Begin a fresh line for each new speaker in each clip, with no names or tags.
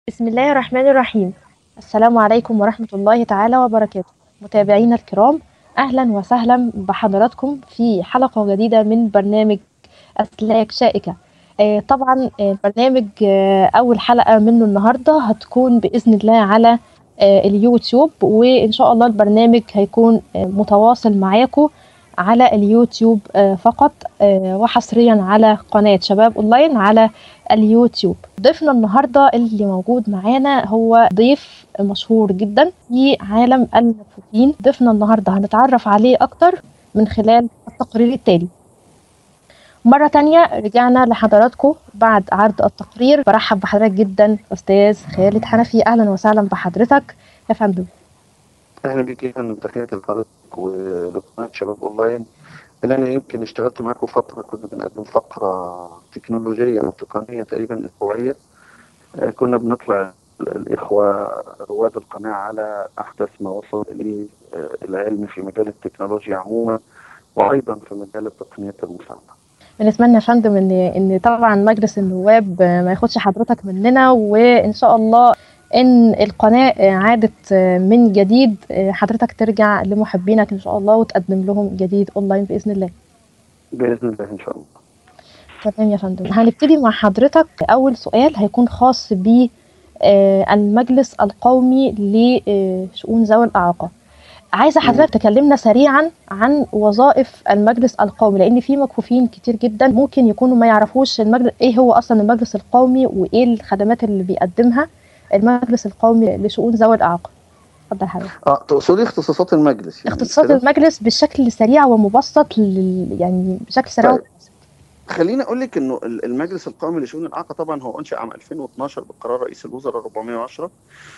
بسم الله الرحمن الرحيم السلام عليكم ورحمة الله تعالى وبركاته متابعينا الكرام أهلا وسهلا بحضراتكم في حلقة جديدة من برنامج أسلاك شائكة آه، طبعا آه، البرنامج آه، أول حلقة منه النهاردة هتكون بإذن الله على آه، اليوتيوب وإن شاء الله البرنامج هيكون آه، متواصل معاكم على اليوتيوب آه، فقط آه، وحصريا على قناة شباب أونلاين على اليوتيوب ضيفنا النهاردة اللي موجود معانا هو ضيف مشهور جدا في عالم المكفوفين ضيفنا النهاردة هنتعرف عليه أكتر من خلال التقرير التالي مرة تانية رجعنا لحضراتكم بعد عرض التقرير برحب بحضرتك جدا أستاذ خالد حنفي أهلا وسهلا بحضرتك يا فندم
اهلا بك يا فندم تحياتي لحضرتك ولقناه شباب اونلاين اللي انا يمكن اشتغلت معاكم فتره كنا بنقدم فقره تكنولوجيه او تقنيه تقريبا اسبوعيه آه، كنا بنطلع الاخوه رواد القناه على احدث ما وصل اليه آه، العلم في مجال التكنولوجيا عموما وايضا في مجال التقنيات المساعده
بنتمنى يا فندم ان ان طبعا مجلس النواب ما ياخدش حضرتك مننا وان شاء الله ان القناه عادت من جديد حضرتك ترجع لمحبينك ان شاء الله وتقدم لهم جديد اونلاين باذن الله
باذن الله ان شاء الله
تمام يا فندم هنبتدي مع حضرتك اول سؤال هيكون خاص ب المجلس القومي لشؤون ذوي الاعاقه عايزه حضرتك تكلمنا سريعا عن وظائف المجلس القومي لان في مكفوفين كتير جدا ممكن يكونوا ما يعرفوش المجلس ايه هو اصلا المجلس القومي وايه الخدمات اللي بيقدمها المجلس القومي لشؤون ذوي الاعاقه اتفضل حضرتك
اه تقصدي اختصاصات المجلس يعني
اختصاصات
كده؟
المجلس بشكل سريع ومبسط لل... يعني بشكل سريع
طيب. خليني اقول لك انه ال- المجلس القومي لشؤون الاعاقه طبعا هو انشا عام 2012 بقرار رئيس الوزراء 410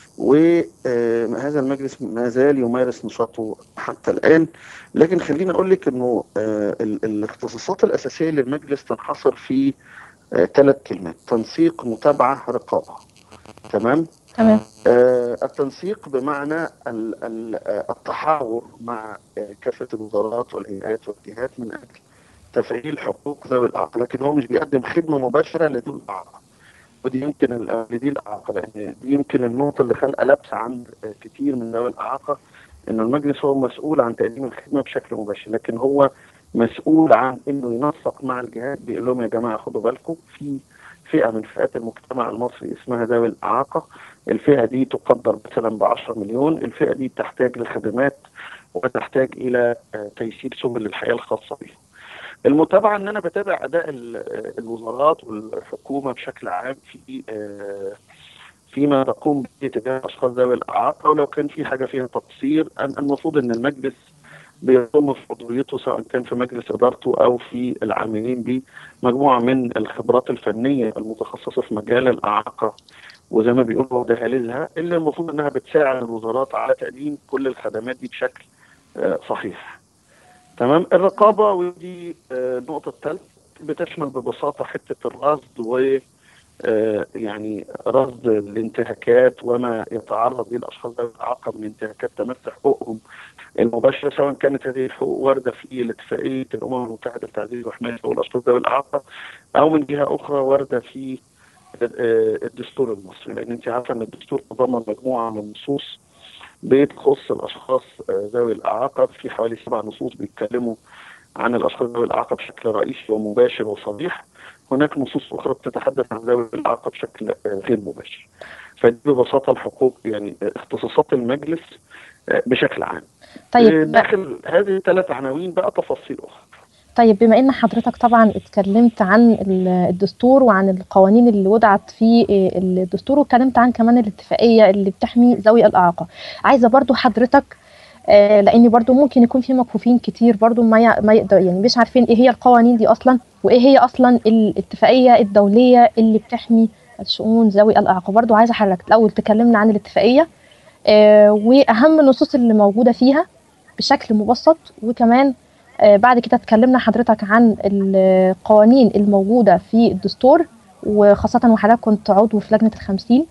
وهذا المجلس ما زال يمارس نشاطه حتى الان لكن خليني اقول لك انه آه، ال- الاختصاصات الاساسيه للمجلس تنحصر في ثلاث كلمات تنسيق متابعه رقابه تمام
تمام
آه، التنسيق بمعنى ال- ال- آه، التحاور مع آه، كافة الوزارات والهيئات والجهات من أجل تفعيل حقوق ذوي الإعاقة لكن هو مش بيقدم خدمة مباشرة لذوي الإعاقة ودي يمكن ال- لذوي الإعاقة لأن دي يمكن النقطة اللي خلق لبس عند آه، كتير من ذوي الإعاقة إن المجلس هو مسؤول عن تقديم الخدمة بشكل مباشر لكن هو مسؤول عن إنه ينسق مع الجهات بيقول لهم يا جماعة خدوا بالكم في فئة من فئات المجتمع المصري اسمها ذوي الإعاقة الفئة دي تقدر مثلا ب 10 مليون الفئة دي تحتاج لخدمات وتحتاج إلى آه، تيسير سبل الحياة الخاصة بهم المتابعة إن أنا بتابع أداء ال- آه، الوزارات والحكومة بشكل عام في آه، فيما تقوم به تجاه أشخاص ذوي الإعاقة ولو كان في حاجة فيها تقصير أن- المفروض إن المجلس بيضم في عضويته سواء كان في مجلس إدارته أو في العاملين به مجموعة من الخبرات الفنية المتخصصة في مجال الإعاقة وزي ما بيقولوا دهاليزها اللي المفروض انها بتساعد الوزارات على تقديم كل الخدمات دي بشكل آه، صحيح. تمام الرقابه ودي آه، النقطه الثالثه بتشمل ببساطه حته الرصد و آه، يعني رصد الانتهاكات وما يتعرض ليه الاشخاص ذوي الاعاقه من انتهاكات تمس حقوقهم المباشره سواء كانت هذه الحقوق وارده في الاتفاقيه الامم المتحده لتعزيز وحمايه حقوق الاشخاص ذوي الاعاقه او من جهه اخرى وارده في آه، الدستور المصري لان انت عارفه ان الدستور تضمن مجموعه من النصوص بتخص الاشخاص آه، ذوي الاعاقه في حوالي سبع نصوص بيتكلموا عن الاشخاص ذوي الاعاقه بشكل رئيسي ومباشر وصريح هناك نصوص اخرى بتتحدث عن ذوي الاعاقه بشكل آه، غير مباشر فدي ببساطه الحقوق يعني آه، اختصاصات المجلس آه، بشكل عام آه،
طيب
داخل هذه الثلاث عناوين بقى تفاصيل اخرى
طيب بما ان حضرتك طبعا اتكلمت عن ال- الدستور وعن القوانين اللي وضعت في الدستور واتكلمت عن كمان الاتفاقية اللي بتحمي ذوي الإعاقة عايزة برضو حضرتك آه، لان برضو ممكن يكون في مكفوفين كتير برضو ما ي- ما يقدر يعني مش عارفين ايه هي القوانين دي اصلا وايه هي اصلا الاتفاقية الدولية اللي بتحمي الشؤون ذوي الإعاقة برضو عايزة حضرتك الاول تكلمنا عن الاتفاقية آه، واهم النصوص اللي موجودة فيها بشكل مبسط وكمان آه، بعد كده اتكلمنا حضرتك عن القوانين الموجودة في الدستور وخاصة وحضرتك كنت عضو في لجنة الخمسين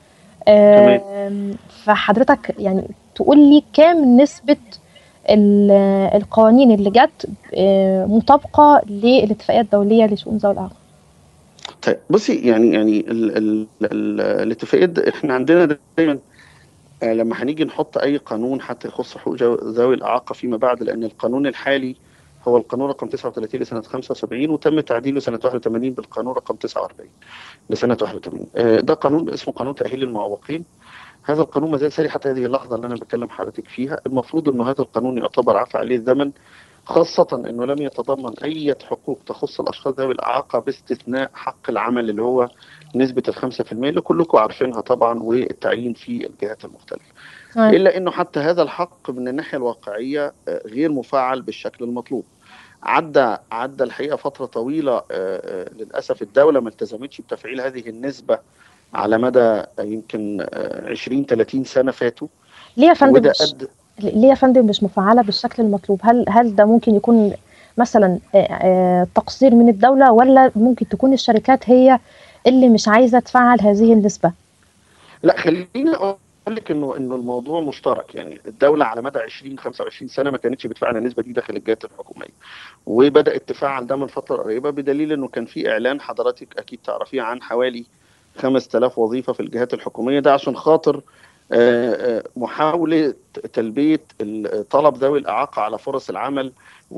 آم، فحضرتك يعني تقول لي كام نسبة ال- القوانين اللي جت آه، مطابقة للاتفاقية الدولية لشؤون ذوي الإعاقة
طيب بصي يعني يعني ال ال ال الاتفاقيه د- احنا عندنا دايما آه، لما هنيجي نحط اي قانون حتى يخص حقوق جو- ذوي الاعاقه فيما بعد لان القانون الحالي هو القانون رقم 39 لسنه 75 وتم تعديله سنه 81 بالقانون رقم 49 لسنه 81 آه، ده قانون اسمه قانون تاهيل المعوقين هذا القانون ما زال ساري حتى هذه اللحظه اللي انا بكلم حضرتك فيها المفروض انه هذا القانون يعتبر عفى عليه الزمن خاصة انه لم يتضمن اي حقوق تخص الاشخاص ذوي الاعاقة باستثناء حق العمل اللي هو نسبة الخمسة في المية اللي كلكم عارفينها طبعا والتعيين في الجهات المختلفة
تمام.
الا انه حتى هذا الحق من الناحية الواقعية آه، غير مفعل بالشكل المطلوب عدى عدى الحقيقة فترة طويلة آه، آه، للأسف الدولة ما التزمتش بتفعيل هذه النسبة على مدى آه، يمكن آه، 20 30 سنة فاتوا
ليه يا فندم
وده
مش
أدى
ليه يا فندم مش مفعلة بالشكل المطلوب هل هل ده ممكن يكون مثلا آه، آه، تقصير من الدولة ولا ممكن تكون الشركات هي اللي مش عايزة تفعل هذه النسبة
لا خليني اقول لك انه انه الموضوع مشترك يعني الدوله على مدى 20 25 سنه ما كانتش بتفعل النسبه دي داخل الجهات الحكوميه وبدات تفعل ده من فتره قريبه بدليل انه كان في اعلان حضرتك اكيد تعرفيه عن حوالي 5000 وظيفه في الجهات الحكوميه ده عشان خاطر آه، آه، محاوله تلبيه ال- طلب ذوي الاعاقه على فرص العمل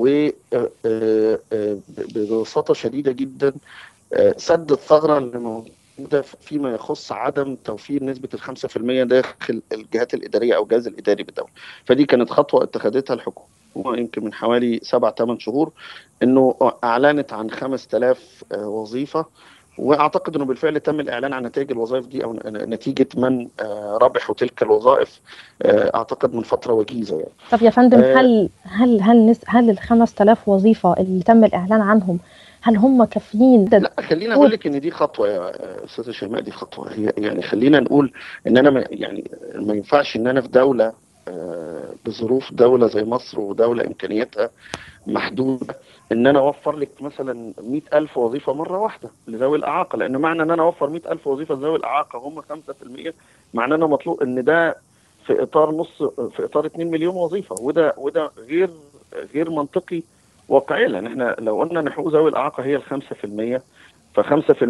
وببساطه شديده جدا آه، سد الثغره اللي موجوده فيما يخص عدم توفير نسبه ال 5% داخل الجهات الاداريه او الجهاز الاداري بالدوله. فدي كانت خطوه اتخذتها الحكومه يمكن من حوالي سبع ثمان شهور انه اعلنت عن 5000 آه، وظيفه واعتقد انه بالفعل تم الاعلان عن نتائج الوظائف دي او نتيجه من آه، ربحوا تلك الوظائف آه، اعتقد من فتره وجيزه يعني.
طب يا فندم
آه.
هل هل هل نس هل ال 5000 وظيفة اللي تم الإعلان عنهم هل هم كافيين
لا خلينا اقول لك ان دي خطوه يا استاذه شيماء دي خطوه هي يعني خلينا نقول ان انا ما يعني ما ينفعش ان انا في دوله آه، بظروف دوله زي مصر ودوله امكانياتها محدوده ان انا اوفر لك مثلا 100000 وظيفه مره واحده لذوي الاعاقه لان معنى ان انا اوفر 100000 وظيفه لذوي الاعاقه هم 5% معناه ان مطلوب ان ده في اطار نص في اطار 2 مليون وظيفه وده وده غير غير منطقي واقعيا لان احنا لو قلنا ان حقوق ذوي الاعاقه هي ال 5% ف 5%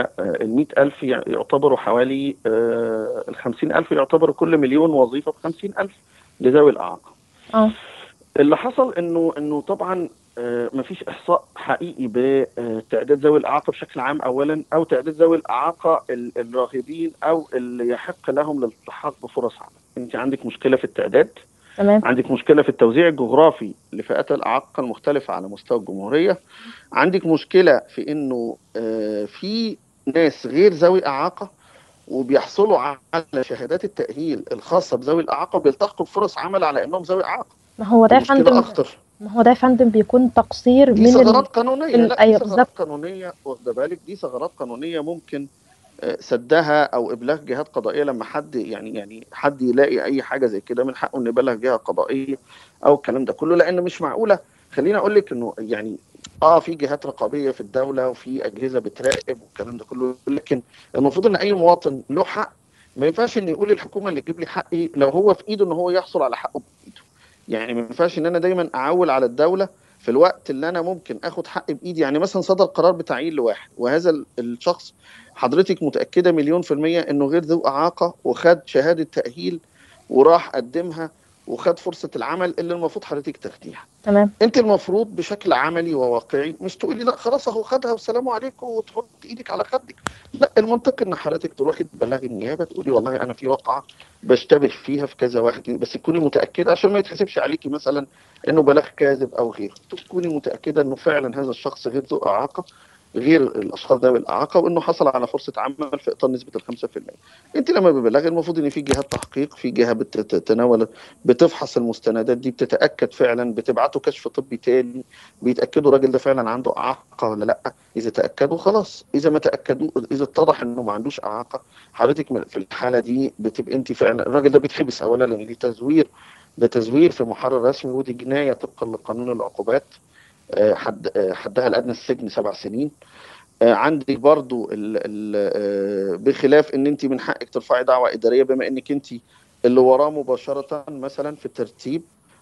ال 100000 يعتبروا حوالي آه، ال 50000 يعتبروا كل مليون وظيفه ب 50000 لذوي الاعاقه.
اه
اللي حصل انه انه طبعا آه، مفيش احصاء حقيقي بتعداد ذوي الاعاقه بشكل عام اولا او تعداد ذوي الاعاقه ال- الراغبين او اللي يحق لهم الالتحاق بفرص عمل. انت عندك مشكله في التعداد
تمام
عندك مشكله في التوزيع الجغرافي لفئات الاعاقه المختلفه على مستوى الجمهوريه عندك مشكله في انه آه، في ناس غير ذوي اعاقه وبيحصلوا على شهادات التاهيل الخاصه بذوي الاعاقه وبيلتحقوا بفرص عمل على انهم ذوي اعاقه
ما هو ده يا
مشكله
فندم
اخطر
ما هو ده يا فندم بيكون تقصير
دي
من ال...
ثغرات قانونيه
ال-
لا
أيوة
دي ثغرات
بالظبط.
قانونيه واخده بالك دي ثغرات قانونيه ممكن آه، سدها او ابلاغ جهات قضائيه لما حد يعني يعني حد يلاقي اي حاجه زي كده من حقه انه يبلغ جهه قضائيه او الكلام ده كله لان مش معقوله خليني اقول لك انه يعني اه في جهات رقابيه في الدوله وفي اجهزه بتراقب والكلام ده كله لكن المفروض ان اي مواطن له حق ما ينفعش ان يقول الحكومه اللي تجيب لي حقي لو هو في ايده ان هو يحصل على حقه بايده يعني ما ينفعش ان انا دايما اعول على الدوله في الوقت اللي انا ممكن اخد حقي بايدي يعني مثلا صدر قرار بتعيين لواحد وهذا ال- الشخص حضرتك متاكده مليون في الميه انه غير ذو اعاقه وخد شهاده تاهيل وراح قدمها وخد فرصه العمل اللي المفروض حضرتك تاخديها
تمام
انت المفروض بشكل عملي وواقعي مش تقولي لا خلاص اهو خدها والسلام عليكم وتحط ايدك على خدك لا المنطق ان حضرتك تروحي تبلغي النيابه تقولي والله انا في واقعه بشتبه فيها في كذا واحد بس تكوني متاكده عشان ما يتحسبش عليكي مثلا انه بلاغ كاذب او غيره تكوني متاكده انه فعلا هذا الشخص غير ذو اعاقه غير الاشخاص ذوي الاعاقه وانه حصل على فرصه عمل في اطار نسبه ال 5% انت لما ببلغي المفروض ان في جهات تحقيق في جهه بتتناول بتفحص المستندات دي بتتاكد فعلا بتبعته كشف طبي تاني بيتاكدوا الراجل ده فعلا عنده اعاقه ولا لا اذا تاكدوا خلاص اذا ما تاكدوا اذا اتضح انه ما عندوش اعاقه حضرتك في الحاله دي بتبقى انت فعلا الراجل ده بيتحبس اولا لان دي تزوير ده تزوير في محرر رسمي ودي جنايه طبقا لقانون العقوبات آه، حد آه، حدها الادنى السجن سبع سنين آه، عندك برضو ال ال آه، بخلاف ان انت من حقك ترفعي دعوه اداريه بما انك انت اللي وراه مباشره مثلا في الترتيب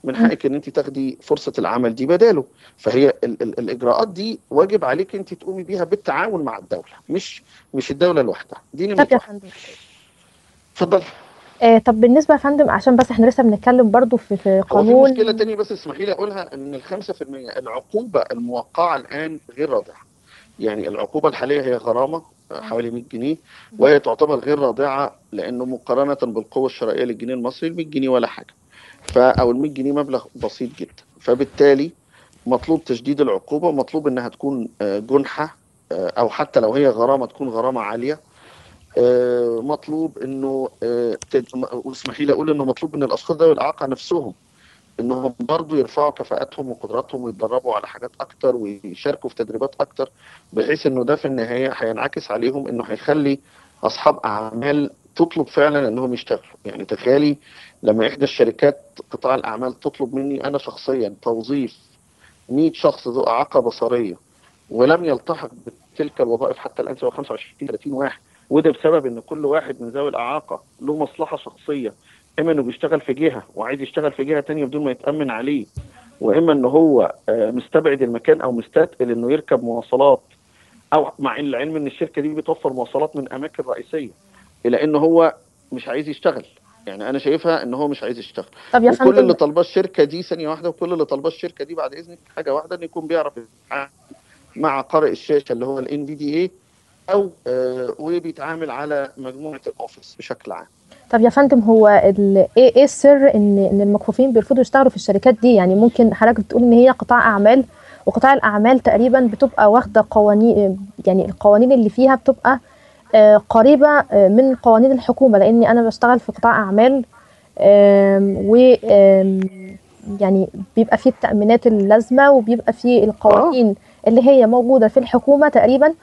من
مم.
حقك ان انت تاخدي فرصه العمل دي بداله فهي ال ال الاجراءات دي واجب عليك انت تقومي بيها بالتعاون مع الدوله مش مش الدوله لوحدها دي نمره
طب يا
واحد
فندم
اتفضل
آه طب بالنسبه يا فندم عشان بس احنا لسه بنتكلم برضو في في
هو في
قانون
مشكله تانية بس اسمحي لي اقولها ان ال 5% العقوبه الموقعه الان غير رادعه يعني العقوبه الحاليه هي غرامه آه، حوالي 100 جنيه وهي تعتبر غير رادعه لانه مقارنه بالقوه الشرائيه للجنيه المصري ال 100 جنيه ولا حاجه ف او ال 100 جنيه مبلغ بسيط جدا فبالتالي مطلوب تشديد العقوبه ومطلوب انها تكون آه، جنحه آه، او حتى لو هي غرامه تكون غرامه عاليه آه، مطلوب انه آه، تد- م- واسمحي لي اقول انه مطلوب من الاشخاص ذوي الاعاقه نفسهم انهم برضو يرفعوا كفاءاتهم وقدراتهم ويتدربوا على حاجات اكتر ويشاركوا في تدريبات اكتر بحيث انه ده في النهايه هينعكس عليهم انه هيخلي اصحاب اعمال تطلب فعلا انهم يشتغلوا يعني تخيلي لما احدى الشركات قطاع الاعمال تطلب مني انا شخصيا توظيف 100 شخص ذو اعاقه بصريه ولم يلتحق بتلك الوظائف حتى الان سوى 25 30 واحد وده بسبب ان كل واحد من ذوي الاعاقه له مصلحه شخصيه اما انه بيشتغل في جهه وعايز يشتغل في جهه تانية بدون ما يتامن عليه واما ان هو آه، مستبعد المكان او مستثقل انه يركب مواصلات او مع ان العلم ان الشركه دي بتوفر مواصلات من اماكن رئيسيه الى ان هو مش عايز يشتغل يعني انا شايفها ان هو مش عايز يشتغل
طب يا
وكل
فندم
اللي طالباه الشركه دي ثانيه واحده وكل اللي طالباه الشركه دي بعد اذنك حاجه واحده ان يكون بيعرف يتعامل مع قارئ الشاشه اللي هو الان في دي اي او آه وبيتعامل على مجموعه الاوفيس بشكل عام
طب يا فندم هو ال- ايه ايه السر ان ان المكفوفين بيرفضوا يشتغلوا في الشركات دي يعني ممكن حضرتك بتقول ان هي قطاع اعمال وقطاع الاعمال تقريبا بتبقى واخده قوانين يعني القوانين اللي فيها بتبقى آه، قريبه آه، من قوانين الحكومه لاني انا بشتغل في قطاع اعمال آم، و آم، يعني بيبقى فيه التأمينات اللازمة وبيبقى فيه القوانين اللي هي موجودة في الحكومة تقريبا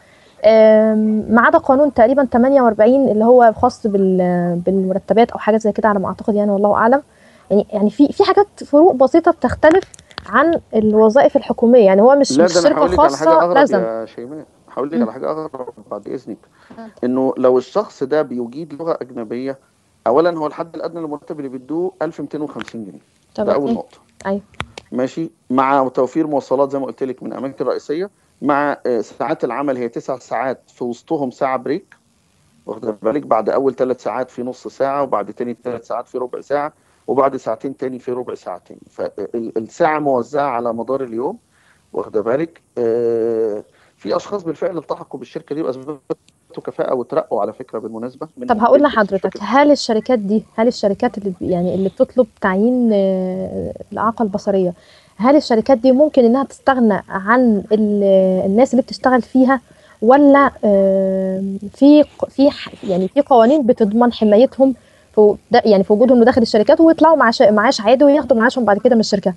آم، ما عدا قانون تقريبا 48 اللي هو خاص بال- بالمرتبات او حاجات زي كده على ما اعتقد يعني والله اعلم يعني يعني في في حاجات فروق بسيطه بتختلف عن الوظائف الحكوميه يعني هو مش
لا
مش
ده انا
شركه
هقول لك على حاجه
خاصه
اغرب
لازم
يا شيماء هقول لك
مم.
على حاجه اغرب بعد اذنك انه لو الشخص ده بيجيد لغه اجنبيه اولا هو الحد الادنى للمرتب اللي بيدوه 1250 جنيه
طب
ده اول
أوكي.
نقطه
ايوه
ماشي مع توفير مواصلات زي ما قلت لك من اماكن رئيسيه مع آه، ساعات العمل هي تسع ساعات في وسطهم ساعه بريك واخد بالك بعد اول ثلاث ساعات في نص ساعه وبعد تاني ثلاث ساعات في ربع ساعه وبعد ساعتين تاني في ربع ساعتين فالساعه موزعه على مدار اليوم واخد بالك آه، في اشخاص بالفعل التحقوا بالشركه دي واثبتوا كفاءه وترقوا على فكره بالمناسبه من
طب هقول
البيت
لحضرتك
الشركة.
هل الشركات دي هل الشركات اللي يعني اللي بتطلب تعيين آه، الإعاقة البصرية هل الشركات دي ممكن إنها تستغنى عن ال- الناس اللي بتشتغل فيها ولا آه، في في ح- يعني في قوانين بتضمن حمايتهم في ده- يعني في وجودهم داخل الشركات ويطلعوا معاش معاش عادي وياخدوا معاشهم بعد كده من الشركة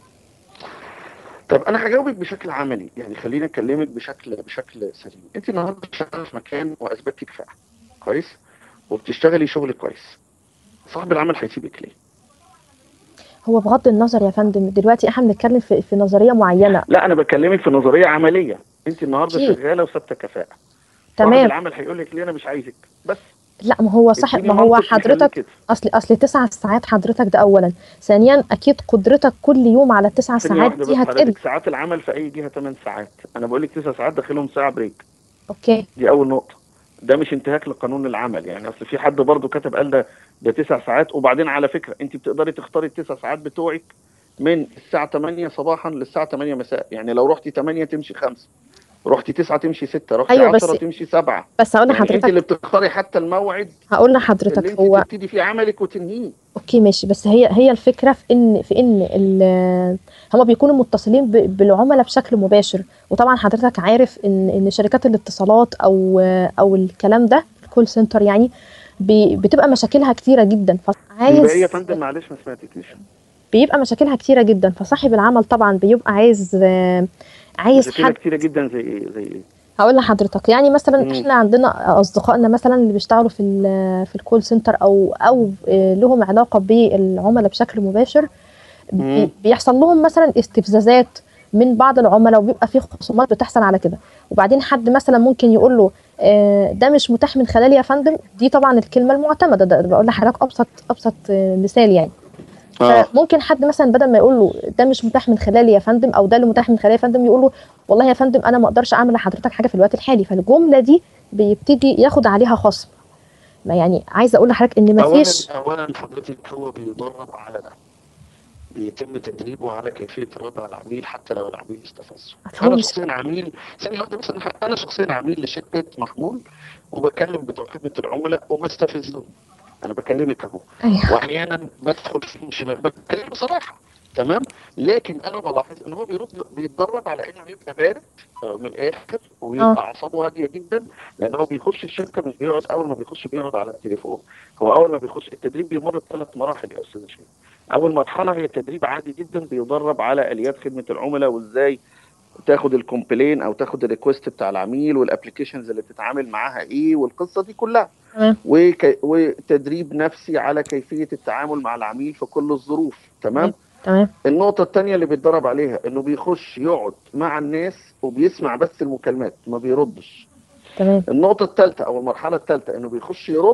طب انا هجاوبك بشكل عملي يعني خليني اكلمك بشكل بشكل سليم انت النهارده بتشتغلي في مكان واثبتي كفاءه كويس وبتشتغلي شغل كويس صاحب العمل هيسيبك ليه
هو بغض النظر يا فندم دلوقتي احنا بنتكلم في في نظرية معينة
لا انا بكلمك في نظريه عمليه انت النهارده
أكيد.
شغاله وثابته كفاءه صاحب
تمام
العمل هيقول لك ليه انا مش عايزك بس
لا ما هو صح
اديني
ما هو
منطق يخليك
حضرتك
كده.
اصل اصل تسع ساعات حضرتك ده اولا ثانيا اكيد قدرتك كل يوم على التسع
ثانية
ساعات
واحدة
دي
بس
هتقل
حضرتك ساعات العمل في اي جهه 8 ساعات انا بقول لك 9 ساعات داخلهم ساعه بريك
اوكي
دي اول نقطه ده مش انتهاك لقانون العمل يعني اصل في حد برضه كتب قال ده ده تسع ساعات وبعدين على فكره انت بتقدري تختاري التسع ساعات بتوعك من الساعه 8 صباحا للساعه 8 مساء يعني لو رحتي 8 تمشي 5 رحتي 9 تمشي 6 رحتي
أيوة، بس-
10 تمشي 7
بس هقول
يعني انت
لحضرتك
اللي بتختاري حتى الموعد
هقول
اللي
لحضرتك
انت
هو
تبتدي فيه عملك وتنهيه
اوكي ماشي بس هي هي الفكره في ان في ان ال- هما بيكونوا متصلين ب- بالعملاء بشكل مباشر وطبعا حضرتك عارف ان ان شركات الاتصالات او او الكلام ده الكول سنتر يعني بي- بتبقى مشاكلها كتيره جدا
يبقى ايه يا
فعايز
فندم معلش ما سمعتكيش
بيبقى مشاكلها كتيره جدا فصاحب العمل طبعا بيبقى عايز آه، عايز
مشاكلها
حد
كتيره جدا زي ايه زي ايه
هقول لحضرتك يعني مثلا
مم.
احنا عندنا اصدقائنا مثلا اللي بيشتغلوا في ال- في الكول سنتر او او آه، لهم علاقه بالعملاء بشكل مباشر بي-
مم.
بيحصل لهم مثلا استفزازات من بعض العملاء وبيبقى في خصومات بتحصل على كده وبعدين حد مثلا ممكن يقول له آه، ده مش متاح من خلالي يا فندم دي طبعا الكلمه المعتمده ده ده بقول لحضرتك ابسط ابسط آه، مثال يعني
اه
فممكن حد مثلا بدل ما يقول له ده مش متاح من خلالي يا فندم او ده اللي متاح من خلالي يا فندم يقول له والله يا فندم انا ما اقدرش اعمل لحضرتك حاجه في الوقت الحالي فالجمله دي بيبتدي ياخد عليها خصم ما يعني عايزه اقول لحضرتك ان ما
اولا
فيش
اولا حضرتك هو بيدرب على ده بيتم تدريبه على كيفيه رد على العميل حتى لو العميل استفزه
هو
انا
مش
شخصيا عميل ثانيه واحده بس انا انا شخصيا عميل لشركه محمول وبكلم بتوع خدمه العملاء وبستفزهم انا بكلمك اهو
ايوه
واحيانا بدخل في شباب بتكلم بصراحه تمام لكن انا بلاحظ ان هو بيرد بيتدرب على انه يبقى بارد آه، من الاخر ويبقى
آه.
اعصابه هاديه جدا لان هو بيخش الشركه مش بيقعد اول ما بيخش بيقعد على التليفون هو اول ما بيخش التدريب بيمر بثلاث مراحل يا استاذ شيخ اول مرحله هي تدريب عادي جدا بيدرب على اليات خدمه العملاء وازاي تاخد الكومبلين او تاخد الريكوست بتاع العميل والابلكيشنز اللي بتتعامل معاها ايه والقصه دي كلها
تمام
وك... وتدريب نفسي على كيفيه التعامل مع العميل في كل الظروف تمام
تمام
النقطة التانية اللي بيتدرب عليها انه بيخش يقعد مع الناس وبيسمع بس المكالمات ما بيردش
تمام
النقطة التالتة او المرحلة التالتة انه بيخش يرد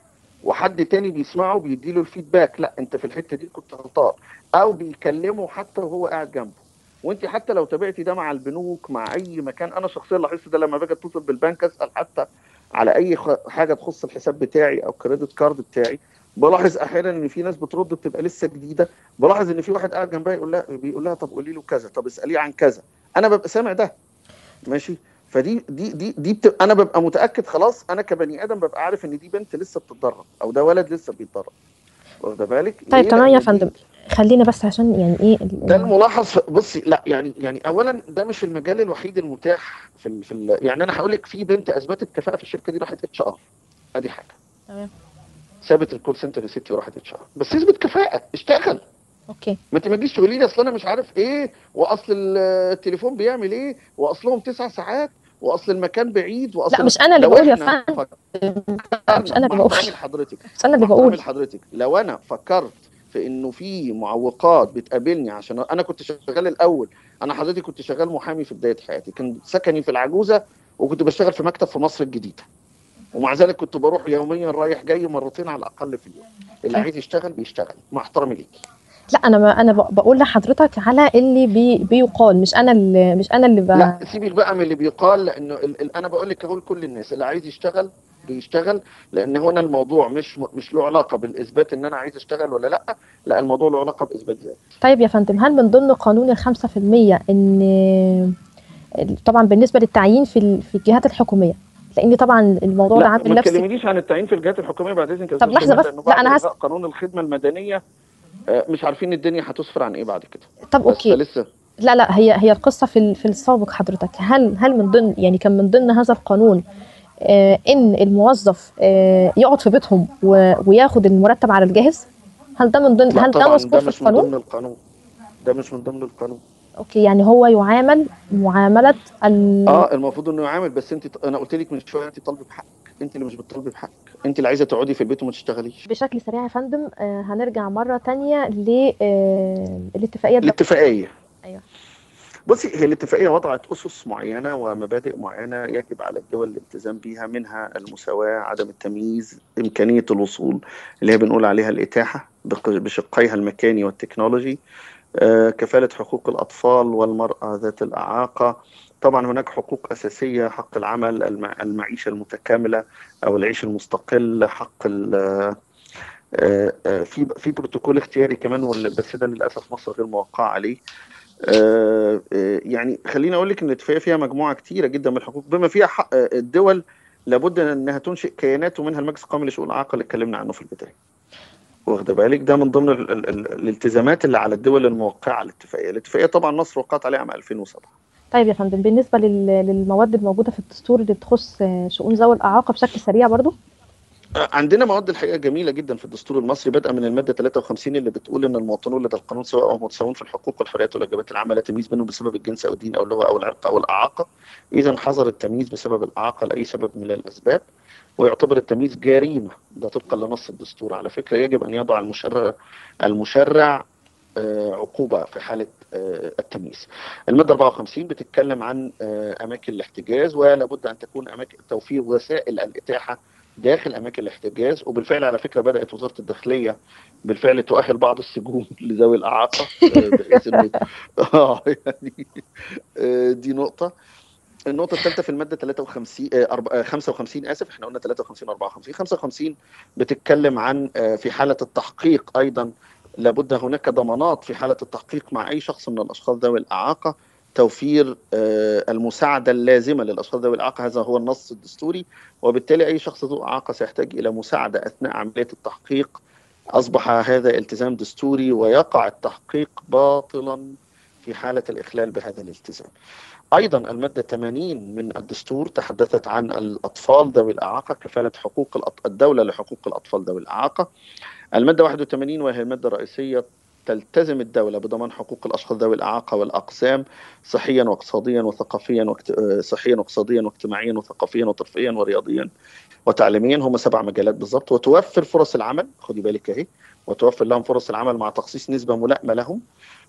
وحد تاني بيسمعه بيديله الفيدباك لا انت في الحتة دي كنت غلطان او بيكلمه حتى وهو قاعد جنبه وانت حتى لو تابعتي ده مع البنوك مع اي مكان انا شخصيا لاحظت ده لما باجي اتصل بالبنك اسال حتى على اي خ- حاجه تخص الحساب بتاعي او كريدت كارد بتاعي بلاحظ احيانا ان في ناس بترد بتبقى لسه جديده بلاحظ ان في واحد قاعد جنبها يقول لها بيقول لها طب قولي له كذا طب اساليه عن كذا انا ببقى سامع ده ماشي فدي دي دي دي بتبقى انا ببقى متاكد خلاص انا كبني ادم ببقى عارف ان دي بنت لسه بتتدرب او ده ولد لسه بيتدرب واخده بالك
طيب
ليه؟
تمام
لأن
يا
دي-
فندم خلينا بس عشان يعني ايه ال-
ده الملاحظ في- بصي لا يعني يعني اولا ده مش المجال الوحيد المتاح في ال في ال يعني انا هقول لك في بنت اثبتت كفاءه في الشركه دي راحت اتش ار ادي حاجه
تمام
سابت الكول سنتر يا ستي وراحت اتش ار بس اثبت كفاءه اشتغل
اوكي
ما انت ما تجيش تقولي لي اصل انا مش عارف ايه واصل ال- التليفون بيعمل ايه واصلهم تسع ساعات واصل المكان بعيد واصل
لا مش انا اللي
لو
بقول يا
احنا
فندم
فكرنا-
مش انا اللي
مع
بقول
احترامي لحضرتك
مش انا اللي
مع احترامي
بقول
لحضرتك لو انا فكرت في انه في معوقات بتقابلني عشان انا كنت شغال الاول انا حضرتك كنت شغال محامي في بدايه حياتي كان سكني في العجوزه وكنت بشتغل في مكتب في مصر الجديده ومع ذلك كنت بروح يوميا رايح جاي مرتين على الاقل في اليوم اللي عايز يشتغل بيشتغل مع احترامي ليكي
لا انا ما انا ب- بقول لحضرتك على اللي بي بيقال مش انا اللي مش انا اللي ب...
لا سيبك بقى من اللي بيقال لانه ال- ال- انا بقول لك اقول كل الناس اللي عايز يشتغل بيشتغل لان هنا الموضوع مش مش له علاقه بالاثبات ان انا عايز اشتغل ولا لا لا الموضوع له علاقه باثبات ذات
طيب يا فندم هل من ضمن قانون الخمسة في المية ان طبعا بالنسبة للتعيين في ال- في الجهات الحكومية لان طبعا الموضوع ده
لا
عامل
ما
نفسي
تكلمنيش عن التعيين في الجهات الحكوميه بعد اذنك يا
طب
أستاذ
لحظة
شيماء،
بس.
لأنه
لا،
بعد
أنا هس-
إلغاء قانون الخدمه المدنيه آه، مش عارفين الدنيا هتسفر عن ايه بعد كده
طب
بس
اوكي
لسه
لا لا هي هي القصة في ال- في السابق حضرتك هل هل من ضمن يعني كان من ضمن هذا القانون آه ان الموظف آه يقعد في بيتهم و- وياخد المرتب على الجاهز هل ده من ضمن
لا
هل ده
طبعا
مذكور
ده
في
مش من
القانون
ضمن القانون ده مش من ضمن القانون
اوكي يعني هو يعامل معاملة ال...
اه المفروض انه يعامل بس انت انا قلت لك من شويه انت طالبه بحقك انت اللي مش بتطالبي بحقك انت اللي عايزه تقعدي في البيت وما تشتغليش
بشكل سريع يا فندم آه هنرجع مرة تانية للاتفاقية
الاتفاقيه
أيوة.
بصي هي الاتفاقيه وضعت اسس معينه ومبادئ معينه يجب على الدول الالتزام بيها منها المساواه عدم التمييز امكانيه الوصول اللي هي بنقول عليها الاتاحه بق- بشقيها المكاني والتكنولوجي آه، كفاله حقوق الاطفال والمراه ذات الاعاقه طبعا هناك حقوق اساسيه حق العمل المع- المعيشه المتكامله او العيش المستقل حق ال- آه، آه، في في بروتوكول اختياري كمان وال- بس ده للاسف مصر غير موقعه عليه آه، آه، يعني خليني اقول لك ان الاتفاقيه فيها مجموعه كتيره جدا من الحقوق بما فيها حق آه، الدول لابد انها تنشئ كيانات ومنها المجلس القومي لشؤون الاعاقه اللي اتكلمنا عنه في البدايه. واخده بالك ده من ضمن ال ال ال الالتزامات اللي على الدول الموقعه على الاتفاقيه، الاتفاقيه طبعا مصر وقعت عليها عام 2007.
طيب يا فندم بالنسبة لل... للمواد الموجودة في الدستور اللي تخص آه، شؤون ذوي الإعاقة بشكل سريع برضو
عندنا مواد الحقيقه جميله جدا في الدستور المصري بدءا من الماده 53 اللي بتقول ان المواطنون لدى القانون سواء هم متساوون في الحقوق والحريات والواجبات العامه لا تمييز بينهم بسبب الجنس او الدين او اللغه او العرق او الاعاقه اذا حظر التمييز بسبب الاعاقه لاي سبب من الاسباب ويعتبر التمييز جريمه ده طبقا لنص الدستور على فكره يجب ان يضع المشرع المشرع آه، عقوبه في حاله آه، التمييز. الماده 54 بتتكلم عن آه، اماكن الاحتجاز ولا بد ان تكون اماكن توفير وسائل الاتاحه داخل اماكن الاحتجاز وبالفعل على فكره بدات وزاره الداخليه بالفعل تؤهل بعض السجون لذوي الاعاقه آه، بحيث انه اه يعني آه، دي نقطه النقطة الثالثة في المادة 53 آه، أرب- آه، 55 آسف احنا قلنا 53 54 55 بتتكلم عن آه، في حالة التحقيق أيضا لابد هناك ضمانات في حالة التحقيق مع أي شخص من الأشخاص ذوي الإعاقة توفير آه، المساعدة اللازمة للأشخاص ذوي الإعاقة هذا هو النص الدستوري وبالتالي أي شخص ذو إعاقة سيحتاج إلى مساعدة أثناء عملية التحقيق أصبح هذا التزام دستوري ويقع التحقيق باطلا في حالة الإخلال بهذا الالتزام ايضا الماده 80 من الدستور تحدثت عن الاطفال ذوي الاعاقه كفاله حقوق الأط- الدوله لحقوق الاطفال ذوي الاعاقه الماده 81 وهي الماده الرئيسيه تلتزم الدولة بضمان حقوق الأشخاص ذوي الإعاقة والأقسام صحيا واقتصاديا وثقافيا واكت... آه، صحيا واقتصاديا واجتماعيا وثقافيا وترفيهيا ورياضيا وتعليميا هم سبع مجالات بالضبط وتوفر فرص العمل خدي بالك اهي وتوفر لهم فرص العمل مع تخصيص نسبة ملائمة لهم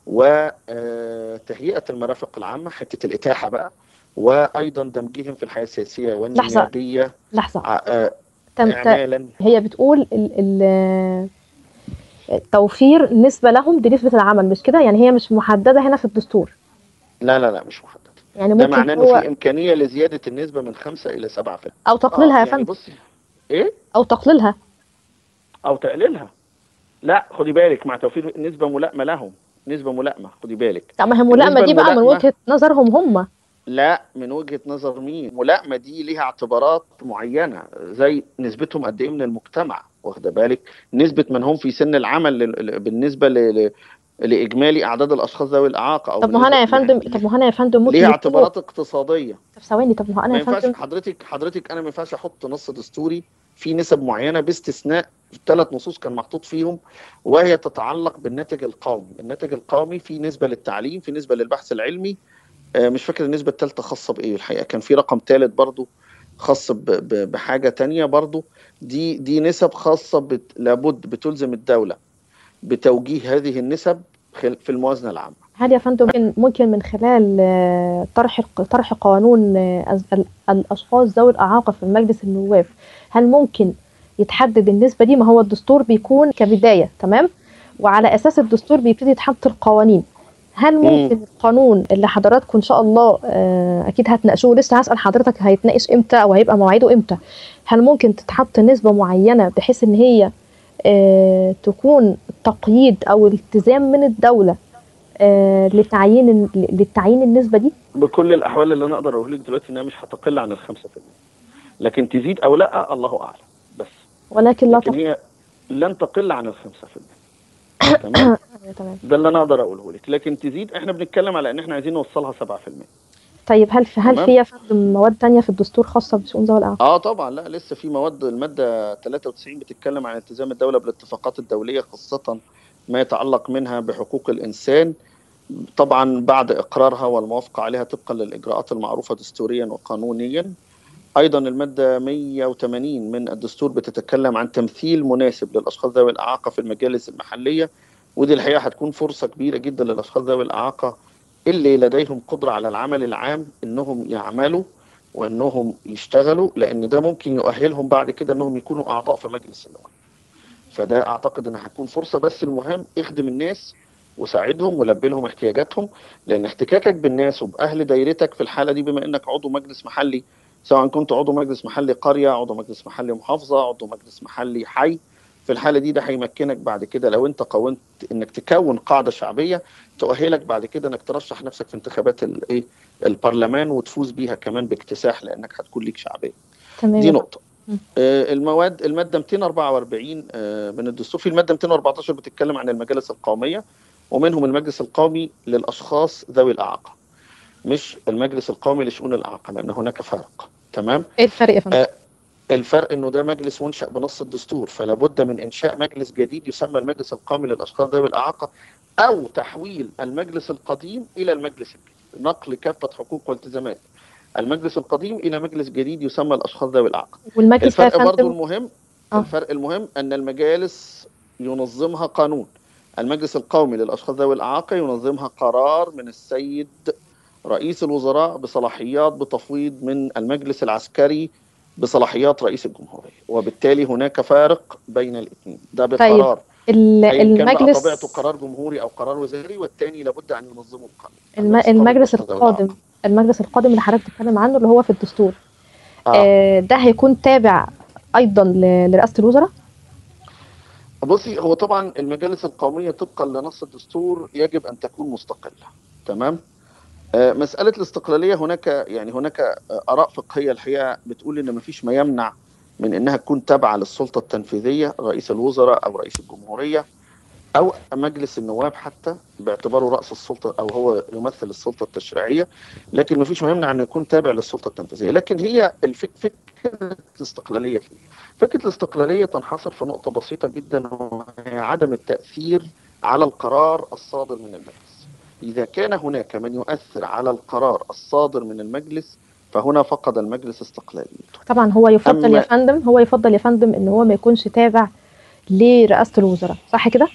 وتهيئة المرافق العامة حتة الإتاحة بقى وأيضا دمجهم في الحياة السياسية والنيابية
لحظة
ع- آه،
تم ت-
إعمالا
هي بتقول ال ال توفير نسبة لهم دي نسبة العمل مش كده يعني هي مش محددة هنا في الدستور
لا لا لا مش محدد
يعني
ده
ممكن
معناه انه
هو
في امكانيه لزياده النسبه من 5 الى 7%
او تقليلها يا
يعني
فندم
بصي ايه
او تقليلها
او تقليلها لا خدي بالك مع توفير نسبه ملائمه لهم نسبه ملائمه خدي بالك
طب ما هي ملائمة
النسبة
دي بقى من
الملائمة-
وجهة نظرهم هم
لا من وجهه نظر مين ملائمه دي ليها اعتبارات معينه زي نسبتهم قد ايه من المجتمع واخده بالك نسبه من هم في سن العمل لل- بالنسبه ل... ل... لاجمالي اعداد الاشخاص ذوي الاعاقه او
طب ما هو انا يا
بالنسبة-
فندم طب ما هو انا يا فندم ممكن
ليها
يكونوا-
اعتبارات اقتصاديه
طب ثواني طب ما هو انا
ما
يا
ينفعش
فندم
حضرتك حضرتك انا ما ينفعش احط نص دستوري في نسب معينه باستثناء ثلاث نصوص كان محطوط فيهم وهي تتعلق بالناتج القومي، الناتج القومي في نسبه للتعليم، في نسبه للبحث العلمي آه، مش فاكر النسبه الثالثه خاصه بايه الحقيقه كان في رقم ثالث برضو خاص ب- ب- بحاجه تانية برضو دي دي نسب خاصه بت لابد بتلزم الدوله بتوجيه هذه النسب خل- في الموازنه العامه.
هل يا فندم ممكن- ممكن من خلال آه، طرح طرح قانون آه، أز- ال- الاشخاص ذوي الاعاقه في مجلس النواب هل ممكن يتحدد النسبه دي ما هو الدستور بيكون كبدايه تمام وعلى اساس الدستور بيبتدي يتحط القوانين هل ممكن القانون اللي حضراتكم ان شاء الله آه، اكيد هتناقشوه لسه هسال حضرتك هيتناقش امتى او هيبقى مواعيده امتى هل ممكن تتحط نسبه معينه بحيث ان هي آه، تكون تقييد او التزام من الدوله آه، لتعيين للتعيين النسبه دي
بكل الاحوال اللي انا اقدر اقول لك دلوقتي انها مش هتقل عن ال 5% لكن تزيد او لا الله اعلم بس
ولكن لا
لكن
تقل
هي لن تقل عن ال 5% تمام
تمام
ده اللي انا اقدر اقوله لك لكن تزيد احنا بنتكلم على ان احنا عايزين نوصلها 7%
طيب هل في هل
تمام.
في يا فندم مواد تانية في الدستور خاصه بشؤون ذوي الاعاقه
اه طبعا لا لسه في مواد الماده 93 بتتكلم عن التزام الدوله بالاتفاقات الدوليه خاصه ما يتعلق منها بحقوق الانسان طبعا بعد اقرارها والموافقه عليها طبقا للاجراءات المعروفه دستوريا وقانونيا ايضا الماده 180 من الدستور بتتكلم عن تمثيل مناسب للاشخاص ذوي الاعاقه في المجالس المحليه ودي الحقيقه هتكون فرصه كبيره جدا للاشخاص ذوي الاعاقه اللي لديهم قدره على العمل العام انهم يعملوا وانهم يشتغلوا لان ده ممكن يؤهلهم بعد كده انهم يكونوا اعضاء في مجلس النواب فده اعتقد انها هتكون فرصه بس المهم اخدم الناس وساعدهم ولبي لهم احتياجاتهم لان احتكاكك بالناس وباهل دايرتك في الحاله دي بما انك عضو مجلس محلي سواء كنت عضو مجلس محلي قريه عضو مجلس محلي محافظه عضو مجلس محلي حي في الحاله دي ده هيمكنك بعد كده لو انت قاومت انك تكون قاعده شعبيه تؤهلك بعد كده انك ترشح نفسك في انتخابات الايه البرلمان وتفوز بيها كمان باكتساح لانك هتكون ليك شعبيه
تمام
دي
يا
نقطه
مم.
آه، المواد الماده 244 آه، من الدستور في الماده 214 بتتكلم عن المجالس القوميه ومنهم المجلس القومي للاشخاص ذوي الاعاقه مش المجلس القومي لشؤون الاعاقه لان هناك فرق تمام
ايه الفرق يا فندم
آه، الفرق انه ده مجلس منشأ بنص الدستور فلا بد من انشاء مجلس جديد يسمى المجلس القومي للاشخاص ذوي الاعاقه او تحويل المجلس القديم الى المجلس الجديد نقل كافه حقوق والتزامات المجلس القديم الى مجلس جديد يسمى الاشخاص ذوي الاعاقه
والمجلس ده يا
الفرق برضو
فندم
المهم
آه.
الفرق المهم ان المجالس ينظمها قانون المجلس القومي للاشخاص ذوي الاعاقه ينظمها قرار من السيد رئيس الوزراء بصلاحيات بتفويض من المجلس العسكري بصلاحيات رئيس الجمهوريه وبالتالي هناك فارق بين الاثنين ده بقرار
ال-
أيا كان بقى
المجلس
طبيعته قرار جمهوري او قرار وزاري والثاني لابد ان ينظمه القانون
الم- المجلس القادم المجلس القادم اللي حضرتك بتتكلم عنه اللي هو في الدستور
آه.
آه، ده هيكون تابع ايضا ل- لرئاسه الوزراء
بصي هو طبعا المجالس القوميه طبقا لنص الدستور يجب ان تكون مستقله تمام آه، مساله الاستقلاليه هناك يعني هناك آه، اراء فقهيه الحقيقه بتقول ان مفيش ما يمنع من انها تكون تابعه للسلطه التنفيذيه رئيس الوزراء او رئيس الجمهوريه او مجلس النواب حتى باعتباره راس السلطه او هو يمثل السلطه التشريعيه لكن مفيش ما يمنع انه يكون تابع للسلطه التنفيذيه لكن هي الفك فكره الاستقلاليه فيه فكره الاستقلاليه تنحصر في نقطه بسيطه جدا وهي عدم التاثير على القرار الصادر من المجلس اذا كان هناك من يؤثر على القرار الصادر من المجلس فهنا فقد المجلس استقلاليته
طبعا هو يفضل
أما-
يا فندم هو يفضل يا فندم ان هو ما يكونش تابع لرئاسه الوزراء صح كده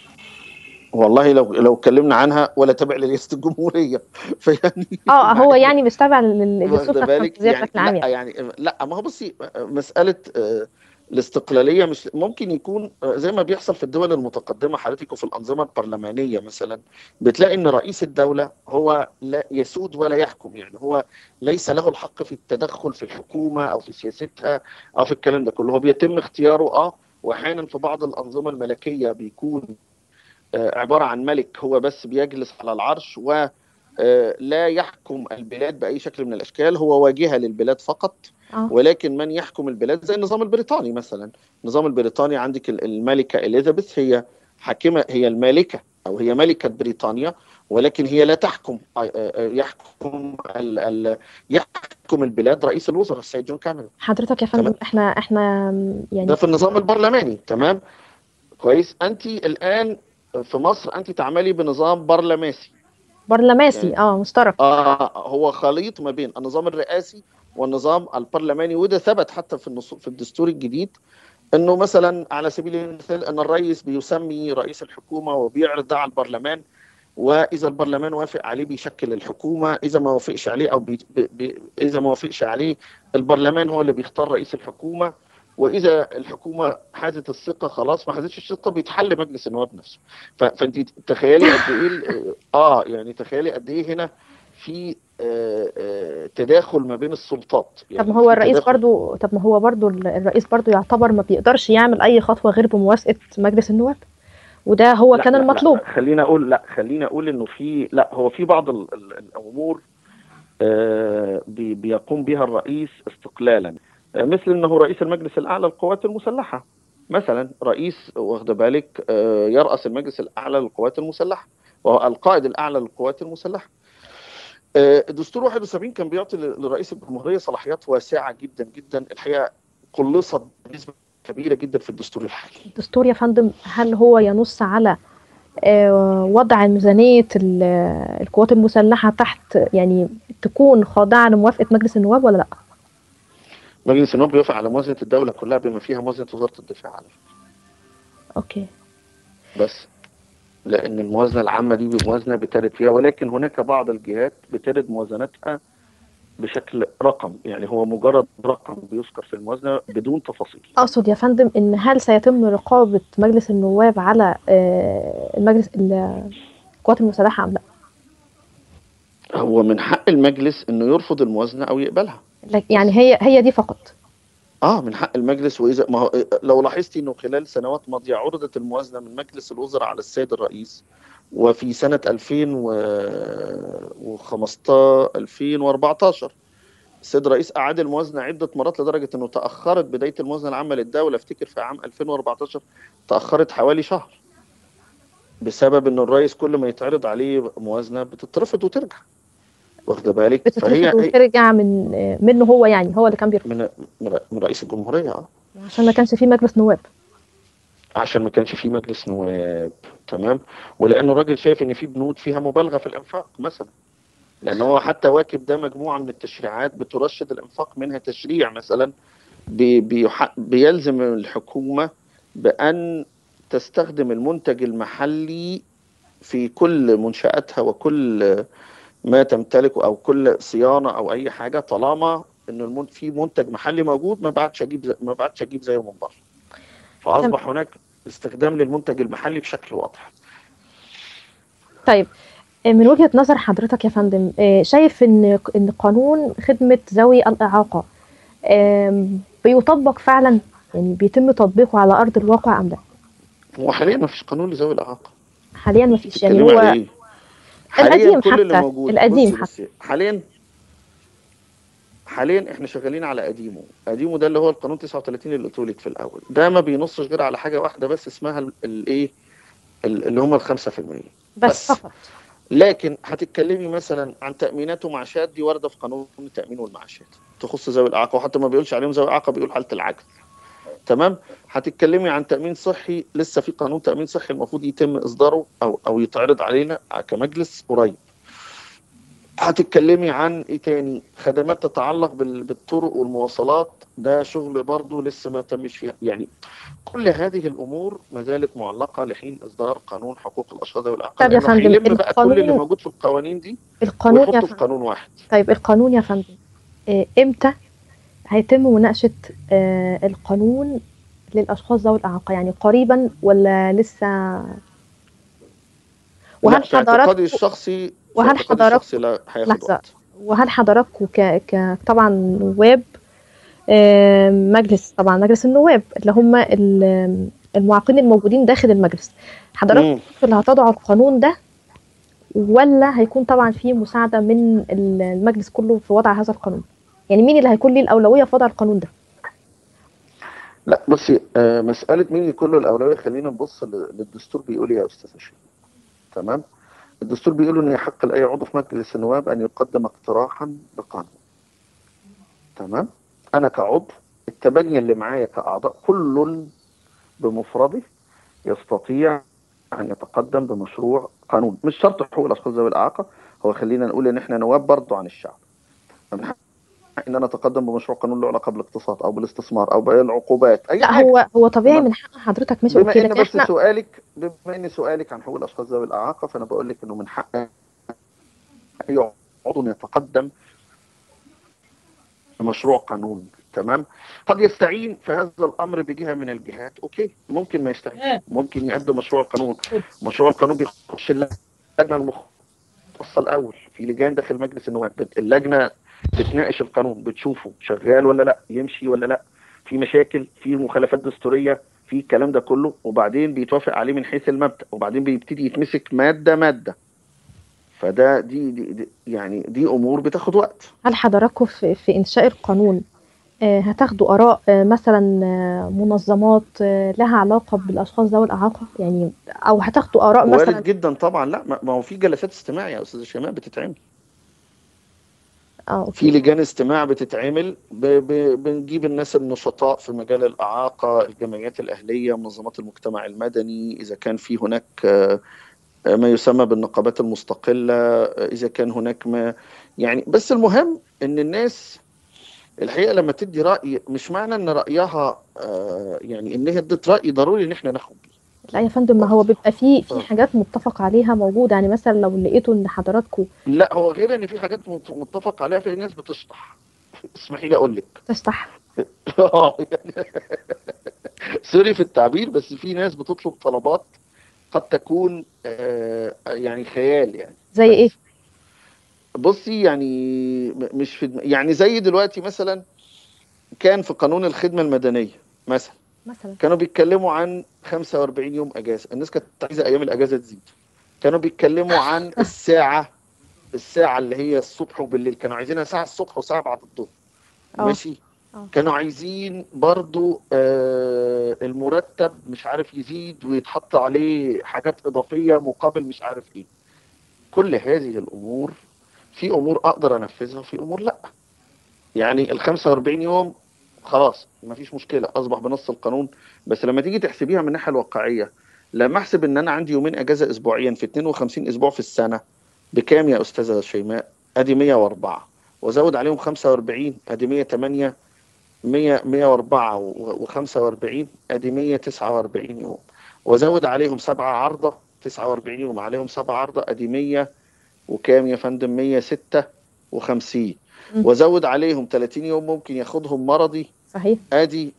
والله لو لو اتكلمنا عنها ولا تابع لرئاسه الجمهوريه فيعني
اه هو يعني مش تابع لل-
واخدة
للسلطه
بالك
التنفيذيه
يعني
بشكل عام
لا
يعني
يعني لا ما هو بصي مساله آه، الاستقلاليه مش ممكن يكون آه، زي ما بيحصل في الدول المتقدمه حضرتك وفي الانظمه البرلمانيه مثلا بتلاقي ان رئيس الدوله هو لا يسود ولا يحكم يعني هو ليس له الحق في التدخل في الحكومه او في سياستها او في الكلام ده كله هو بيتم اختياره اه واحيانا في بعض الانظمه الملكيه بيكون آه، عباره عن ملك هو بس بيجلس على العرش و آه، لا يحكم البلاد باي شكل من الاشكال هو واجهه للبلاد فقط
اه
ولكن من يحكم البلاد زي النظام البريطاني مثلا النظام البريطاني عندك ال- الملكه اليزابيث هي حاكمه هي المالكه او هي ملكه بريطانيا ولكن هي لا تحكم آه، آه، يحكم ال ال يحكم البلاد رئيس الوزراء السيد جون كاميرون
حضرتك يا فندم
تمام.
احنا احنا يعني
ده في النظام البرلماني تمام كويس انت الان في مصر انت تعملي بنظام برلماسي
برلماسي
يعني-
اه مشترك
آه هو خليط ما بين النظام الرئاسي والنظام البرلماني وده ثبت حتى في النص في الدستور الجديد انه مثلا على سبيل المثال ان الرئيس بيسمي رئيس الحكومه وبيعرض ده على البرلمان واذا البرلمان وافق عليه بيشكل الحكومه اذا ما وافقش عليه او بي بي اذا ما وافقش عليه البرلمان هو اللي بيختار رئيس الحكومه واذا الحكومه حازت الثقه خلاص ما حازتش الثقه بيتحل مجلس النواب نفسه ف- فانت تخيلي قد ايه ال- اه يعني تخيلي قد ايه هنا في آه، آه، تداخل ما بين السلطات
طب ما هو
في
الرئيس
تداخل.
برضو طب ما هو برضو ال- الرئيس برضو يعتبر ما بيقدرش يعمل اي خطوه غير بموافقه مجلس النواب وده هو
لا
كان
لا لا
المطلوب
لا خلينا اقول لا خلينا اقول انه في لا هو في بعض ال- ال- الامور آه، بي- بيقوم بها الرئيس استقلالا آه، مثل انه رئيس المجلس الاعلى للقوات المسلحه مثلا رئيس واخد بالك آه، يرأس المجلس الاعلى للقوات المسلحه وهو القائد الاعلى للقوات المسلحه آه، دستور 71 كان بيعطي ل- لرئيس الجمهوريه صلاحيات واسعه جدا جدا الحقيقه قلصت بنسبه كبيره جدا في الدستور الحالي
الدستور يا فندم هل هو ينص على آه، وضع ميزانيه ال- القوات المسلحه تحت يعني تكون خاضعه لموافقه مجلس النواب ولا لا
مجلس النواب بيوافق على موازنه الدوله كلها بما فيها موازنه وزاره الدفاع على فكرة.
اوكي
بس لان الموازنه العامه دي موازنه بترد فيها ولكن هناك بعض الجهات بترد موازنتها بشكل رقم يعني هو مجرد رقم بيذكر في الموازنه بدون تفاصيل
اقصد يا فندم ان هل سيتم رقابه مجلس النواب على آه، المجلس ال- القوات المسلحه ام لا
هو من حق المجلس انه يرفض الموازنه او يقبلها
لك- يعني هي هي دي فقط
اه من حق المجلس واذا ما هو لو لاحظتي انه خلال سنوات ماضيه عرضت الموازنه من مجلس الوزراء على السيد الرئيس وفي سنه 2015 2014 السيد الرئيس اعاد الموازنه عده مرات لدرجه انه تاخرت بدايه الموازنه العامه للدوله افتكر في عام 2014 تاخرت حوالي شهر بسبب ان الرئيس كل ما يتعرض عليه موازنه بتترفض وترجع واخده بالك
بتترفض وترجع من آه، منه هو يعني هو اللي كان بيرفض
من من رئيس الجمهوريه اه
عشان ما كانش فيه مجلس نواب
عشان ما كانش في مجلس نواب تمام ولانه الراجل شايف ان في بنود فيها مبالغه في الانفاق مثلا لان هو حتى واكب ده مجموعه من التشريعات بترشد الانفاق منها تشريع مثلا بي بيح- بيلزم الحكومه بان تستخدم المنتج المحلي في كل منشاتها وكل ما تمتلكه او كل صيانه او اي حاجه طالما ان المن... في منتج محلي موجود ما بعدش اجيب زي... ما بعدش اجيب زيه من بره فاصبح هناك استخدام للمنتج المحلي بشكل واضح
طيب من وجهة نظر حضرتك يا فندم آه، شايف ان ان قانون خدمة ذوي الإعاقة آم، بيطبق فعلا يعني بيتم تطبيقه على أرض الواقع أم لا؟
هو حاليا ما فيش قانون لذوي الاعاقه
حاليا ما فيش يعني
بتتكلموا
هو
على ايه؟ حاليا
القديم
كل اللي
حتى،
موجود
القديم
بصي بصي حاليا حاليا احنا شغالين على قديمه قديمه ده اللي هو القانون 39 اللي قلت لك في الاول ده ما بينصش غير على حاجه واحده بس اسمها ال- الايه ال- اللي هم ال 5%
بس
بس.
فقط
لكن هتتكلمي مثلا عن تامينات ومعاشات دي وارده في قانون التامين والمعاشات تخص ذوي الاعاقه وحتى ما بيقولش عليهم ذوي اعاقه بيقول حاله العجز تمام هتتكلمي عن تامين صحي لسه في قانون تامين صحي المفروض يتم اصداره او او يتعرض علينا كمجلس قريب هتتكلمي عن ايه تاني خدمات تتعلق بال- بالطرق والمواصلات ده شغل برضه لسه ما تمش فيها يعني كل هذه الامور ما زالت معلقه لحين اصدار قانون حقوق الاشخاص ذوي الاعاقه
طب يا
لأنه
فندم،
هيلم بقى كل اللي
القانون-
موجود في القوانين دي
القانون يا
ويحطه في
فندم
قانون واحد
طيب القانون يا فندم آه، امتى هيتم مناقشة آه، القانون للأشخاص ذوي الإعاقة يعني قريبا ولا لسه وهل
لا، في اعتقادي
حضراتكم
الشخصي في
وهل
اعتقادي
حضراتكم-
الشخصي لا هياخد
لحظة.
وقت
وهل حضراتكم ك... ك طبعا نواب آه، مجلس طبعا مجلس النواب اللي هم ال- المعاقين الموجودين داخل المجلس حضراتكم
مم.
اللي هتضعوا القانون ده ولا هيكون طبعا في مساعدة من المجلس كله في وضع هذا القانون يعني مين اللي هيكون ليه الأولوية في وضع القانون ده
لا بصي آه، مسألة مين يكون له الأولوية خلينا نبص ل- للدستور بيقول إيه يا أستاذ هشام تمام الدستور بيقول إن يحق لأي عضو في مجلس النواب أن يقدم اقتراحا بقانون تمام أنا كعضو التبني اللي معايا كأعضاء كل بمفرده يستطيع أن يتقدم بمشروع قانون مش شرط حقوق الأشخاص ذوي الإعاقة هو خلينا نقول إن إحنا نواب برضه عن الشعب فمن حق ان انا اتقدم بمشروع قانون له علاقه بالاقتصاد او بالاستثمار او بالعقوبات اي
لا
حاجه
هو هو طبيعي
تمام.
من حق حضرتك ماشي
بما
اوكي
ان
لكن
بس
احنا
سؤالك بما ان سؤالك عن حقوق الاشخاص ذوي الاعاقه فانا بقول لك انه من حق اي عضو أن يتقدم بمشروع قانون تمام قد يستعين في هذا الامر بجهه من الجهات اوكي ممكن ما يستعين ممكن يقدم مشروع قانون مشروع القانون بيخش اللجنه المختصه الاول في لجان داخل مجلس النواب بت- اللجنه بتناقش القانون بتشوفه شغال ولا لا يمشي ولا لا في مشاكل في مخالفات دستوريه في الكلام ده كله وبعدين بيتوافق عليه من حيث المبدا وبعدين بيبتدي يتمسك ماده ماده فده دي, دي, دي يعني دي امور بتاخد وقت
هل حضراتكم في, في انشاء القانون آه، هتاخدوا اراء آه، مثلا آه، منظمات آه، لها علاقه بالاشخاص ذوي الاعاقه يعني او هتاخدوا اراء
وارد
مثلا
جدا طبعا لا ما ما هو في جلسات استماع يا استاذ شيماء بتتعمل
اه
في
اوكي
لجان استماع بتتعمل ب... ب... بنجيب الناس النشطاء في مجال الإعاقة الجمعيات الأهلية منظمات المجتمع المدني إذا كان في هناك آه، آه، ما يسمى بالنقابات المستقلة آه، إذا كان هناك ما يعني بس المهم إن الناس الحقيقة لما تدي رأي مش معنى إن رأيها آه، يعني إن هي ادت رأي ضروري إن إحنا ناخد بيه
لا يا فندم ما هو بيبقى في في
آه.
حاجات متفق عليها موجوده يعني مثلا لو لقيتوا ان حضراتكم
لا هو غير إن في حاجات مت- متفق عليها في ناس بتشطح اسمحي لي أقول لك
تشطح
آه، يعني سوري في التعبير بس في ناس بتطلب طلبات قد تكون آه، يعني خيال يعني
زي ايه
بصي يعني م- مش في دم- يعني زي دلوقتي مثلا كان في قانون الخدمة المدنية مثلا
مثلا
كانوا بيتكلموا عن 45 يوم اجازة الناس كانت عايزة ايام الاجازة تزيد كانوا بيتكلموا عن الساعة الساعة اللي هي الصبح وبالليل كانوا عايزينها ساعة الصبح وساعة بعد الظهر
اه
ماشي
اه
كانوا عايزين برضو آه المرتب مش عارف يزيد ويتحط عليه حاجات إضافية مقابل مش عارف إيه كل هذه الأمور في أمور أقدر أنفذها وفي أمور لأ يعني ال 45 يوم خلاص مفيش مشكلة أصبح بنص القانون بس لما تيجي تحسبيها من الناحية الواقعية لما أحسب إن أنا عندي يومين أجازة أسبوعيا في 52 أسبوع في السنة بكام يا أستاذة شيماء؟ أدي 104 وزود عليهم 45 أدي 108 100 104 و45 ادي 149 يوم وزود عليهم سبعة عرضة 49 يوم عليهم سبعة عرضة ادي 100 وكام يا فندم 156
مم.
وزود عليهم 30 يوم ممكن ياخدهم مرضي
صحيح
ادي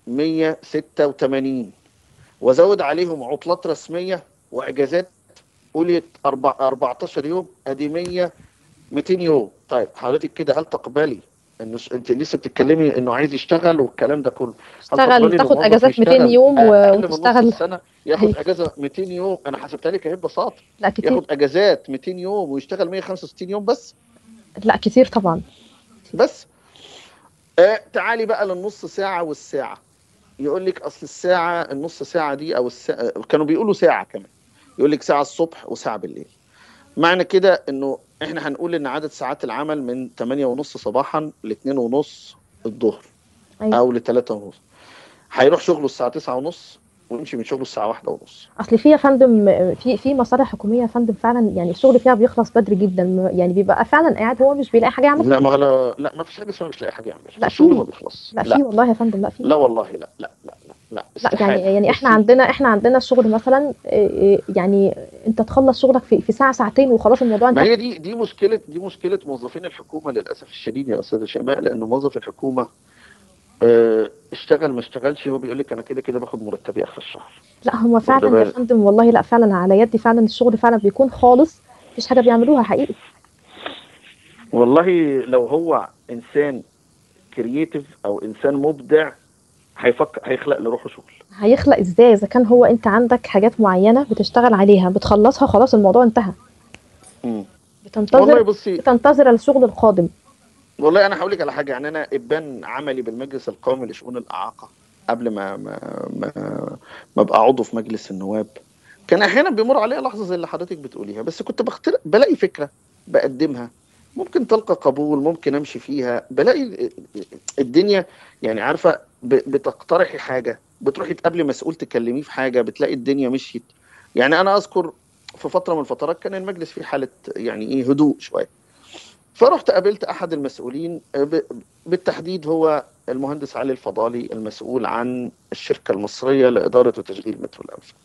186 وزود عليهم عطلات رسميه واجازات قولي أربع- 14 يوم ادي 100 200 يوم طيب حضرتك كده هل تقبلي انه ش- انت لسه بتتكلمي انه عايز يشتغل والكلام ده كله هل تقبلي
اشتغل
إنه
تاخد
موظف
اجازات 200
يشتغل
يوم و-
أقل من نص
وتشتغل
السنه ياخد
أيوة.
اجازه 200 يوم انا حسبتها لك اهي ببساطه
لا كتير
ياخد اجازات 200 يوم ويشتغل 165 يوم بس
لا كتير طبعا
بس آه تعالي بقى للنص ساعة والساعة يقول لك أصل الساعة النص ساعة دي أو الساعة كانوا بيقولوا ساعة كمان يقول لك ساعة الصبح وساعة بالليل معنى كده إنه إحنا هنقول إن عدد ساعات العمل من 8 ونص صباحا ل 2 ونص الظهر
أيوة.
أو ل 3 ونص هيروح شغله الساعة 9 ونص ويمشي من شغله الساعة 1 ونص
اصل في يا فندم في في مصالح حكوميه يا فندم فعلا يعني الشغل فيها بيخلص بدري جدا يعني بيبقى فعلا قاعد هو مش بيلاقي حاجه يعملها
لا ما لا لا ما فيش حاجة اسمها مش لاقي حاجة يعملها
لا،
الشغل
في.
ما بيخلص
لا في والله يا فندم لا في
لا والله لا لا لا لا لا
لا
استحالة.
يعني يعني احنا
بصي،
عندنا احنا عندنا الشغل مثلا إيه، إيه، يعني انت تخلص شغلك في في ساعه ساعتين وخلاص الموضوع
ما
انتهى
هي دي دي مشكله دي مشكله موظفين الحكومه للاسف الشديد يا استاذ شيماء لان موظف الحكومه آه، اشتغل ما اشتغلش هو بيقول لك انا كده كده باخد مرتبي اخر الشهر
لا هو فعلا يا
بالك.
فندم والله لا فعلا على يدي فعلا الشغل فعلا بيكون خالص مفيش حاجه بيعملوها حقيقي
والله لو هو انسان كرييتيف او انسان مبدع هيفكر هيخلق لروحه شغل
هيخلق ازاي اذا كان هو انت عندك حاجات معينه بتشتغل عليها بتخلصها خلاص الموضوع انتهى
مم. والله
بتنتظر
بصي
بتنتظر الشغل القادم
والله انا هقول لك على حاجه يعني انا ابان عملي بالمجلس القومي لشؤون الاعاقه قبل ما ما ما, ما ابقى عضو في مجلس النواب كان احيانا بيمر عليا لحظه زي اللي حضرتك بتقوليها بس كنت بختار بلاقي فكره بقدمها ممكن تلقى قبول ممكن امشي فيها بلاقي الدنيا يعني عارفه ب- بتقترحي حاجه بتروحي تقابلي مسؤول تكلميه في حاجه بتلاقي الدنيا مشيت يعني انا اذكر في فتره من الفترات كان المجلس فيه حاله يعني ايه هدوء شويه فرحت قابلت احد المسؤولين ب- بالتحديد هو المهندس علي الفضالي المسؤول عن الشركه المصريه لاداره وتشغيل مترو الانفاق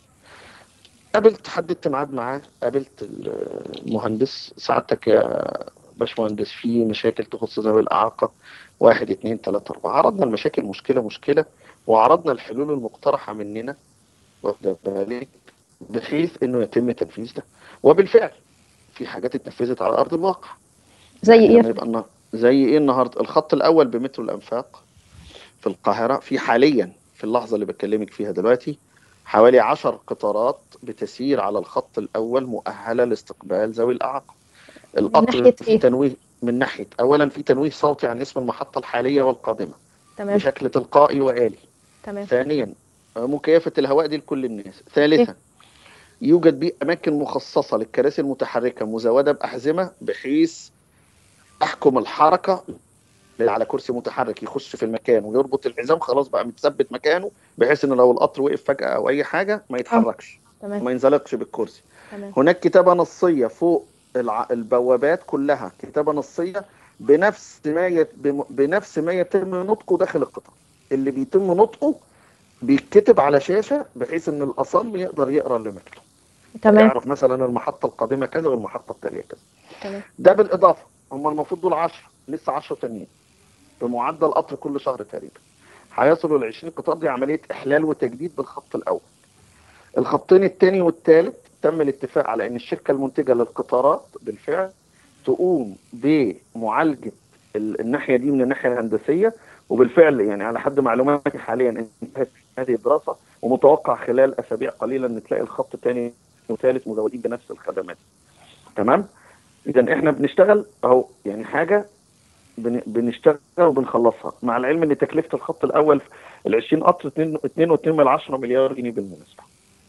قابلت حددت ميعاد معاه قابلت المهندس سعادتك يا باشمهندس في مشاكل تخص ذوي الاعاقه واحد اتنين تلاته اربعه عرضنا المشاكل مشكله مشكله وعرضنا الحلول المقترحه مننا واخد بالك بحيث انه يتم تنفيذ ده وبالفعل في حاجات اتنفذت على ارض الواقع
زي
يعني
ايه
لما يبقى النهار زي ايه النهارده الخط الاول بمترو الانفاق في القاهره في حاليا في اللحظه اللي بكلمك فيها دلوقتي حوالي عشر قطارات بتسير على الخط الاول مؤهله لاستقبال ذوي الاعاقه القطر
ناحية
في
إيه؟
تنويه من ناحيه اولا في تنويه صوتي عن اسم المحطه الحاليه والقادمه
تمام
بشكل تلقائي والي
تمام
ثانيا مكيفة الهواء دي لكل الناس ثالثا يوجد بيه أماكن مخصصة للكراسي المتحركة مزودة بأحزمة بحيث أحكم الحركة اللي على كرسي متحرك يخش في المكان ويربط الحزام خلاص بقى متثبت مكانه بحيث ان لو القطر وقف فجأة او اي حاجة ما يتحركش
تمام
ما ينزلقش بالكرسي
تمام
هناك كتابة نصية فوق الع... البوابات كلها كتابة نصية بنفس ما يت... بم- بنفس ما يتم نطقه داخل القطار اللي بيتم نطقه بيتكتب على شاشة بحيث ان الأصم يقدر يقرا اللي مكتوب
تمام
يعرف مثلا المحطة القادمة كذا والمحطة التالية كذا
تمام
ده بالإضافة هم المفروض دول 10 لسه 10 تانيين بمعدل قطر كل شهر تقريبا هيصلوا ل 20 قطار دي عملية إحلال وتجديد بالخط الأول الخطين الثاني والثالث تم الاتفاق على ان الشركه المنتجه للقطارات بالفعل تقوم بمعالجه ال- الناحيه دي من الناحيه الهندسيه وبالفعل يعني على حد معلوماتي حاليا انتهت هذه الدراسه ومتوقع خلال اسابيع قليله ان تلاقي الخط الثاني وثالث مزودين بنفس الخدمات تمام اذا احنا بنشتغل اهو يعني حاجه بن- بنشتغل وبنخلصها مع العلم ان تكلفه الخط الاول ال 20 قطر 2.2 من 10 مليار جنيه بالمناسبه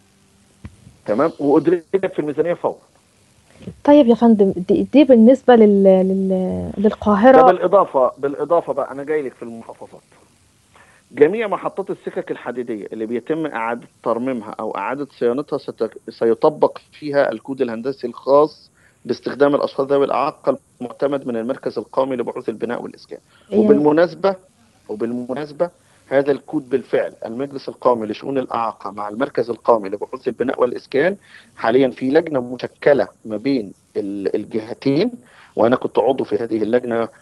تمام وادركت في الميزانيه فورا
طيب يا فندم دي, دي بالنسبه لل... لل...
ده
للقاهره
بالاضافه بالاضافه بقى انا جاي لك في المحافظات جميع محطات السكك الحديديه اللي بيتم اعاده ترميمها او اعاده صيانتها ست... سيطبق فيها الكود الهندسي الخاص باستخدام الاشخاص ذوي الاعاقه المعتمد من المركز القومي لبحوث البناء والاسكان
يعني
وبالمناسبة وبالمناسبة هذا الكود بالفعل المجلس القومي لشؤون الإعاقة مع المركز القومي لبحوث البناء والإسكان حاليا في لجنة مشكلة ما بين ال- الجهتين وأنا كنت عضو في هذه اللجنة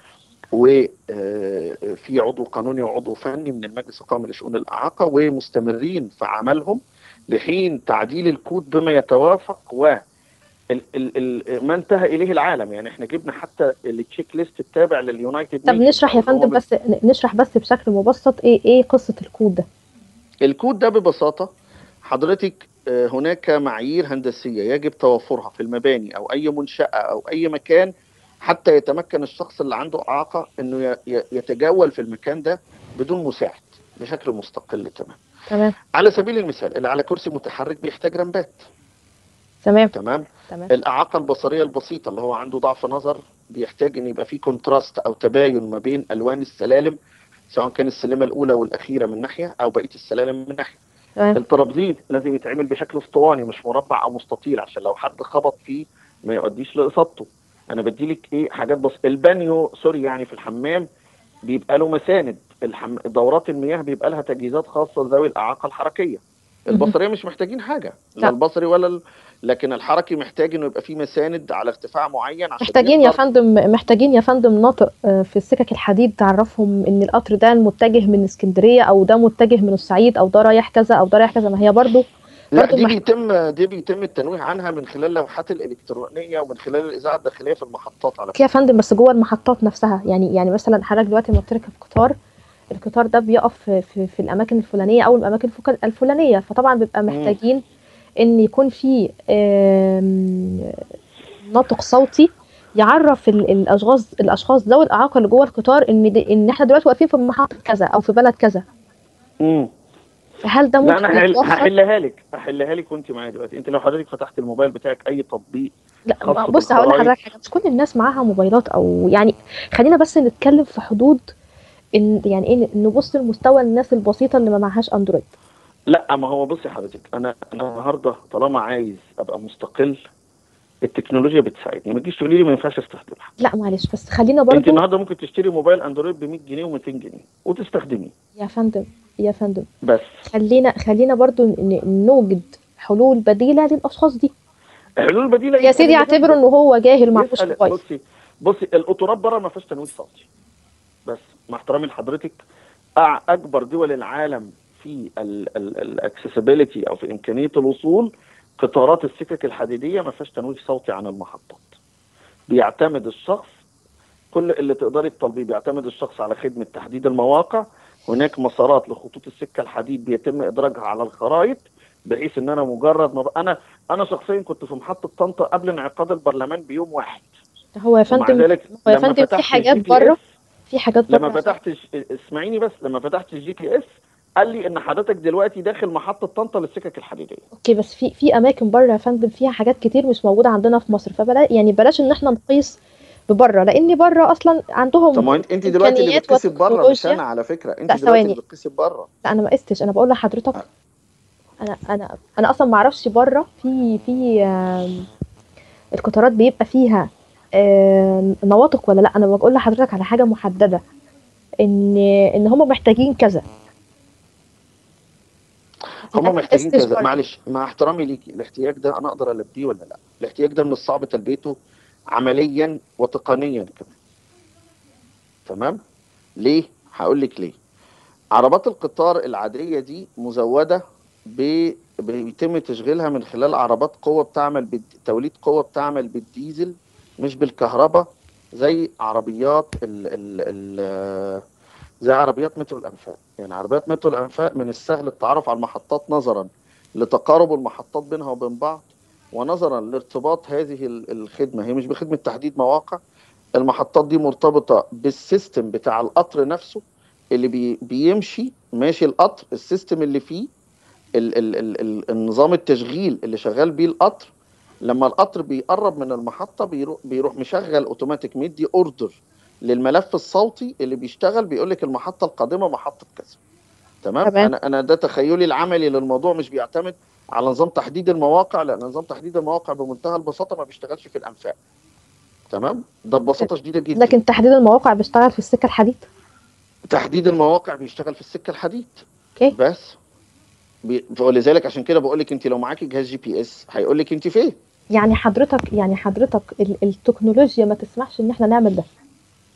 وفي عضو قانوني وعضو فني من المجلس القومي لشؤون الاعاقه ومستمرين في عملهم لحين تعديل الكود بما يتوافق و ال- ال- ال- ما انتهى اليه العالم يعني احنا جبنا حتى التشيك ليست التابع لليونايتد
طب
نيشنز
نشرح يا
اللي هو
فندم بس نشرح بس بشكل مبسط ايه ايه قصة الكود ده
الكود ده ببساطة حضرتك آه، هناك معايير هندسية يجب توفرها في المباني أو أي منشأة أو أي مكان حتى يتمكن الشخص اللي عنده إعاقة إنه ي- ي- يتجول في المكان ده بدون مساعد بشكل مستقل تمام
تمام
على سبيل المثال اللي على كرسي متحرك بيحتاج رمبات
تمام
تمام
تمام
الإعاقة البصرية البسيطة اللي هو عنده ضعف نظر بيحتاج إن يبقى فيه كونتراست أو تباين ما بين ألوان السلالم سواء كان السلمة الأولى والأخيرة من ناحية أو بقية السلالم من ناحية
تمام
الترابزين لازم يتعمل بشكل اسطواني مش مربع او مستطيل عشان لو حد خبط فيه ما يؤديش لاصابته انا بديلك ايه حاجات بس البانيو سوري يعني في الحمام بيبقى له مساند الحم... دورات المياه بيبقى لها تجهيزات خاصه لذوي الاعاقه الحركيه البصريه مش محتاجين حاجه لا
لا.
البصري ولا ال... لكن الحركي محتاج انه يبقى فيه مساند على ارتفاع معين عشان
محتاجين يا
يقدر-
فندم محتاجين يا فندم ناطق آه، في السكك الحديد تعرفهم ان القطر ده متجه من اسكندريه او ده متجه من الصعيد او ده رايح كذا او ده رايح كذا ما هي برضو
لا
برضو
دي
مح-
بيتم دي بيتم التنويه عنها من خلال اللوحات الالكترونيه ومن خلال الاذاعه الداخليه في المحطات على
اوكي يا فندم بس جوه المحطات نفسها يعني يعني مثلا حضرتك دلوقتي لما بتركب قطار القطار ده بيقف في, في, في الاماكن الفلانيه او الاماكن الفك- الفلانيه فطبعا بيبقى
مم.
محتاجين ان يكون في آم، ناطق صوتي يعرف ال- الاشخاص الاشخاص ذوي الاعاقه اللي جوه القطار ان دي ان احنا دلوقتي واقفين في محطه كذا او في بلد كذا
مم.
فهل ده
لا
ممكن
انا هحل-
يتوفر؟
هحلها لك هحلها لك وانت معايا دلوقتي انت لو حضرتك فتحت الموبايل بتاعك اي تطبيق
لا
خاصة
بص هقول
بالخرايط.
لحضرتك حاجه مش كل الناس معاها موبايلات او يعني خلينا بس نتكلم في حدود ان يعني ايه نبص لمستوى الناس البسيطه اللي ما معهاش اندرويد
لا ما هو بصي حضرتك انا انا النهارده طالما عايز ابقى مستقل التكنولوجيا بتساعدني ما تجيش تقولي لي ما ينفعش استخدمها
لا معلش بس خلينا
انت
برضو
النهارده ممكن تشتري موبايل اندرويد ب 100 جنيه و200 جنيه وتستخدميه
يا فندم يا فندم
بس
خلينا خلينا برضو ن- نوجد حلول بديله للاشخاص دي
الحلول البديله
يا سيدي اعتبره ان هو جاهل معهوش
يسأل-
موبايل
بصي بصي القطارات بره ما فيهاش تنويه صوتي بس مع احترامي لحضرتك أع- اكبر دول العالم في الاكسسبيليتي او في امكانيه الوصول قطارات السكك الحديديه ما فيهاش تنويه صوتي عن المحطات بيعتمد الشخص كل اللي تقدري تطلبيه بيعتمد الشخص على خدمه تحديد المواقع هناك مسارات لخطوط السكه الحديد بيتم ادراجها على الخرائط بحيث ان انا مجرد ما ب- انا انا شخصيا كنت في محطه طنطا قبل انعقاد البرلمان بيوم واحد
هو يا
ومع
فندم
ذلك
هو يا
لما
فندم في
فتحت
حاجات
الجي بي
بره
إس
في حاجات
لما
بره
فتحت الج- اسمعيني بس لما فتحت الجي بي اس قال لي ان حضرتك دلوقتي داخل محطه طنطا للسكك الحديديه
اوكي بس في في اماكن بره يا فندم فيها حاجات كتير مش موجوده عندنا في مصر فبلا يعني بلاش ان احنا نقيس ببره لان بره اصلا عندهم
طب ما انت انت دلوقتي اللي
إمكانيات
بتقيسي بره مش
وتكنولوجيا.
انا على فكره انت
لا،
دلوقتي
ثواني.
اللي بتقيسي بره
لا انا ما قستش انا بقول لحضرتك انا انا انا اصلا ما اعرفش بره في في آم، القطارات بيبقى فيها آم، نواطق ولا لا انا بقول لحضرتك على حاجه محدده ان ان هم محتاجين كذا
هم
ما
محتاجين
قستش
كذا
برضه.
معلش مع احترامي ليكي الاحتياج ده انا اقدر البيه ولا لا الاحتياج ده من الصعب تلبيته عمليا وتقنيا كمان تمام ليه هقول لك ليه عربات القطار العاديه دي مزوده ب بيتم تشغيلها من خلال عربات قوه بتعمل بد... توليد قوه بتعمل بالديزل مش بالكهرباء زي عربيات ال... ال... ال... زي عربيات مترو الانفاق يعني عربيات مترو الانفاق من السهل التعرف على المحطات نظرا لتقارب المحطات بينها وبين بعض ونظرا لارتباط هذه ال- الخدمه هي مش بخدمه تحديد مواقع المحطات دي مرتبطه بالسيستم بتاع القطر نفسه اللي بي بيمشي ماشي القطر السيستم اللي فيه ال ال ال ال النظام التشغيل اللي شغال بيه القطر لما القطر بيقرب من المحطه بيروح, بيروح مشغل اوتوماتيك مدي اوردر للملف الصوتي اللي بيشتغل بيقول لك المحطه القادمه محطه كذا تمام
تمام.
انا انا ده تخيلي العملي للموضوع مش بيعتمد على نظام تحديد المواقع لان نظام تحديد المواقع بمنتهى البساطه ما بيشتغلش في الانفاق تمام ده ببساطه شديده جدا
لكن تحديد المواقع بيشتغل في السكه الحديد
تحديد المواقع بيشتغل في السكه الحديد
اوكي
بس بي... ولذلك عشان كده بقول لك انت لو معاكي جهاز جي بي اس هيقول لك انت فين
يعني حضرتك يعني حضرتك ال- التكنولوجيا ما تسمحش ان احنا نعمل ده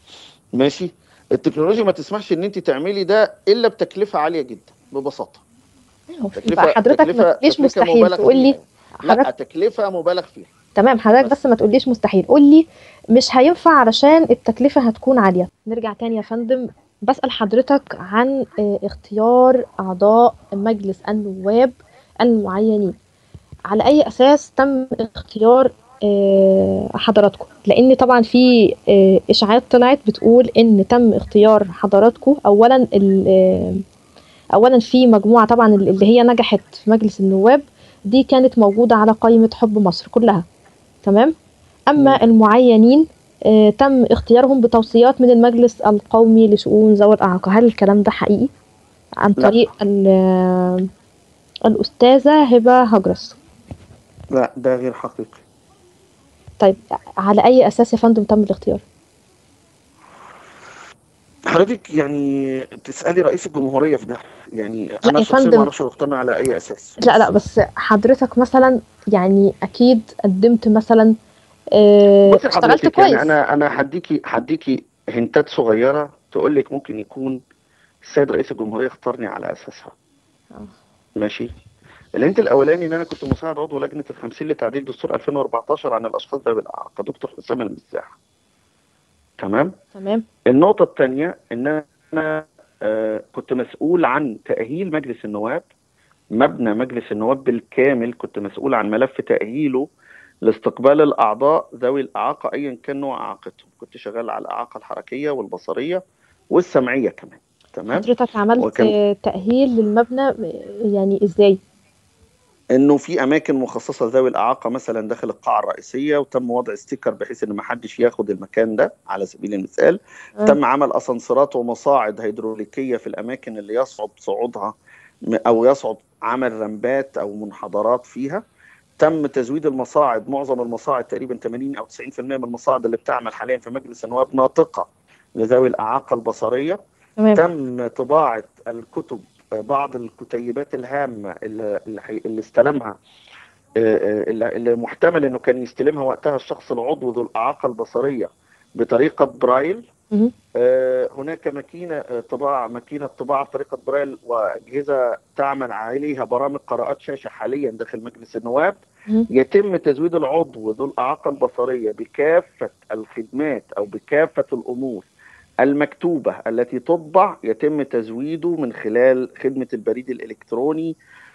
ماشي التكنولوجيا ما تسمحش ان انت تعملي ده الا بتكلفه عاليه جدا ببساطه
يبقى حضرتك ما تقوليش مستحيل
مبالغ
تقول لي
فيها. لا
حضرتك
تكلفه مبالغ فيها
تمام حضرتك
بس.
بس ما تقوليش مستحيل قول لي مش هينفع علشان التكلفة هتكون عالية نرجع تاني يا فندم بسأل حضرتك عن آه، اختيار أعضاء مجلس النواب المعينين على أي أساس تم اختيار آه، حضراتكم لأن طبعا في آه، إشاعات طلعت بتقول إن تم اختيار حضراتكم أولا ال- آه، أولا في مجموعة طبعا اللي هي نجحت في مجلس النواب دي كانت موجودة على قائمة حب مصر كلها تمام أما
مم.
المعينين آه، تم اختيارهم بتوصيات من المجلس القومي لشؤون ذوي الإعاقة هل الكلام ده حقيقي عن
لا.
طريق ال- آه، الأستاذة هبة هجرس
لا ده غير حقيقي
طيب على أي أساس يا فندم تم الاختيار
حضرتك يعني تسالي رئيس الجمهوريه في ده يعني
لا
انا
يا
شخصيا
فندم.
ما اعرفش اقتنع على اي اساس
لا لا بس حضرتك مثلا يعني أكيد قدمت مثلا آه،
بصي
اشتغلت
حضرتك
كويس
يعني انا انا هديكي هديكي هنتات صغيره تقول لك ممكن يكون السيد رئيس الجمهوريه اختارني على اساسها
آه.
ماشي الهنت الاولاني ان انا كنت مساعد عضو لجنه الخمسين لتعديل دستور 2014 عن الاشخاص ذوي الاعاقه دكتور حسام المساح تمام
تمام
النقطه الثانيه ان انا آه كنت مسؤول عن تاهيل مجلس النواب مبنى مجلس النواب بالكامل كنت مسؤول عن ملف تاهيله لاستقبال الاعضاء ذوي الاعاقه ايا كان نوع اعاقتهم كنت شغال على الاعاقه الحركيه والبصريه والسمعيه كمان تمام
حضرتك عملت
وكان-
آه، تأهيل للمبنى آه، يعني ازاي
انه في اماكن مخصصه لذوي الاعاقه مثلا داخل القاعه الرئيسيه وتم وضع ستيكر بحيث ان ما حدش ياخد المكان ده على سبيل المثال
آه.
تم عمل اسانسيرات ومصاعد هيدروليكيه في الاماكن اللي يصعب صعودها م- او يصعب عمل رمبات او منحدرات فيها تم تزويد المصاعد معظم المصاعد تقريبا 80 او 90% من المصاعد اللي بتعمل حاليا في مجلس النواب ناطقه لذوي الاعاقه البصريه
تمام
تم طباعة الكتب بعض الكتيبات الهامة اللي, اللي حي- اللي استلمها آه، آه، اللي اللي محتمل انه كان يستلمها وقتها الشخص العضو ذو الاعاقه البصريه بطريقه برايل
مهم.
آه، هناك ماكينه آه، طباعه ماكينه طباعه بطريقه برايل واجهزه تعمل عليها برامج قراءات شاشه حاليا داخل مجلس النواب
مهم.
يتم تزويد العضو ذو الاعاقه البصريه بكافه الخدمات او بكافه الامور المكتوبه التي تطبع يتم تزويده من خلال خدمه البريد الالكتروني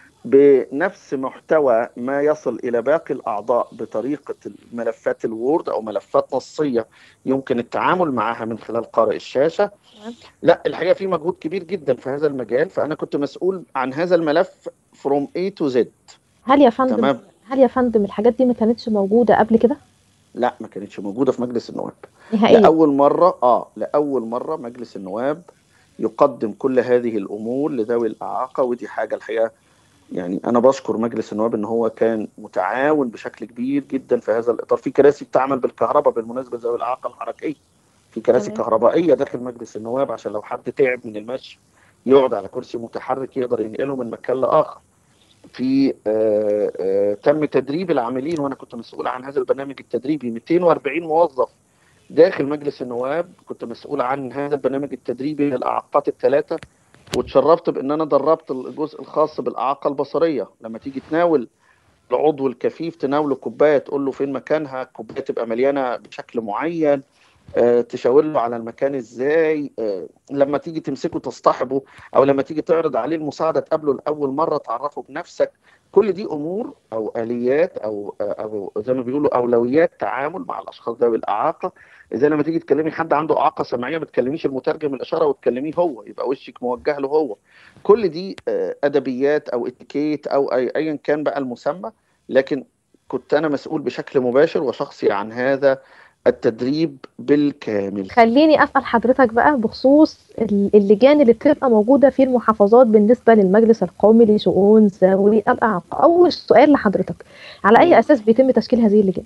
بنفس محتوى ما يصل الى باقي الاعضاء بطريقه ملفات الوورد او ملفات نصيه يمكن التعامل معها من خلال قارئ الشاشه
تمام.
لا الحقيقه في مجهود كبير جدا في هذا المجال فانا كنت مسؤول عن هذا الملف from A to Z
هل يا فندم
تمام
هل يا فندم الحاجات دي ما كانتش موجودة قبل كده
لا ما كانتش موجوده في مجلس النواب
نهائيا
لاول مره اه لاول مره مجلس النواب يقدم كل هذه الامور لذوي الاعاقه ودي حاجه الحقيقه يعني انا بشكر مجلس النواب ان هو كان متعاون بشكل كبير جدا في هذا الاطار في كراسي بتعمل بالكهرباء بالمناسبه ذوي الاعاقه الحركيه في كراسي
تمام.
كهربائيه داخل مجلس النواب عشان لو حد تعب من المشي يقعد على كرسي متحرك يقدر ينقله من مكان لاخر في آه آه تم تدريب العاملين وانا كنت مسؤول عن هذا البرنامج التدريبي 240 موظف داخل مجلس النواب كنت مسؤول عن هذا البرنامج التدريبي للاعاقات الثلاثه واتشرفت بان انا دربت الجزء الخاص بالاعاقه البصريه لما تيجي تناول العضو الكفيف تناوله كوبايه تقول له فين مكانها الكوبايه تبقى مليانه بشكل معين آه، تشاور له على المكان ازاي آه، لما تيجي تمسكه تصطحبه او لما تيجي تعرض عليه المساعده تقابله لاول مره تعرفه بنفسك كل دي امور او اليات او او زي ما بيقولوا اولويات تعامل مع الاشخاص ذوي الاعاقه زي لما تيجي تكلمي حد عنده اعاقه سمعيه ما تكلميش المترجم الاشاره وتكلميه هو يبقى وشك موجه له هو كل دي آه، ادبيات او اتيكيت او أي- ايا كان بقى المسمى لكن كنت انا مسؤول بشكل مباشر وشخصي عن هذا التدريب بالكامل
خليني أسأل حضرتك بقى بخصوص ال- اللجان اللي بتبقى موجودة في المحافظات بالنسبة للمجلس القومي لشؤون ذوي الإعاقة أول سؤال لحضرتك على أي أساس بيتم تشكيل هذه اللجان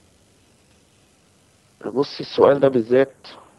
بصي السؤال ده بالذات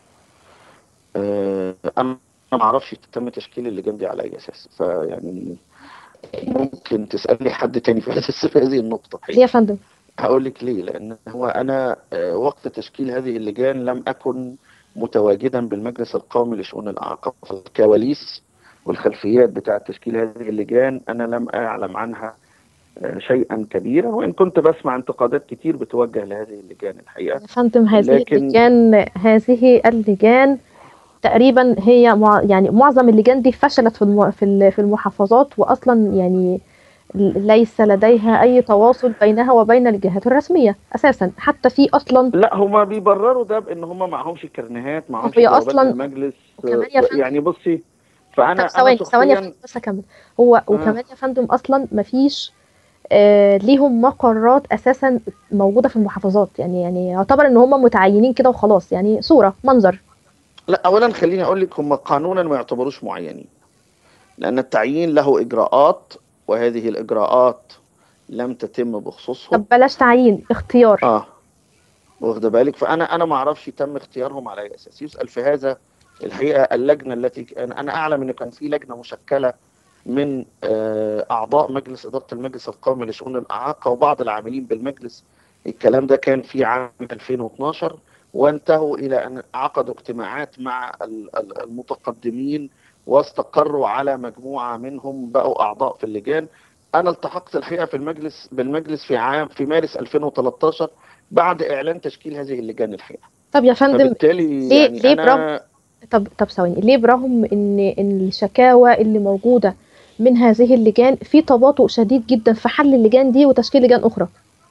آه، انا ما اعرفش تم تشكيل اللجان دي على اي اساس فيعني ممكن تسالني حد تاني في هذه في هذه النقطه
ليه يا فندم
هقول لك ليه لان هو انا آه، وقت تشكيل هذه اللجان لم اكن متواجدا بالمجلس القومي لشؤون الإعاقة الكواليس والخلفيات بتاعة تشكيل هذه اللجان أنا لم أعلم عنها آه، شيئا كبيرا وإن كنت بسمع انتقادات كتير بتوجه لهذه اللجان الحقيقة
يا فندم هذه
لكن-
اللجان هذه اللجان تقريبا هي مع يعني معظم اللجان دي فشلت في الم- في ال- في المحافظات واصلا يعني ل- ليس لديها اي تواصل بينها وبين الجهات الرسميه اساسا حتى في اصلا
لا هما بيبرروا ده بان هما معهمش كرنيهات معهمش
هي
جوابات
أصلاً-
من المجلس
وكمان يا فندم-
يعني بصي فانا
طب ثواني
انا
ثواني يا
شخصيا
فندم بس اكمل هو وكمان يا فندم اصلا مفيش آه ليهم مقرات اساسا موجوده في المحافظات يعني يعني يعتبر ان هم متعينين كده وخلاص يعني صوره منظر
لا اولا خليني اقول لك هم قانونا ما يعتبروش معينين لان التعيين له اجراءات وهذه الاجراءات لم تتم بخصوصهم
طب بلاش تعيين اختيار
اه واخده بالك فانا انا ما اعرفش تم اختيارهم على اي اساس يسال في هذا الحقيقه اللجنه التي انا أنا اعلم ان كان في لجنه مشكله من آه، اعضاء مجلس اداره المجلس القومي لشؤون الاعاقه وبعض العاملين بالمجلس الكلام ده كان في عام 2012 وانتهوا الى ان عقدوا اجتماعات مع ال- ال- المتقدمين واستقروا على مجموعه منهم بقوا اعضاء في اللجان انا التحقت الحقيقه في المجلس بالمجلس في عام في مارس 2013 بعد اعلان تشكيل هذه اللجان الحقيقه
طب يا فندم
فبالتالي
ليه-
يعني
ليه
انا
طب طب ثواني ليه برغم ان إن الشكاوى اللي موجوده من هذه اللجان في تباطؤ شديد جدا في حل اللجان دي وتشكيل لجان اخرى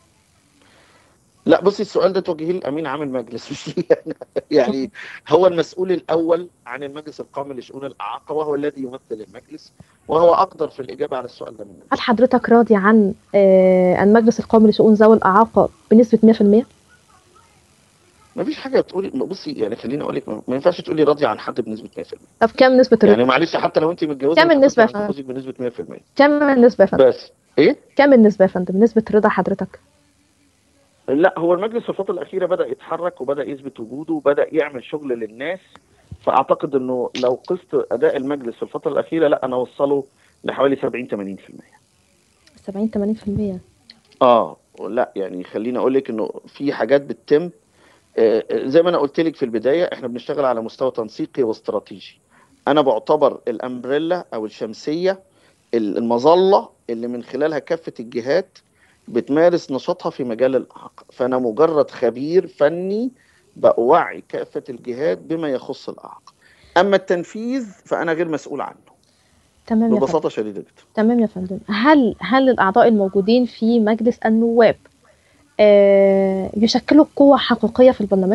لا بصي السؤال ده توجهيه لامين عام المجلس مش لي أنا. يعني هو المسؤول الاول عن المجلس القومي لشؤون الاعاقه وهو الذي يمثل المجلس وهو اقدر في الاجابه على السؤال ده منه
هل حضرتك راضي عن آه، المجلس القومي لشؤون ذوي الاعاقه بنسبه 100%
ما فيش حاجه تقولي بصي يعني خليني اقول لك ما ما ينفعش تقولي راضي عن حد بنسبه 100%
طب كام نسبه الرضا
يعني معلش حتى لو انت متجوزه
كام
مش
النسبة
هترضي
يا
عن
فندم؟
جوزك بنسبه 100%
كام النسبه يا فندم
بس ايه
كام النسبه يا فندم نسبه رضا حضرتك
لا هو المجلس في الفترة الأخيرة بدأ يتحرك وبدأ يثبت وجوده وبدأ يعمل شغل للناس فأعتقد إنه لو قست أداء المجلس في الفترة الأخيرة لا أنا أوصله لحوالي 70 80%
70 80%
اه لا يعني خليني اقول لك انه في حاجات بتتم آه، آه، زي ما انا قلت لك في البدايه احنا بنشتغل على مستوى تنسيقي واستراتيجي انا بعتبر الامبريلا او الشمسيه ال- المظله اللي من خلالها كافه الجهات بتمارس نشاطها في مجال الاعاقه فانا مجرد خبير فني بوعي كافه الجهات بما يخص الاعاقه اما التنفيذ فانا غير مسؤول عنه
تمام يا فندم
ببساطه شديده جدا
تمام يا فندم هل هل الاعضاء الموجودين في مجلس النواب آه، يشكلوا قوة حقيقية في البرلمان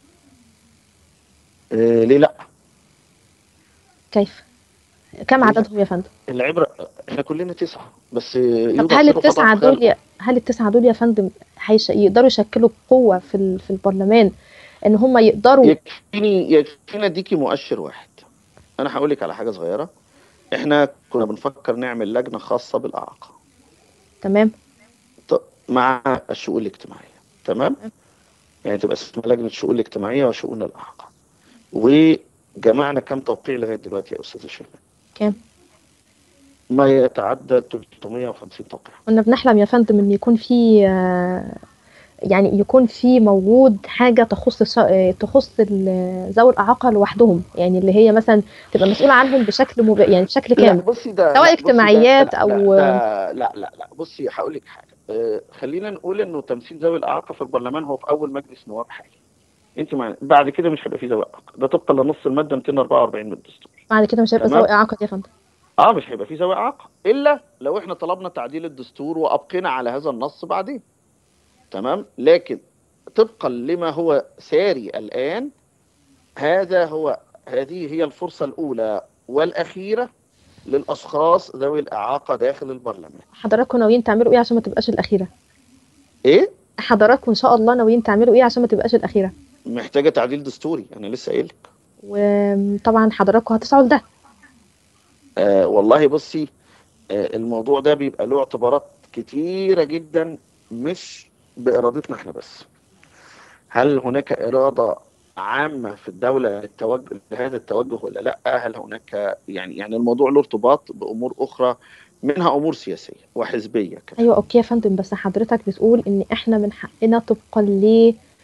آه ليه لا
كيف كم
ليه
عددهم يا فندم
العبره احنا كلنا تسعه بس
طب
يوضع
هل
سر
التسعة
فضاء
دول يا- هل التسعة دول يا فندم هيش- يقدروا يشكلوا قوة في ال- في البرلمان ان هم يقدروا
يكفيني يكفينا اديكي مؤشر واحد انا هقول لك على حاجه صغيره احنا كنا بنفكر نعمل لجنه خاصه بالاعاقه
تمام
ط- مع الشؤون الاجتماعيه تمام يعني تبقى اسمها لجنه الشؤون الاجتماعيه وشؤون الاعاقه وجمعنا كم توقيع لغايه دلوقتي يا استاذ شيماء
كام
ما يتعدى 350 توقيع
كنا بنحلم يا فندم ان يكون في آه، يعني يكون في موجود حاجة تخص الش- آه، تخص ال- ذوي الإعاقة لوحدهم يعني اللي هي مثلا تبقى مسؤولة عنهم بشكل مب... يعني بشكل
لا
كامل
بصي ده
سواء
لا، بصي ده-
اجتماعيات
لا
أو-
لا لا لا, لا بصي هقول لك حاجه آه، خلينا نقول انه تمثيل ذوي الاعاقه في البرلمان هو في اول مجلس نواب حالي انت مع... بعد كده مش هيبقى في ذوي اعاقه ده طبقا لنص الماده 244 من الدستور
بعد كده مش هيبقى
تمام.
ذوي إعاقة يا فندم
اه مش هيبقى في ذوي اعاقه الا لو احنا طلبنا تعديل الدستور وابقينا على هذا النص بعدين تمام لكن طبقا لما هو ساري الان هذا هو هذه هي الفرصه الاولى والاخيره للاشخاص ذوي الاعاقه داخل البرلمان
حضراتكم ناويين تعملوا ايه عشان ما تبقاش الأخيرة
ايه
حضراتكم ان شاء الله ناويين تعملوا ايه عشان ما تبقاش الأخيرة
محتاجه تعديل دستوري انا لسه قايل لك
وطبعا حضراتكم هتسعوا لده
آه والله بصي آه الموضوع ده بيبقى له اعتبارات كتيره جدا مش بارادتنا احنا بس هل هناك اراده عامه في الدوله للتوجه لهذا التوجه ولا لا هل هناك يعني يعني الموضوع له ارتباط بامور اخرى منها امور سياسيه وحزبيه كمان
ايوه اوكي يا فندم بس حضرتك بتقول ان احنا من حقنا طبقا ل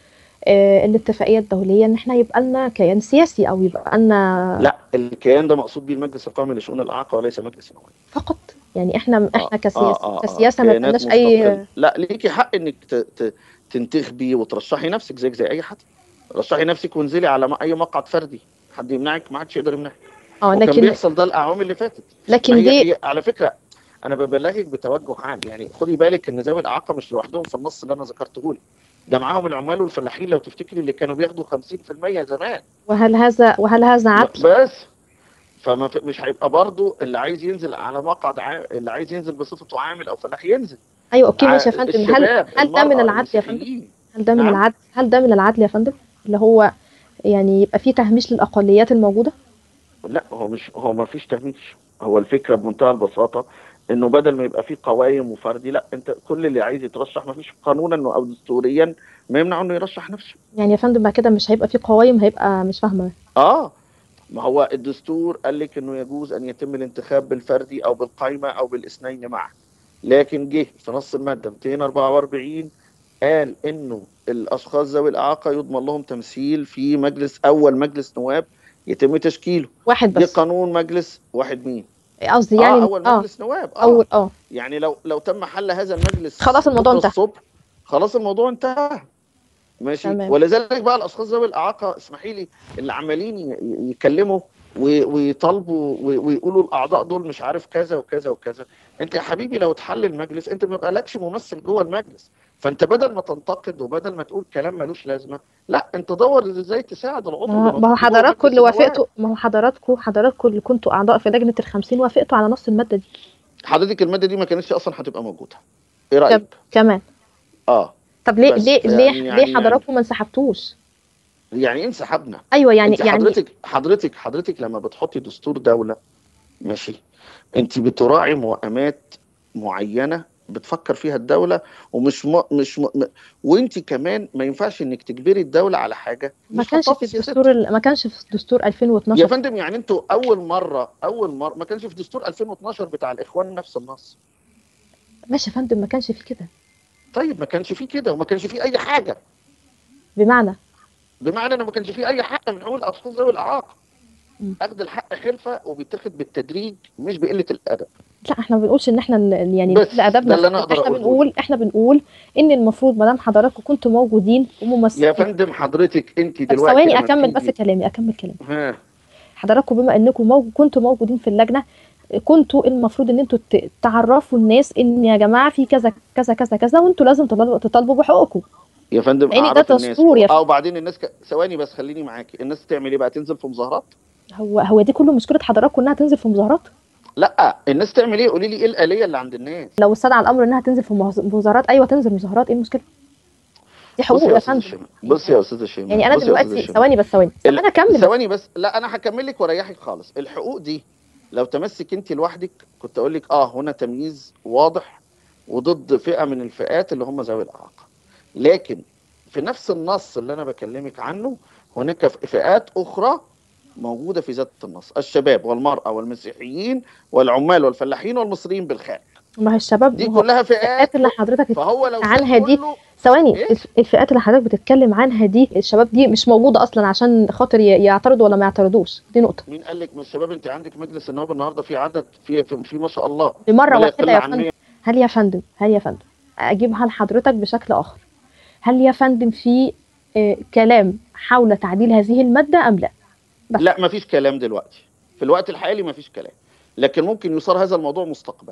آه، الاتفاقيه الدوليه ان احنا يبقى لنا كيان سياسي او يبقى لنا
لا الكيان ده مقصود بيه المجلس القومي لشؤون الاعاقه وليس مجلس النواب
فقط يعني احنا احنا
آه،
كسياسه
آه، آه،
كسياسه ما
كيانات
بقناش اي
مستقلة. لا ليكي حق انك ت... ت... تنتخبي وترشحي نفسك زيك زي اي حد رشحي نفسك وانزلي على م- اي مقعد فردي حد يمنعك ما حدش يقدر يمنعك
اه
وكان
لكن
بيحصل ده الاعوام اللي فاتت
لكن
هي,
دي
هي على فكره انا ببلغك بتوجه عام يعني خدي بالك ان ذوي الاعاقه مش لوحدهم في النص اللي انا ذكرته لك ده معاهم العمال والفلاحين لو تفتكري اللي كانوا بياخدوا 50% زمان
وهل هذا وهل هذا عدل؟
بس فما في- مش هيبقى برضه اللي عايز ينزل على مقعد عام اللي عايز ينزل بصفته عامل او فلاح ينزل
ايوه اوكي
ع-
ماشي يا فندم هل
الشباب،
هل ده من
المرأة،
العدل يا فندم؟
المسيحيين.
هل ده من
نعم.
العدل؟ هل ده من العدل يا فندم؟ اللي هو يعني يبقى في تهميش للاقليات الموجوده؟
لا هو مش هو ما فيش تهميش هو الفكره بمنتهى البساطه انه بدل ما يبقى في قوائم وفردي لا انت كل اللي عايز يترشح ما فيش قانونا انه او دستوريا ما يمنع انه يرشح نفسه
يعني يا فندم بعد كده مش هيبقى في قوائم هيبقى مش فاهمه
اه ما هو الدستور قال لك انه يجوز ان يتم الانتخاب بالفردي او بالقائمه او بالاثنين معا لكن جه في نص الماده 244 قال انه الاشخاص ذوي الاعاقه يضمن لهم تمثيل في مجلس اول مجلس نواب يتم تشكيله
واحد
دي
بس
قانون مجلس واحد مين
قصدي
آه
يعني
اول
اه
مجلس نواب اه
اول اه
يعني لو لو تم حل هذا المجلس
خلاص الموضوع
بكرة
انتهى.
الصبح خلاص الموضوع انتهى ماشي
تمام.
ولذلك بقى الاشخاص ذوي الاعاقه اسمحي لي اللي عمالين ي- ي- يتكلموا و- ويطالبوا و- ويقولوا الاعضاء دول مش عارف كذا وكذا وكذا انت يا حبيبي لو اتحل المجلس انت ما بقالكش ممثل جوه المجلس فانت بدل ما تنتقد وبدل ما تقول كلام ملوش لازمه لا انت دور ازاي تساعد العضو
ما
اللي
ما هو
موجود جوه
حضراتكم
مجلس
اللي
النواب.
وافقتوا ما هو حضراتكم حضراتكم اللي كنتوا اعضاء في لجنه الخمسين وافقتوا على نص الماده دي
حضرتك الماده دي ما كانتش اصلا هتبقى موجوده ايه رايك
كمان
اه
طب ليه
بس
ليه
يعني-
ليه
يعني-
ليه حضراتكم ما انسحبتوش؟
يعني ايه انسحبنا
ايوه يعني
انت
يعني
حضرتك حضرتك حضرتك لما بتحطي دستور دولة ماشي انت بتراعي موائمات معينة بتفكر فيها الدولة ومش م... مش م... م- وانت كمان ما ينفعش انك تجبري الدولة على حاجة
ما
مش
كانش
حاطاها
في
سياستها.
الدستور ال- ما كانش في دستور
يا
2012
فندم يعني انتوا اول مرة اول مرة ما كانش في دستور 2012 بتاع الاخوان نفس النص
ماشي يا فندم ما كانش في كده
طيب ما كانش فيه كده وما كانش فيه اي حاجة
بمعنى
بمعنى انه ما كانش فيه اي حق من حقوق الاطفال ذوي الاعاقة
مم.
اخذ الحق حرفة وبيتاخد بالتدريج مش بقلة الادب
لا احنا ما بنقولش ان احنا ن- يعني
بس
نقل ادبنا
ده اللي أنا
في-
أقدر
احنا
أقوله.
بنقول احنا بنقول ان المفروض ما دام حضراتكم كنتوا موجودين
يا
وممثلين
فندم حضرتك انت
طب
دلوقتي
ثواني
لما
اكمل بس
بتيجي-
كلامي اكمل كلامي
ها
حضراتكم بما انكم موج... كنتوا موجودين في اللجنه كنتوا المفروض ان انتوا ت- تعرفوا الناس ان يا جماعه في كذا كذا كذا كذا وانتوا لازم تطالبوا تطالبوا بحقوقكم
يا فندم
لأن ده
اعرف الناس
دستور يا
اه وبعدين الناس ك... ثواني بس خليني معاكي الناس تعمل ايه بقى تنزل في مظاهرات
هو هو دي كله مشكله حضراتكم انها تنزل في مظاهرات
لا الناس تعمل ايه قولي لي ايه الآلية اللي عند الناس
لو استدعى الامر انها تنزل في مظ- مظاهرات ايوه تنزل مظاهرات ايه المشكله دي حقوق
بصي
يا
استاذ
فندم
شيماء بصي يا استاذ شيماء
يعني انا
بصي يا أستاذة
دلوقتي
شيماء.
ثواني بس ثواني طب
ال-
انا اكمل
ثواني بس لا انا هكمل لك واريحك خالص الحقوق دي لو تمسك انت لوحدك كنت اقول لك اه هنا تمييز واضح وضد فئة من الفئات اللي هم ذوي الاعاقة لكن في نفس النص اللي انا بكلمك عنه هناك فئات اخرى موجودة في ذات النص الشباب والمرأة والمسيحيين والعمال والفلاحين والمصريين بالخارج
ما هي الشباب
دي
ما هو
كلها فئات
الفئات اللي حضرتك
فهو لو
عنها
ساب
دي
كله
ثواني
إيه؟
الف- الفئات اللي حضرتك بتتكلم عنها دي الشباب دي مش موجوده اصلا عشان خاطر ي- يعترضوا ولا ما يعترضوش دي نقطه
مين قال لك من الشباب انت عندك مجلس النواب النهارده في عدد في في, في ما شاء الله
بمره
ولا
واحده
يقل
يا
عن
فندم
100
هل يا فندم هل يا فندم اجيبها لحضرتك بشكل اخر هل يا فندم في آه، كلام حول تعديل هذه الماده ام لا بس.
لا ما فيش كلام دلوقتي في الوقت الحالي ما فيش كلام لكن ممكن يصار هذا الموضوع مستقبلا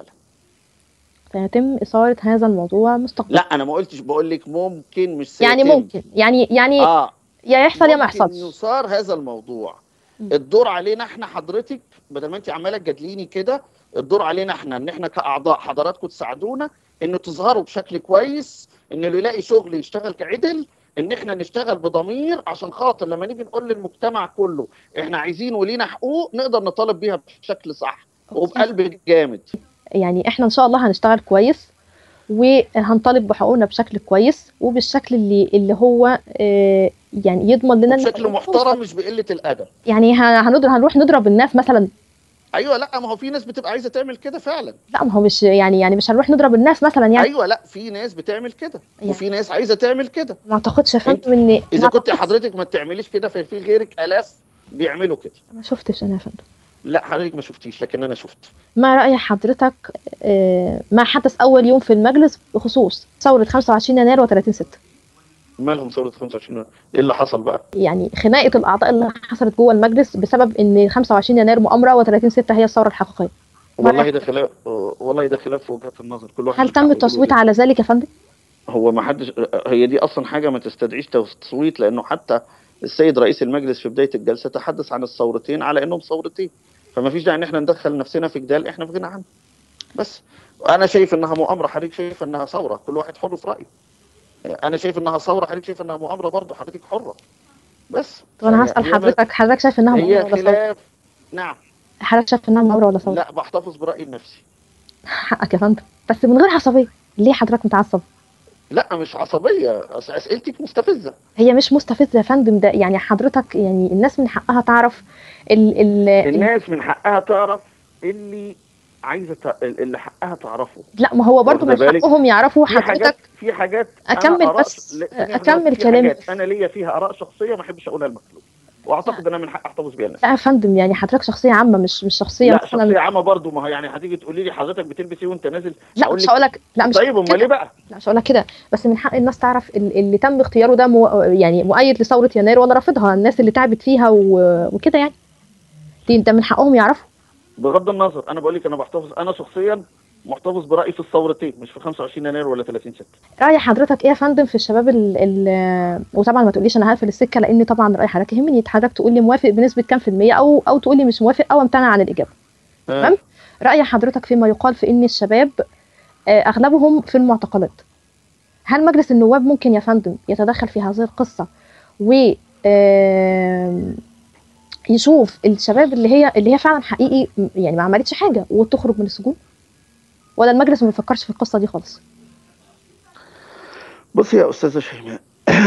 سيتم اثاره هذا الموضوع مستقبلا
لا انا ما قلتش بقول لك ممكن مش سيتم
يعني ممكن يعني يعني
اه
يا يحصل يا ما
ممكن
يحصلش
يصار هذا الموضوع
م.
الدور علينا احنا حضرتك بدل ما انت عماله تجادليني كده الدور علينا احنا ان احنا كاعضاء حضراتكم تساعدونا ان تظهروا بشكل كويس ان اللي يلاقي شغل يشتغل كعدل ان احنا نشتغل بضمير عشان خاطر لما نيجي نقول للمجتمع كله احنا عايزين ولينا حقوق نقدر نطالب بيها بشكل صح وبقلب جامد
يعني احنا ان شاء الله هنشتغل كويس وهنطالب بحقوقنا بشكل كويس وبالشكل اللي اللي هو آه، يعني يضمن لنا إن
بشكل
حقوقنا
محترم مش بقله الادب
يعني ه- هنضرب هنروح نضرب الناس مثلا
ايوه لا ما هو في ناس بتبقى عايزه تعمل كده فعلا
لا ما هو مش يعني يعني مش هنروح نضرب الناس مثلا يعني
ايوه لا في ناس بتعمل كده
يعني.
وفي ناس عايزه تعمل كده
ما اعتقدش يا فندم ان
اذا
ما
كنت
أعتقدش-
حضرتك ما بتعمليش كده ففي غيرك الاف بيعملوا كده
ما شفتش انا يا فندم
لا حضرتك ما شفتيش لكن انا شفت
ما رأي حضرتك آه، ما حدث أول يوم في المجلس بخصوص ثورة 25 يناير و30 ستة
مالهم ثوره 25 ايه اللي حصل بقى
يعني خناقة الأعضاء اللي حصلت جوه المجلس بسبب إن 25 يناير مؤامرة و30 ستة هي الثورة الحقيقية
والله ده خلاف والله ده خلاف وجهات النظر كل واحد
هل
من
تم
حقه
التصويت
يقول
على ذلك يا فندم؟
هو ما حدش هي دي اصلا حاجه ما تستدعيش تصويت لانه حتى السيد رئيس المجلس في بدايه الجلسه تحدث عن الثورتين على انهم ثورتين فما فيش داعي ان احنا ندخل نفسنا في جدال احنا في غنى عنه بس انا شايف انها مؤامره حضرتك شايف انها ثوره كل واحد حر في رايه انا شايف انها ثوره حضرتك شايف انها مؤامره برضه حضرتك حره بس
طب أنا
هي-
هسأل
هي
حضرتك حضرتك شايف إنها
هي
مؤامرة ولا ثورة؟
خلاف نعم
حضرتك شايف إنها مؤامرة ولا ثورة؟
لا بحتفظ برايي النفسي
حقك يا فندم بس من غير عصبية ليه حضرتك متعصب؟
لا مش عصبيه أصل اسئلتك مستفزه
هي مش مستفزة يا فندم ده يعني حضرتك يعني الناس من حقها تعرف ال ال
الناس من حقها تعرف اللي عايزه ت- اللي حقها تعرفه
لا ما هو برضه من
واخدة بالك؟
حقهم يعرفوا
في حاجات
حضرتك
في حاجات أنا
أكمل
آراء-
بس،
لا، ثانية
أكمل
واحدة، في
كلامي.
حاجات انا ليا فيها اراء شخصيه ما احبش اقولها المخلوق واعتقد انا من حق احتفظ بيها الناس
لا يا فندم يعني حضرتك شخصية عامة مش مش شخصية
لا
مثلا
شخصيه عامه برضو ما هو يعني هتيجي تقولي لي حضرتك بتلبس ايه وانت نازل
لا
أقول
مش
لك
هقول لك لا مش
طيب
هقول
امال
كده
ايه بقى
لا مش هقول لك كده بس من حق الناس تعرف ال- اللي تم اختياره ده مو يعني مؤيد لثورة يناير ولا رافضها الناس اللي تعبت فيها و- وكده يعني دي ده من حقهم يعرفوا
بغض النظر انا بقول لك انا بحتفظ انا شخصيا محتفظ برايي في الثورتين مش في 25 يناير ولا 30 6
رأي حضرتك ايه يا فندم في الشباب ال ال وطبعا ما تقوليش انا هقفل السكة لان طبعا رأي حضرتك يهمني حضرتك تقول لي موافق بنسبة كام في المية او او تقول لي مش موافق او امتنع عن الإجابة تمام رأي حضرتك فيما يقال في ان الشباب آه، اغلبهم في المعتقلات هل مجلس النواب ممكن يا فندم يتدخل في هذه القصة و آم، يشوف الشباب اللي هي اللي هي فعلا حقيقي م- يعني ما عملتش حاجة وتخرج من السجون ولا المجلس ما بيفكرش في القصة دي خالص
بصي يا استاذه شيماء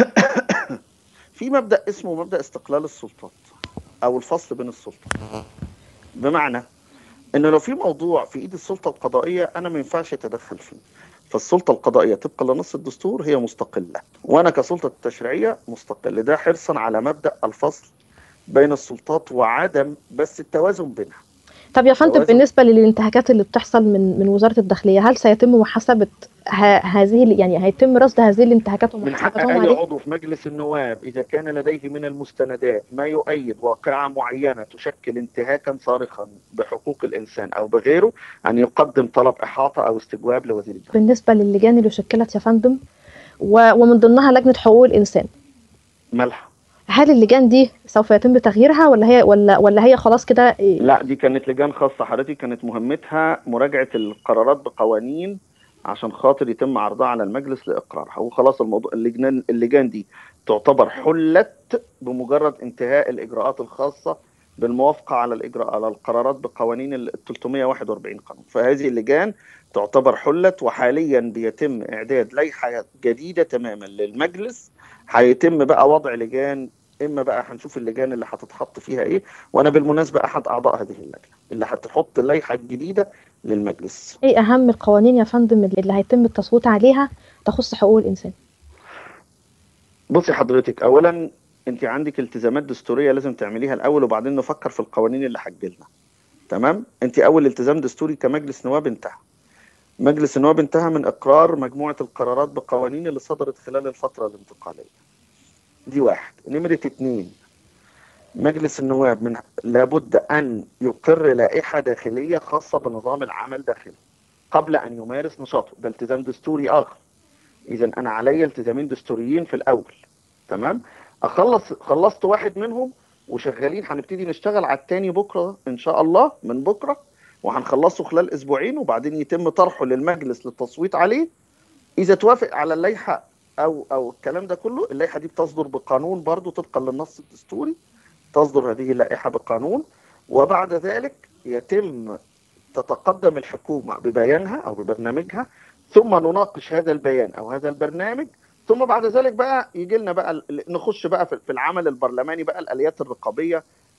في مبدا اسمه مبدا استقلال السلطات او الفصل بين السلطات بمعنى ان لو في موضوع في ايد السلطه القضائيه انا ما ينفعش اتدخل فيه فالسلطه القضائيه طبقا لنص الدستور هي مستقله وانا كسلطه تشريعيه مستقل ده حرصا على مبدا الفصل بين السلطات وعدم بس التوازن بينها
طب يا فندم
توازن.
بالنسبة للانتهاكات اللي بتحصل من من وزارة الداخلية هل سيتم محاسبة ه- هذه ال- يعني هيتم رصد هذه الانتهاكات
من حق
ومحاسبتهم
أي
عليه؟
عضو في مجلس النواب إذا كان لديه من المستندات ما يؤيد واقعة معينة تشكل انتهاكا صارخا بحقوق الإنسان أو بغيره أن يقدم طلب إحاطة أو استجواب لوزير الداخلية
بالنسبة للجان اللي شكلت يا فندم و- ومن ضمنها لجنة حقوق الإنسان
ملح
هل اللجان دي سوف يتم تغييرها ولا هي ولا ولا هي خلاص كده إيه؟
لا دي كانت لجان خاصة حضرتك كانت مهمتها مراجعة القرارات بقوانين عشان خاطر يتم عرضها على المجلس لإقرارها وخلاص الموضوع اللجان اللجان دي تعتبر حلت بمجرد انتهاء الإجراءات الخاصة بالموافقة على الإجراء على القرارات بقوانين ال 341 قانون فهذه اللجان تعتبر حلت وحاليا بيتم إعداد لائحة جديدة تماما للمجلس هيتم بقى وضع لجان اما بقى هنشوف اللجان اللي هتتحط فيها ايه وانا بالمناسبه احد اعضاء هذه اللجنه اللي هتحط اللائحه الجديده للمجلس
ايه اهم القوانين يا فندم اللي هيتم التصويت عليها تخص حقوق الانسان
بصي حضرتك اولا انت عندك التزامات دستوريه لازم تعمليها الاول وبعدين نفكر في القوانين اللي هتجيلنا تمام انت اول التزام دستوري كمجلس نواب انتهى مجلس النواب انتهى من اقرار مجموعه القرارات بقوانين اللي صدرت خلال الفتره الانتقاليه دي واحد نمره اتنين مجلس النواب من لابد ان يقر لائحه داخليه خاصه بنظام العمل داخله قبل ان يمارس نشاطه ده التزام دستوري اخر اذا انا علي التزامين دستوريين في الاول تمام اخلص خلصت واحد منهم وشغالين هنبتدي نشتغل على التاني بكره ان شاء الله من بكره وهنخلصه خلال اسبوعين وبعدين يتم طرحه للمجلس للتصويت عليه اذا توافق على اللائحه او او الكلام ده كله اللائحه دي بتصدر بقانون برضو طبقا للنص الدستوري تصدر هذه اللائحه بقانون وبعد ذلك يتم تتقدم الحكومه ببيانها او ببرنامجها ثم نناقش هذا البيان او هذا البرنامج ثم بعد ذلك بقى يجي لنا بقى ال- نخش بقى في في العمل البرلماني بقى الاليات الرقابيه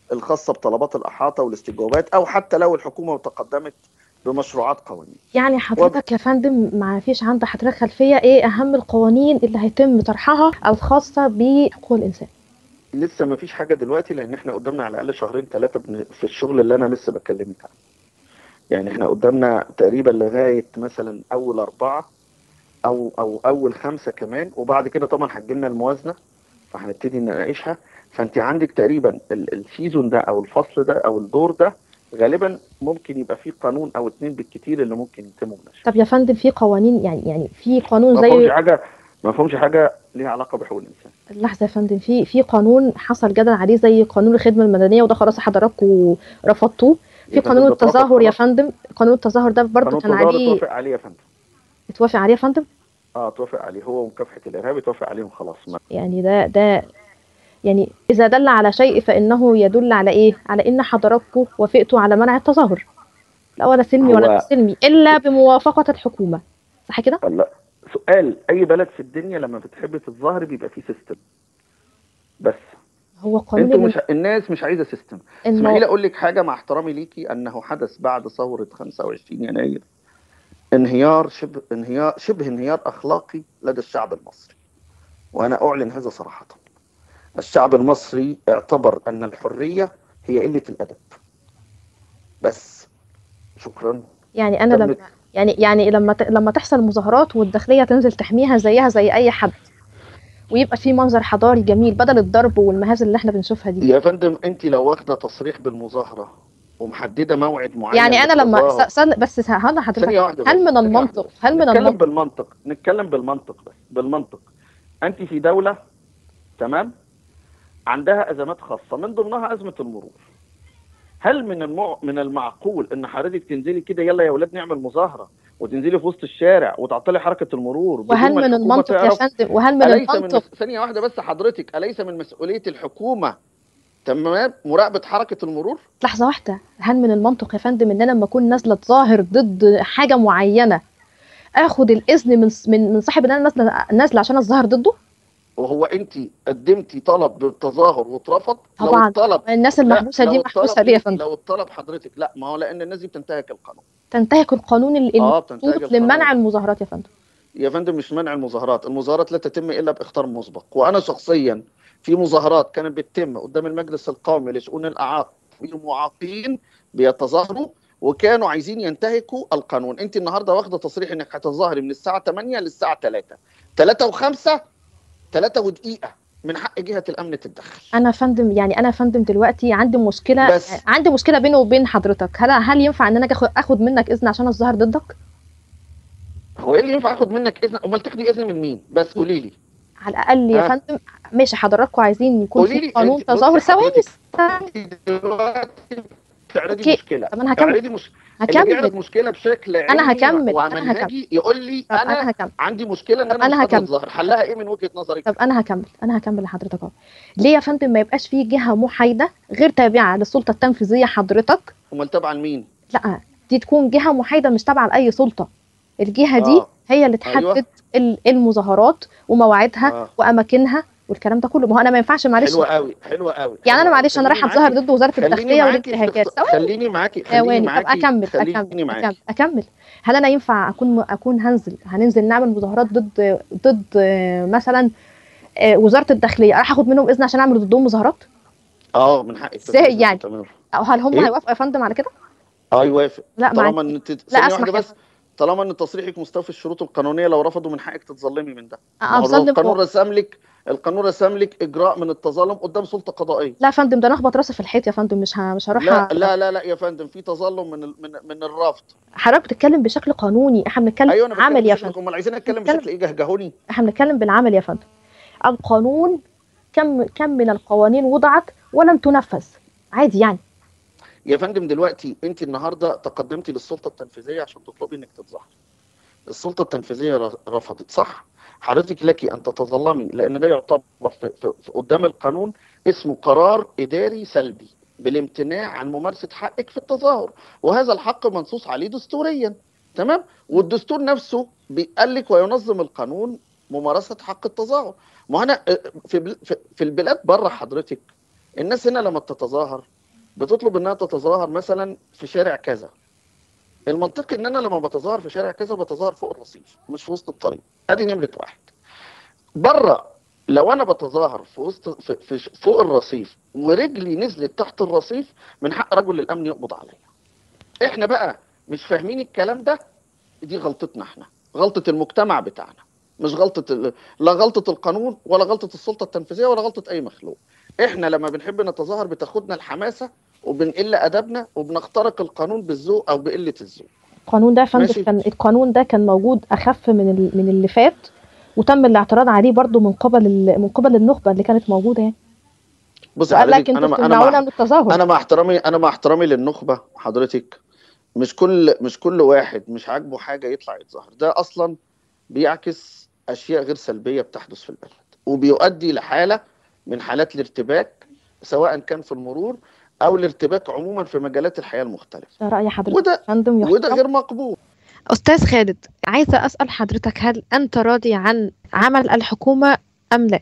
الخاصه بطلبات الاحاطه والاستجوابات او حتى لو الحكومه تقدمت بمشروعات قوانين
يعني حضرتك يا فندم ما فيش عند حضرتك خلفيه ايه اهم القوانين اللي هيتم طرحها الخاصه بحقوق الانسان
لسه ما فيش حاجه دلوقتي لان احنا قدامنا على الاقل شهرين ثلاثه في الشغل اللي انا لسه بكلمك عنه يعني احنا قدامنا تقريبا لغايه مثلا اول اربعه او او اول خمسه كمان وبعد كده طبعا هتجي لنا الموازنه فهنبتدي نناقشها فانت عندك تقريبا ال- السيزون ده او الفصل ده او الدور ده غالبا ممكن يبقى فيه قانون او اتنين بالكتير اللي ممكن يتموا مناقشته
طب يا فندم في قوانين يعني يعني في قانون
ما فهمش
زي
حاجه ما فهمش حاجه ليها علاقه بحقوق الانسان
لحظه يا فندم في في قانون حصل جدل عليه زي قانون الخدمه المدنيه وده خلاص حضراتكم رفضتوه في
يبقى
قانون
ده اترفض
التظاهر يا
خلاص.
فندم قانون التظاهر ده برضه
قانون
كان
التظاهر
عليه
اتوافق عليه يا فندم
اتوافق عليه يا فندم
اه اتوافق عليه هو ومكافحه الارهاب اتوافق عليهم خلاص ما
يعني ده ده يعني إذا دل على شيء فإنه يدل على إيه؟ على إن حضراتكم وافقتوا على منع التظاهر لا ولا سلمي ولا
هو-
مش سلمي إلا بموافقة الحكومة صح كده؟
لا سؤال اي بلد في الدنيا لما بتحب تتظاهر بيبقى فيه سيستم بس
هو قانون
انتوا
الم-
مش الناس مش عايزه سيستم
المو...
اسمحي لي اقول لك حاجه مع احترامي ليكي انه حدث بعد ثوره 25 يناير انهيار شبه انهيار شبه انهيار اخلاقي لدى الشعب المصري وانا اعلن هذا صراحه الشعب المصري اعتبر ان الحريه هي قله الادب بس شكرا
يعني أنا لما
تمت.
يعني يعني لما ت... لما تحصل مظاهرات والداخلية تنزل تحميها زيها زي أي حد ويبقى في منظر حضاري جميل بدل الضرب والمهازل اللي احنا بنشوفها دي
يا فندم انت لو واخده تصريح بالمظاهره ومحدده موعد معين
يعني أنا لما
للتظاهر-
س- سن... بس هلا حضرتك
ثانية واحدة
هل
بس،
من
ثانية
المنطق
واحدة.
هل من
نتكلم
المنطق
بالمنطق نتكلم بالمنطق بس بالمنطق انت في دولة تمام عندها ازمات خاصة من ضمنها ازمة المرور هل من المع... من المعقول ان حضرتك تنزلي كده يلا يا اولاد نعمل مظاهرة وتنزلي في وسط الشارع وتعطلي حركة المرور بدون
وهل
ما
من
الحكومة
المنطق يا
تعرف؟
فندم وهل من
أليس من
المنطق
مس... ثانية واحدة بس حضرتك أليس من مسؤولية الحكومة تمام مراقبة حركة المرور؟
لحظة واحدة هل من المنطق يا فندم ان انا لما اكون نازلة ظاهر ضد حاجة معينة اخد الاذن من من من صاحب ان انا نازلة نازلة عشان اتظاهر ضده؟
وهو انت قدمتي طلب بالتظاهر واترفض
طبعاً.
لو الطلب
الناس
لا،
المحبوسة
لو
دي
الطلب
محبوسة ليه يا فندم؟
لو الطلب حضرتك لا ما هو لان الناس دي بتنتهك القانون
تنتهك القانون ال-
اه بتنتهك
المخطوط
القانون
لمنع المظاهرات يا فندم
يا فندم مش منع المظاهرات المظاهرات لا تتم الا باختار مسبق وانا شخصيا في مظاهرات كانت بتتم قدام المجلس القومي لشؤون الاعاقه في معاقين بيتظاهروا وكانوا عايزين ينتهكوا القانون انت النهارده واخده تصريح انك هتظاهري من الساعه 8 للساعه 3 3 و5 3 ودقيقه من حق جهه الامن تتدخل
انا يا فندم يعني انا يا فندم دلوقتي عندي مشكلة
بس.
عندي مشكلة بيني وبين حضرتك هل هل ينفع ان انا اخد اخد منك اذن عشان اتظاهر ضدك؟
هو ايه اللي ينفع اخد منك اذن امال تاخدي اذن من مين بس قولي لي
على الاقل يا
آه.
فندم ماشي حضراتكم عايزين يكون
قولي
في
لي
قانون
أنت- بصي
تظاهر ثواني
حضرتك.
استنى.
انت دلوقتي بتعرضي
أوكي.
مشكله
طب أنا هكمل.
بتعرضي مش... اللي بيعرض
هكمل
مشكله بشكل
أنا
علمي
هكمل.
ومنهجي يقول لي
طب
انا,
انا هكمل
عندي مشكله ان
طب
انا,
أنا
مش قادر
هكمل.
اتظاهر حلها ايه من وجهه نظرك
طب انا هكمل انا هكمل لحضرتك اهو ليه يا فندم ما يبقاش في جهه محايده غير تابعه للسلطه التنفيذيه حضرتك
امال تبع لمين
لا دي تكون جهه محايده مش تابعه لاي سلطه الجهه دي
آه.
هي اللي تحدد
أيوة.
ال- المظاهرات ومواعيدها
آه.
واماكنها والكلام ده كله ما هو انا ما ينفعش معلش
حلوه قوي حلوه قوي
يعني انا
حلوة
معلش
أوي.
انا رايحه
خليني
اتظاهر
معاكي-
ضد وزاره
خليني
الداخليه وضد
معاكي في
انتهاكات
اخت-
ثواني
خليني معاكي خليني
ثواني طب
معاكي
اكمل
خليني
اكمل
معاكي
اكمل اكمل هل انا ينفع اكون اكون هنزل هننزل نعمل مظاهرات ضد ضد آه، مثلا آه، وزاره الداخليه راح اخد منهم اذن عشان اعمل ضدهم مظاهرات
اه من حقك
إزاي يعني؟
تمام.
او هل هم
إيه؟
هيوافقوا يا فندم على كده
اه يوافق
لا
طالما
مع
ان انت
لا
ثانيه
اسمح
واحده
يا
بس طالما ان تصريحك مستوفي الشروط القانونيه لو رفضوا من حقك تتظلمي من ده ما هو
أظلم
القانون رسم لك القانون رسم لك اجراء من التظلم قدام سلطه قضائيه
لا يا فندم ده انا اخبط راسي في الحيط يا فندم مش ه... مش هروح
لا
أ-
لا لا لا يا فندم في تظلم من ال- من من الرفض
حضرتك بتتكلم بشكل قانوني احنا بنتكلم
ايوه انا بتكلم
عمل يا
بشكل-
فندم
امال عايزين نتكلم
بتكلم-
بشكل ايه جهجهوني
احنا بنتكلم بالعمل يا فندم القانون كم كم من القوانين وضعت ولم تنفذ عادي يعني
يا فندم دلوقتي انت النهارده تقدمتي للسلطه التنفيذيه عشان تطلبي انك تتظاهري السلطه التنفيذيه ر- رفضت صح حضرتك لك ان تتظلمي لان ده يعتبر في في في قدام القانون اسمه قرار اداري سلبي بالامتناع عن ممارسه حقك في التظاهر وهذا الحق منصوص عليه دستوريا تمام والدستور نفسه بيقال لك وينظم القانون ممارسه حق التظاهر ما هو انا اه، في بل- في- في البلاد بره حضرتك الناس هنا لما بتتظاهر بتطلب انها تتظاهر مثلا في شارع كذا المنطقي ان انا لما بتظاهر في شارع كذا بتظاهر فوق الرصيف مش في وسط الطريق ادي نمره واحد بره لو انا بتظاهر في وسط في في فوق الرصيف ورجلي نزلت تحت الرصيف من حق رجل الامن يقبض عليا احنا بقى مش فاهمين الكلام ده دي غلطتنا احنا غلطه المجتمع بتاعنا مش غلطه ال... لا غلطه القانون ولا غلطه السلطه التنفيذيه ولا غلطه اي مخلوق احنا لما بنحب نتظاهر بتاخدنا الحماسه وبنقل ادبنا وبنخترق القانون بالذوق او بقله الذوق
القانون ده يا فندم
ماشي.
كان القانون ده كان موجود اخف من ال- من اللي فات وتم الاعتراض عليه برضو من قبل ال- من قبل النخبه اللي كانت موجوده يعني
بص
وقال
حضرتك
لك
انا
انتوا
ما- انا
بتمنعونا
مع
من التظاهر
انا مع احترامي انا مع احترامي للنخبه حضرتك مش كل مش كل واحد مش عاجبه حاجه يطلع يتظاهر ده اصلا بيعكس اشياء غير سلبيه بتحدث في البلد وبيؤدي لحاله من حالات الارتباك سواء كان في المرور او الارتباك عموما في مجالات الحياه المختلفه
ده راي حضرتك
وده
يا فندم
وده
يحترم
غير مقبول
استاذ خالد عايزه اسال حضرتك هل انت راضي عن عمل الحكومه ام لا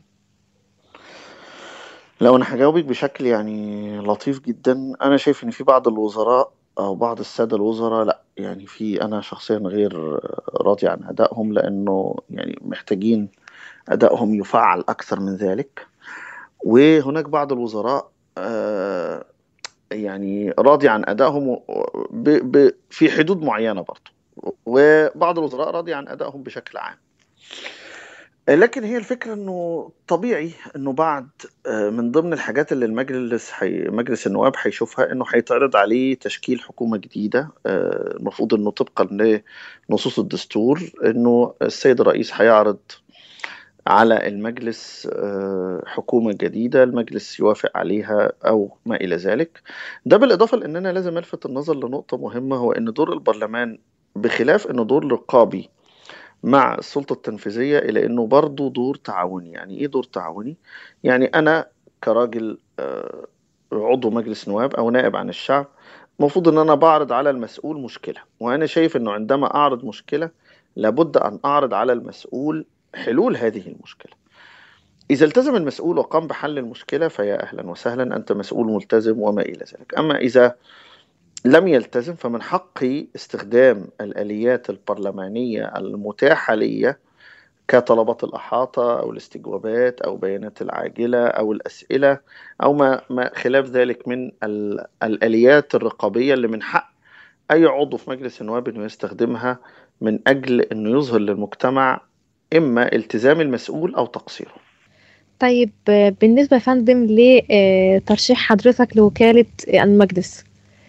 لو انا هجاوبك بشكل يعني لطيف جدا انا شايف ان في بعض الوزراء او بعض الساده الوزراء لا يعني في انا شخصيا غير راضي عن ادائهم لانه يعني محتاجين ادائهم يفعل اكثر من ذلك وهناك بعض الوزراء آه، يعني راضي عن ادائهم و- ب ب في حدود معينه برضه وبعض الوزراء راضي عن ادائهم بشكل عام لكن هي الفكرة انه طبيعي انه بعد آه، من ضمن الحاجات اللي المجلس حي... مجلس النواب هيشوفها انه هيتعرض عليه تشكيل حكومة جديدة آه، المفروض انه طبقا لنصوص الدستور انه السيد الرئيس هيعرض على المجلس آه، حكومة جديدة المجلس يوافق عليها أو ما إلى ذلك ده بالإضافة لأننا لازم ألفت النظر لنقطة مهمة هو أن دور البرلمان بخلاف أنه دور رقابي مع السلطة التنفيذية إلى أنه برضه دور تعاوني يعني إيه دور تعاوني؟ يعني أنا كراجل آه، عضو مجلس نواب أو نائب عن الشعب المفروض أن أنا بعرض على المسؤول مشكلة وأنا شايف أنه عندما أعرض مشكلة لابد أن أعرض على المسؤول حلول هذه المشكلة إذا التزم المسؤول وقام بحل المشكلة فيا أهلا وسهلا أنت مسؤول ملتزم وما إلى ذلك أما إذا لم يلتزم فمن حقي استخدام الآليات البرلمانية المتاحة لي كطلبات الإحاطة أو الاستجوابات أو بيانات العاجلة أو الأسئلة أو ما, ما خلاف ذلك من ال- الآليات الرقابية اللي من حق أي عضو في مجلس النواب أنه يستخدمها من أجل أنه يظهر للمجتمع إما التزام المسؤول أو تقصيره
طيب آه، بالنسبة يا فندم لترشيح حضرتك لوكالة المجلس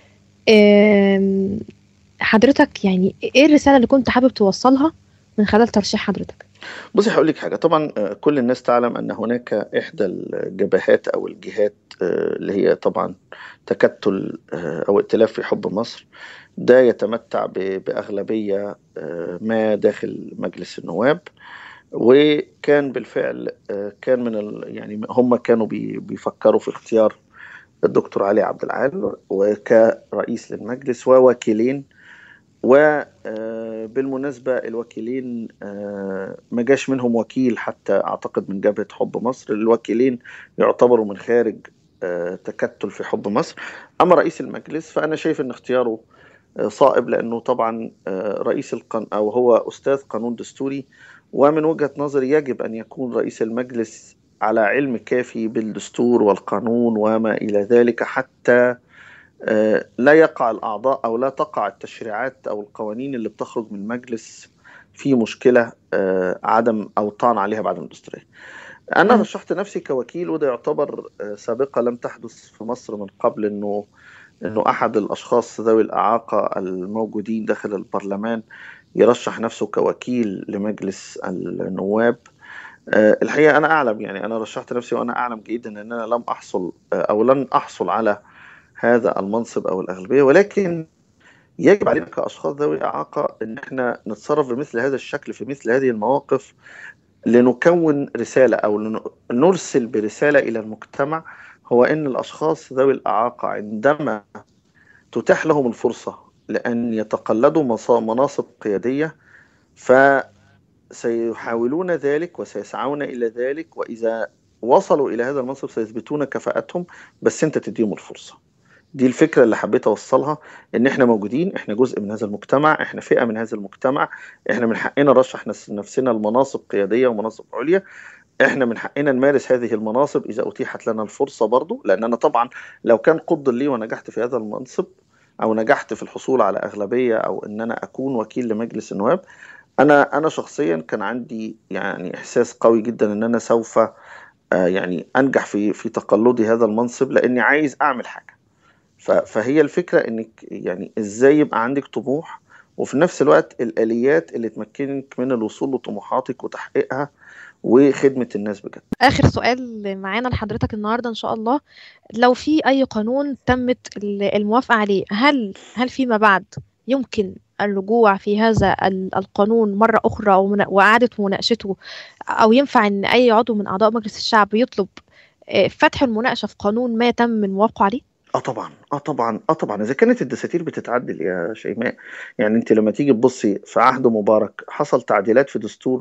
آم، حضرتك يعني ايه الرسالة اللي كنت حابب توصلها من خلال ترشيح حضرتك
بصي هقول لك حاجة طبعا آه، كل الناس تعلم أن هناك إحدى الجبهات أو الجهات آه، اللي هي طبعا تكتل آه، أو ائتلاف في حب مصر ده يتمتع ب- بأغلبية آه، ما داخل مجلس النواب وكان بالفعل آه، كان من ال... يعني هم كانوا بي- بيفكروا في اختيار الدكتور علي عبد العال وكرئيس للمجلس ووكيلين وبالمناسبة الوكيلين آه، ما جاش منهم وكيل حتى أعتقد من جبهة حب مصر الوكيلين يعتبروا من خارج آه، تكتل في حب مصر أما رئيس المجلس فأنا شايف أن اختياره آه، صائب لأنه طبعا آه، رئيس القن أو هو أستاذ قانون دستوري ومن وجهة نظري يجب أن يكون رئيس المجلس على علم كافي بالدستور والقانون وما إلى ذلك حتى آه، لا يقع الأعضاء أو لا تقع التشريعات أو القوانين اللي بتخرج من المجلس في مشكلة آه، عدم أو طعن عليها بعدم الدستورية أنا
مم.
رشحت نفسي كوكيل وده يعتبر آه، سابقة لم تحدث في مصر من قبل إنه إنه أحد الأشخاص ذوي الإعاقة الموجودين داخل البرلمان يرشح نفسه كوكيل لمجلس النواب آه، الحقيقة أنا أعلم يعني أنا رشحت نفسي وأنا أعلم جيدا أن أنا لم أحصل آه، أو لن أحصل على هذا المنصب أو الأغلبية ولكن يجب علينا كأشخاص ذوي إعاقة أن احنا نتصرف بمثل هذا الشكل في مثل هذه المواقف لنكون رسالة أو لن- نرسل برسالة إلى المجتمع هو أن الأشخاص ذوي الإعاقة عندما تتاح لهم الفرصة لأن يتقلدوا مصا- مناصب قيادية فسيحاولون ذلك وسيسعون إلى ذلك وإذا وصلوا إلى هذا المنصب سيثبتون كفاءتهم بس أنت تديهم الفرصة دي الفكرة اللي حبيت أوصلها إن إحنا موجودين إحنا جزء من هذا المجتمع إحنا فئة من هذا المجتمع إحنا من حقنا نرشح نفس- نفسنا لمناصب قيادية ومناصب عليا إحنا من حقنا نمارس هذه المناصب إذا أتيحت لنا الفرصة برضو لأن أنا طبعا لو كان قدر لي ونجحت في هذا المنصب أو نجحت في الحصول على أغلبية أو إن أنا أكون وكيل لمجلس النواب أنا أنا شخصيا كان عندي يعني إحساس قوي جدا إن أنا سوف آه، يعني انجح في في تقلدي هذا المنصب لاني عايز اعمل حاجه ف- فهي الفكره انك يعني ازاي يبقى عندك طموح وفي نفس الوقت الاليات اللي تمكنك من الوصول لطموحاتك وتحقيقها وخدمه الناس بجد
آخر سؤال معانا لحضرتك النهاردة إن شاء الله لو في أي قانون تمت ال- الموافقة عليه هل هل فيما بعد يمكن الرجوع في هذا ال- القانون مرة أخرى ومنا- وإعادة مناقشته أو ينفع إن أي عضو من أعضاء مجلس الشعب يطلب آه، فتح المناقشة في قانون ما تم الموافقة عليه؟
اه طبعا اه طبعا اه طبعا اذا كانت الدساتير بتتعدل يا شيماء يعني انت لما تيجي تبصي في عهد مبارك حصل تعديلات في دستور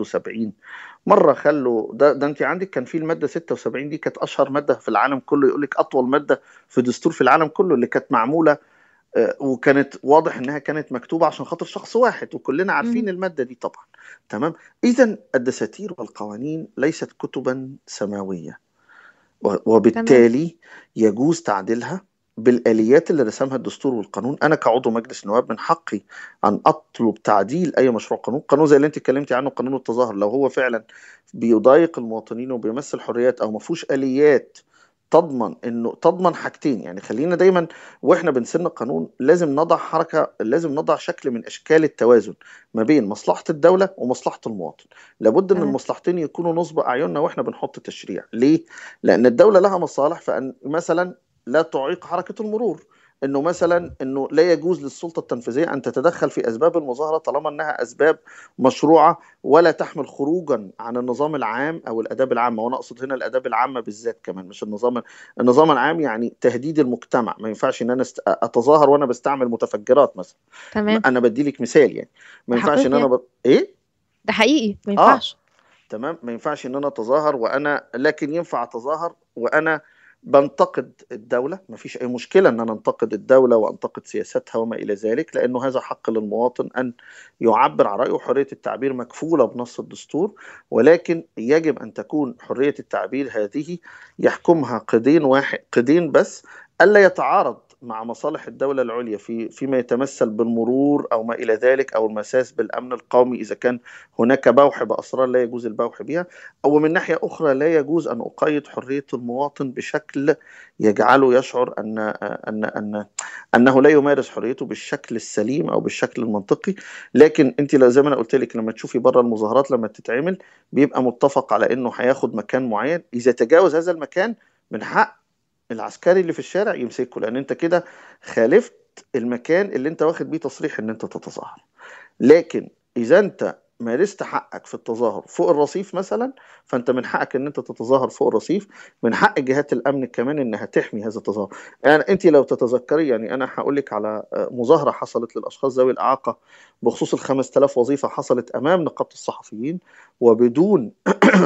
71 مره خلوا ده ده انت عندك كان في الماده 76 دي كانت اشهر ماده في العالم كله يقول لك اطول ماده في دستور في العالم كله اللي كانت معموله آه، وكانت واضح انها كانت مكتوبه عشان خاطر شخص واحد وكلنا عارفين
مم.
الماده دي طبعا تمام اذا الدساتير والقوانين ليست كتبا سماويه و-
تمام
وبالتالي يجوز تعديلها بالآليات اللي رسمها الدستور والقانون أنا كعضو مجلس نواب من حقي أن أطلب تعديل أي مشروع قانون قانون زي اللي أنت اتكلمتي عنه قانون التظاهر لو هو فعلا بيضايق المواطنين وبيمثل حريات أو ما فيهوش آليات تضمن انه تضمن حاجتين يعني خلينا دايما واحنا بنسن قانون لازم نضع حركه لازم نضع شكل من اشكال التوازن ما بين مصلحه الدوله ومصلحه المواطن لابد ان
تمام
المصلحتين يكونوا نصب اعيننا واحنا بنحط التشريع ليه لان الدوله لها مصالح فان مثلا لا تعيق حركه المرور انه مثلا انه لا يجوز للسلطه التنفيذيه ان تتدخل في اسباب المظاهره طالما انها اسباب مشروعه ولا تحمل خروجا عن النظام العام او الاداب العامه وانا اقصد هنا الاداب العامه بالذات كمان مش النظام النظام العام يعني تهديد المجتمع ما ينفعش ان انا است- اتظاهر وانا بستعمل متفجرات مثلا
تمام
انا بدي لك مثال يعني ما
ده
ينفعش ان
حقوق
انا
يعني
ب... ايه
ده حقيقي ما
اه
ينفعش
تمام ما ينفعش ان انا اتظاهر وانا لكن ينفع اتظاهر وانا بنتقد الدولة ما فيش اي مشكلة ان انا انتقد الدولة وانتقد سياستها وما الى ذلك لانه هذا حق للمواطن ان يعبر عن رأيه وحرية التعبير مكفولة بنص الدستور ولكن يجب ان تكون حرية التعبير هذه يحكمها قيدين واحد قيدين بس الا يتعارض مع مصالح الدولة العليا في فيما يتمثل بالمرور أو ما إلى ذلك أو المساس بالأمن القومي إذا كان هناك بوح بأسرار لا يجوز البوح بها أو من ناحية أخرى لا يجوز أن أقيد حرية المواطن بشكل يجعله يشعر أن أن أن أنه لا يمارس حريته بالشكل السليم أو بالشكل المنطقي لكن أنت لو- زي ما أنا قلت لك لما تشوفي بره المظاهرات لما تتعمل بيبقى متفق على أنه هياخد مكان معين إذا تجاوز هذا المكان من حق العسكري اللي في الشارع يمسكه لأن أنت كده خالفت المكان اللي أنت واخد بيه تصريح أن أنت تتظاهر لكن اذا انت مارست حقك في التظاهر فوق الرصيف مثلا فانت من حقك ان انت تتظاهر فوق الرصيف من حق جهات الامن كمان انها تحمي هذا التظاهر يعني انت لو تتذكري يعني انا هقول لك على آه، مظاهره حصلت للاشخاص ذوي الاعاقه بخصوص ال 5000 وظيفه حصلت امام نقابه الصحفيين وبدون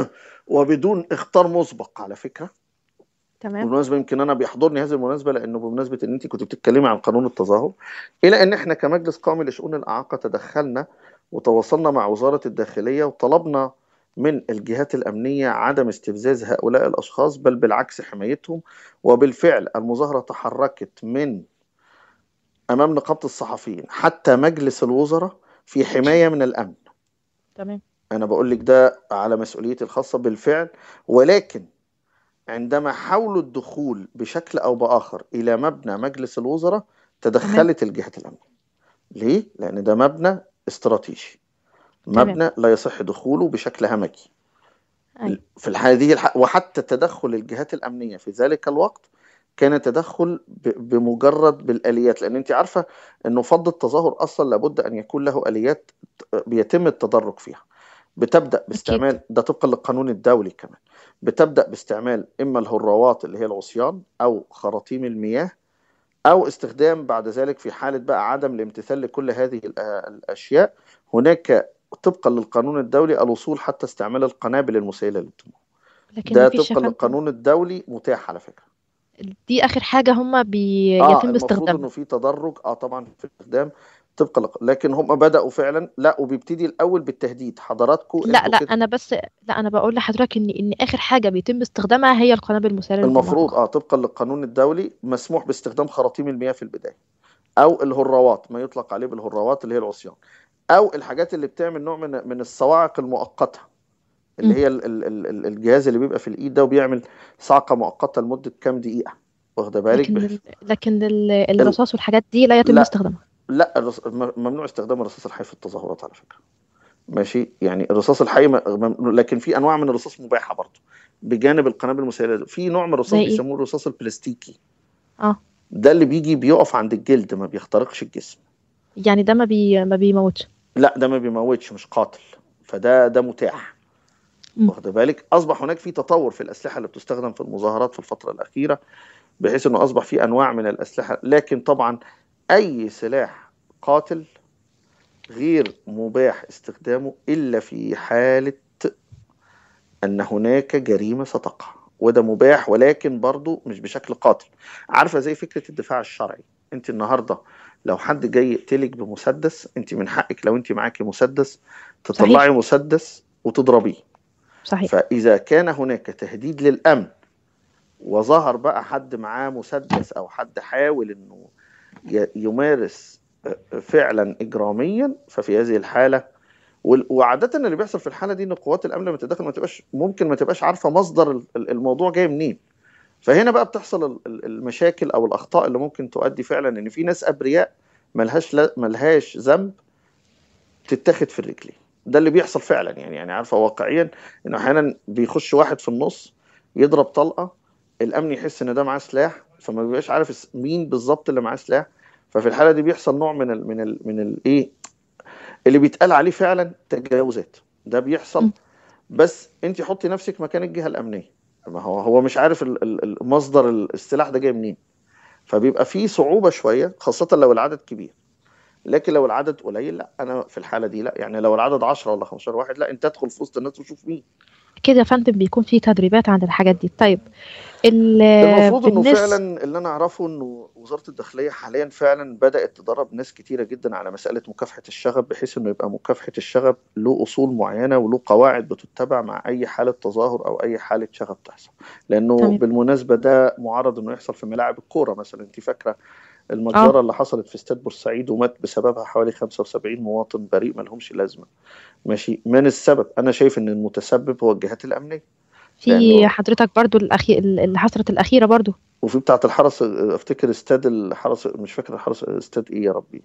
وبدون اختار مسبق على فكره
تمام
بالمناسبه يمكن انا بيحضرني هذه المناسبه لانه بمناسبه ان انت كنت بتتكلمي عن قانون التظاهر الى ان احنا كمجلس قومي لشؤون الاعاقه تدخلنا وتواصلنا مع وزاره الداخليه وطلبنا من الجهات الامنيه عدم استفزاز هؤلاء الاشخاص بل بالعكس حمايتهم وبالفعل المظاهره تحركت من امام نقابه الصحفيين حتى مجلس الوزراء في حمايه من الامن
تمام
انا بقول لك ده على مسؤوليتي الخاصه بالفعل ولكن عندما حاولوا الدخول بشكل او باخر الى مبنى مجلس الوزراء
تمام
تدخلت الجهات الامنيه ليه لان ده مبنى استراتيجي
تمام
مبنى لا يصح دخوله بشكل همجي
أيوة
في هذه الح... وحتى تدخل الجهات الامنيه في ذلك الوقت كان تدخل ب... بمجرد بالاليات لان انت عارفه انه فض التظاهر اصلا لابد ان يكون له اليات بيتم التدرج فيها بتبدا
أكيد
باستعمال ده طبقا للقانون الدولي كمان بتبدا باستعمال اما الهراوات اللي هي العصيان او خراطيم المياه او استخدام بعد ذلك في حاله بقى عدم الامتثال لكل هذه الأ- الاشياء هناك طبقا للقانون الدولي الوصول حتى استعمال القنابل المسيله للدموع
لكن
ده
ما فيش يا
طبقا
فندم
للقانون الدولي متاح على فكره
دي آخر حاجة هما
اه
بيتم
المفروض
استخدامها
انه في تدرج اه طبعا في الاستخدام طبقا لق- لكن هم بدأوا فعلا لا وبيبتدي الاول بالتهديد حضراتكم
لا
انتوا
لا
كده
أنا بس لا أنا بقول لحضرتك إن إن آخر حاجة بيتم استخدامها هي القنابل المسيلة
المفروض
للدمار
اه طبقا للقانون الدولي مسموح باستخدام خراطيم المياه في البداية او الهراوات ما يطلق عليه بالهراوات اللي هي العصيان او الحاجات اللي بتعمل نوع من من الصواعق المؤقتة اللي
مم.
هي ال- ال- ال- ال- الجهاز اللي بيبقى في الايد ده وبيعمل صعقة مؤقتة لمدة كام دقيقة واخده بالك
لكن
بحيث
ال... لكن ال...
ال...
الرصاص والحاجات دي لا يتم
لا
استخدامها
لا الرص... م- ممنوع استخدام الرصاص الحي في التظاهرات على فكرة ماشي يعني الرصاص الحي م- ممنوع لكن في انواع من الرصاص مباحة برضه بجانب القنابل المسيلة في نوع من الرصاص
زي إيه؟
بيسموه الرصاص البلاستيكي
اه
ده اللي بيجي بيقف عند الجلد ما بيخترقش الجسم
يعني ده ما بي... ما بيموتش
لا ده ما بيموتش مش قاتل فده ده متاح
مم.
واخد بالك اصبح هناك في تطور في الاسلحه اللي بتستخدم في المظاهرات في الفتره الاخيره بحيث انه اصبح في انواع من الاسلحه لكن طبعا اي سلاح قاتل غير مباح استخدامه الا في حاله ان هناك جريمه ستقع وده مباح ولكن برضه مش بشكل قاتل عارفه زي فكره الدفاع الشرعي انت النهارده لو حد جاي يقتلك بمسدس انت من حقك لو انت معاكي مسدس تطلعي
صحيح
مسدس وتضربيه
صحيح
فاذا كان هناك تهديد للامن وظهر بقى حد معاه مسدس او حد حاول انه ي- يمارس فعلا اجراميا ففي هذه الحاله وال- وعاده اللي بيحصل في الحاله دي ان قوات الامن لما تتدخل ما تبقاش ممكن ما تبقاش عارفه مصدر ال- ال- الموضوع جاي منين فهنا بقى بتحصل ال- ال- المشاكل او الاخطاء اللي ممكن تؤدي فعلا ان في ناس ابرياء ملهاش لا- ملهاش ذنب تتاخد في الرجلين ده اللي بيحصل فعلا يعني يعني عارفه واقعيا انه احيانا بيخش واحد في النص يضرب طلقه الامن يحس ان ده معاه سلاح فما بيبقاش عارف الس- مين بالظبط اللي معاه سلاح ففي الحاله دي بيحصل نوع من ال من ال من الايه اللي بيتقال عليه فعلا تجاوزات ده بيحصل
مم.
بس انت حطي نفسك مكان الجهه الامنيه ما هو هو مش عارف ال- ال- ال- مصدر السلاح ده جاي منين فبيبقى فيه صعوبه شويه خاصه لو العدد كبير لكن لو العدد قليل لا انا في الحاله دي لا يعني لو العدد 10 ولا 15 واحد لا انت ادخل في وسط الناس وشوف مين
كده يا فندم بيكون في تدريبات عن الحاجات دي طيب ال...
المفروض انه
بالنسبة
فعلا اللي انا اعرفه انه وزاره الداخليه حاليا فعلا بدات تدرب ناس كتيره جدا على مساله مكافحه الشغب بحيث انه يبقى مكافحه الشغب له اصول معينه وله قواعد بتتبع مع اي حاله تظاهر او اي حاله شغب تحصل لانه
تمام
بالمناسبه ده معرض انه يحصل في ملاعب الكوره مثلا انت فاكره المجزره
اه
اللي حصلت في استاد بورسعيد ومات بسببها حوالي 75 مواطن بريء ما لهمش لازمه ماشي من السبب انا شايف ان المتسبب هو الجهات الامنيه
في
لانه
حضرتك برضو الأخي... اللي حصلت الأخيرة برضو
وفي بتاعه الحرس افتكر استاد الحرس مش فاكر الحرس استاد ايه يا ربي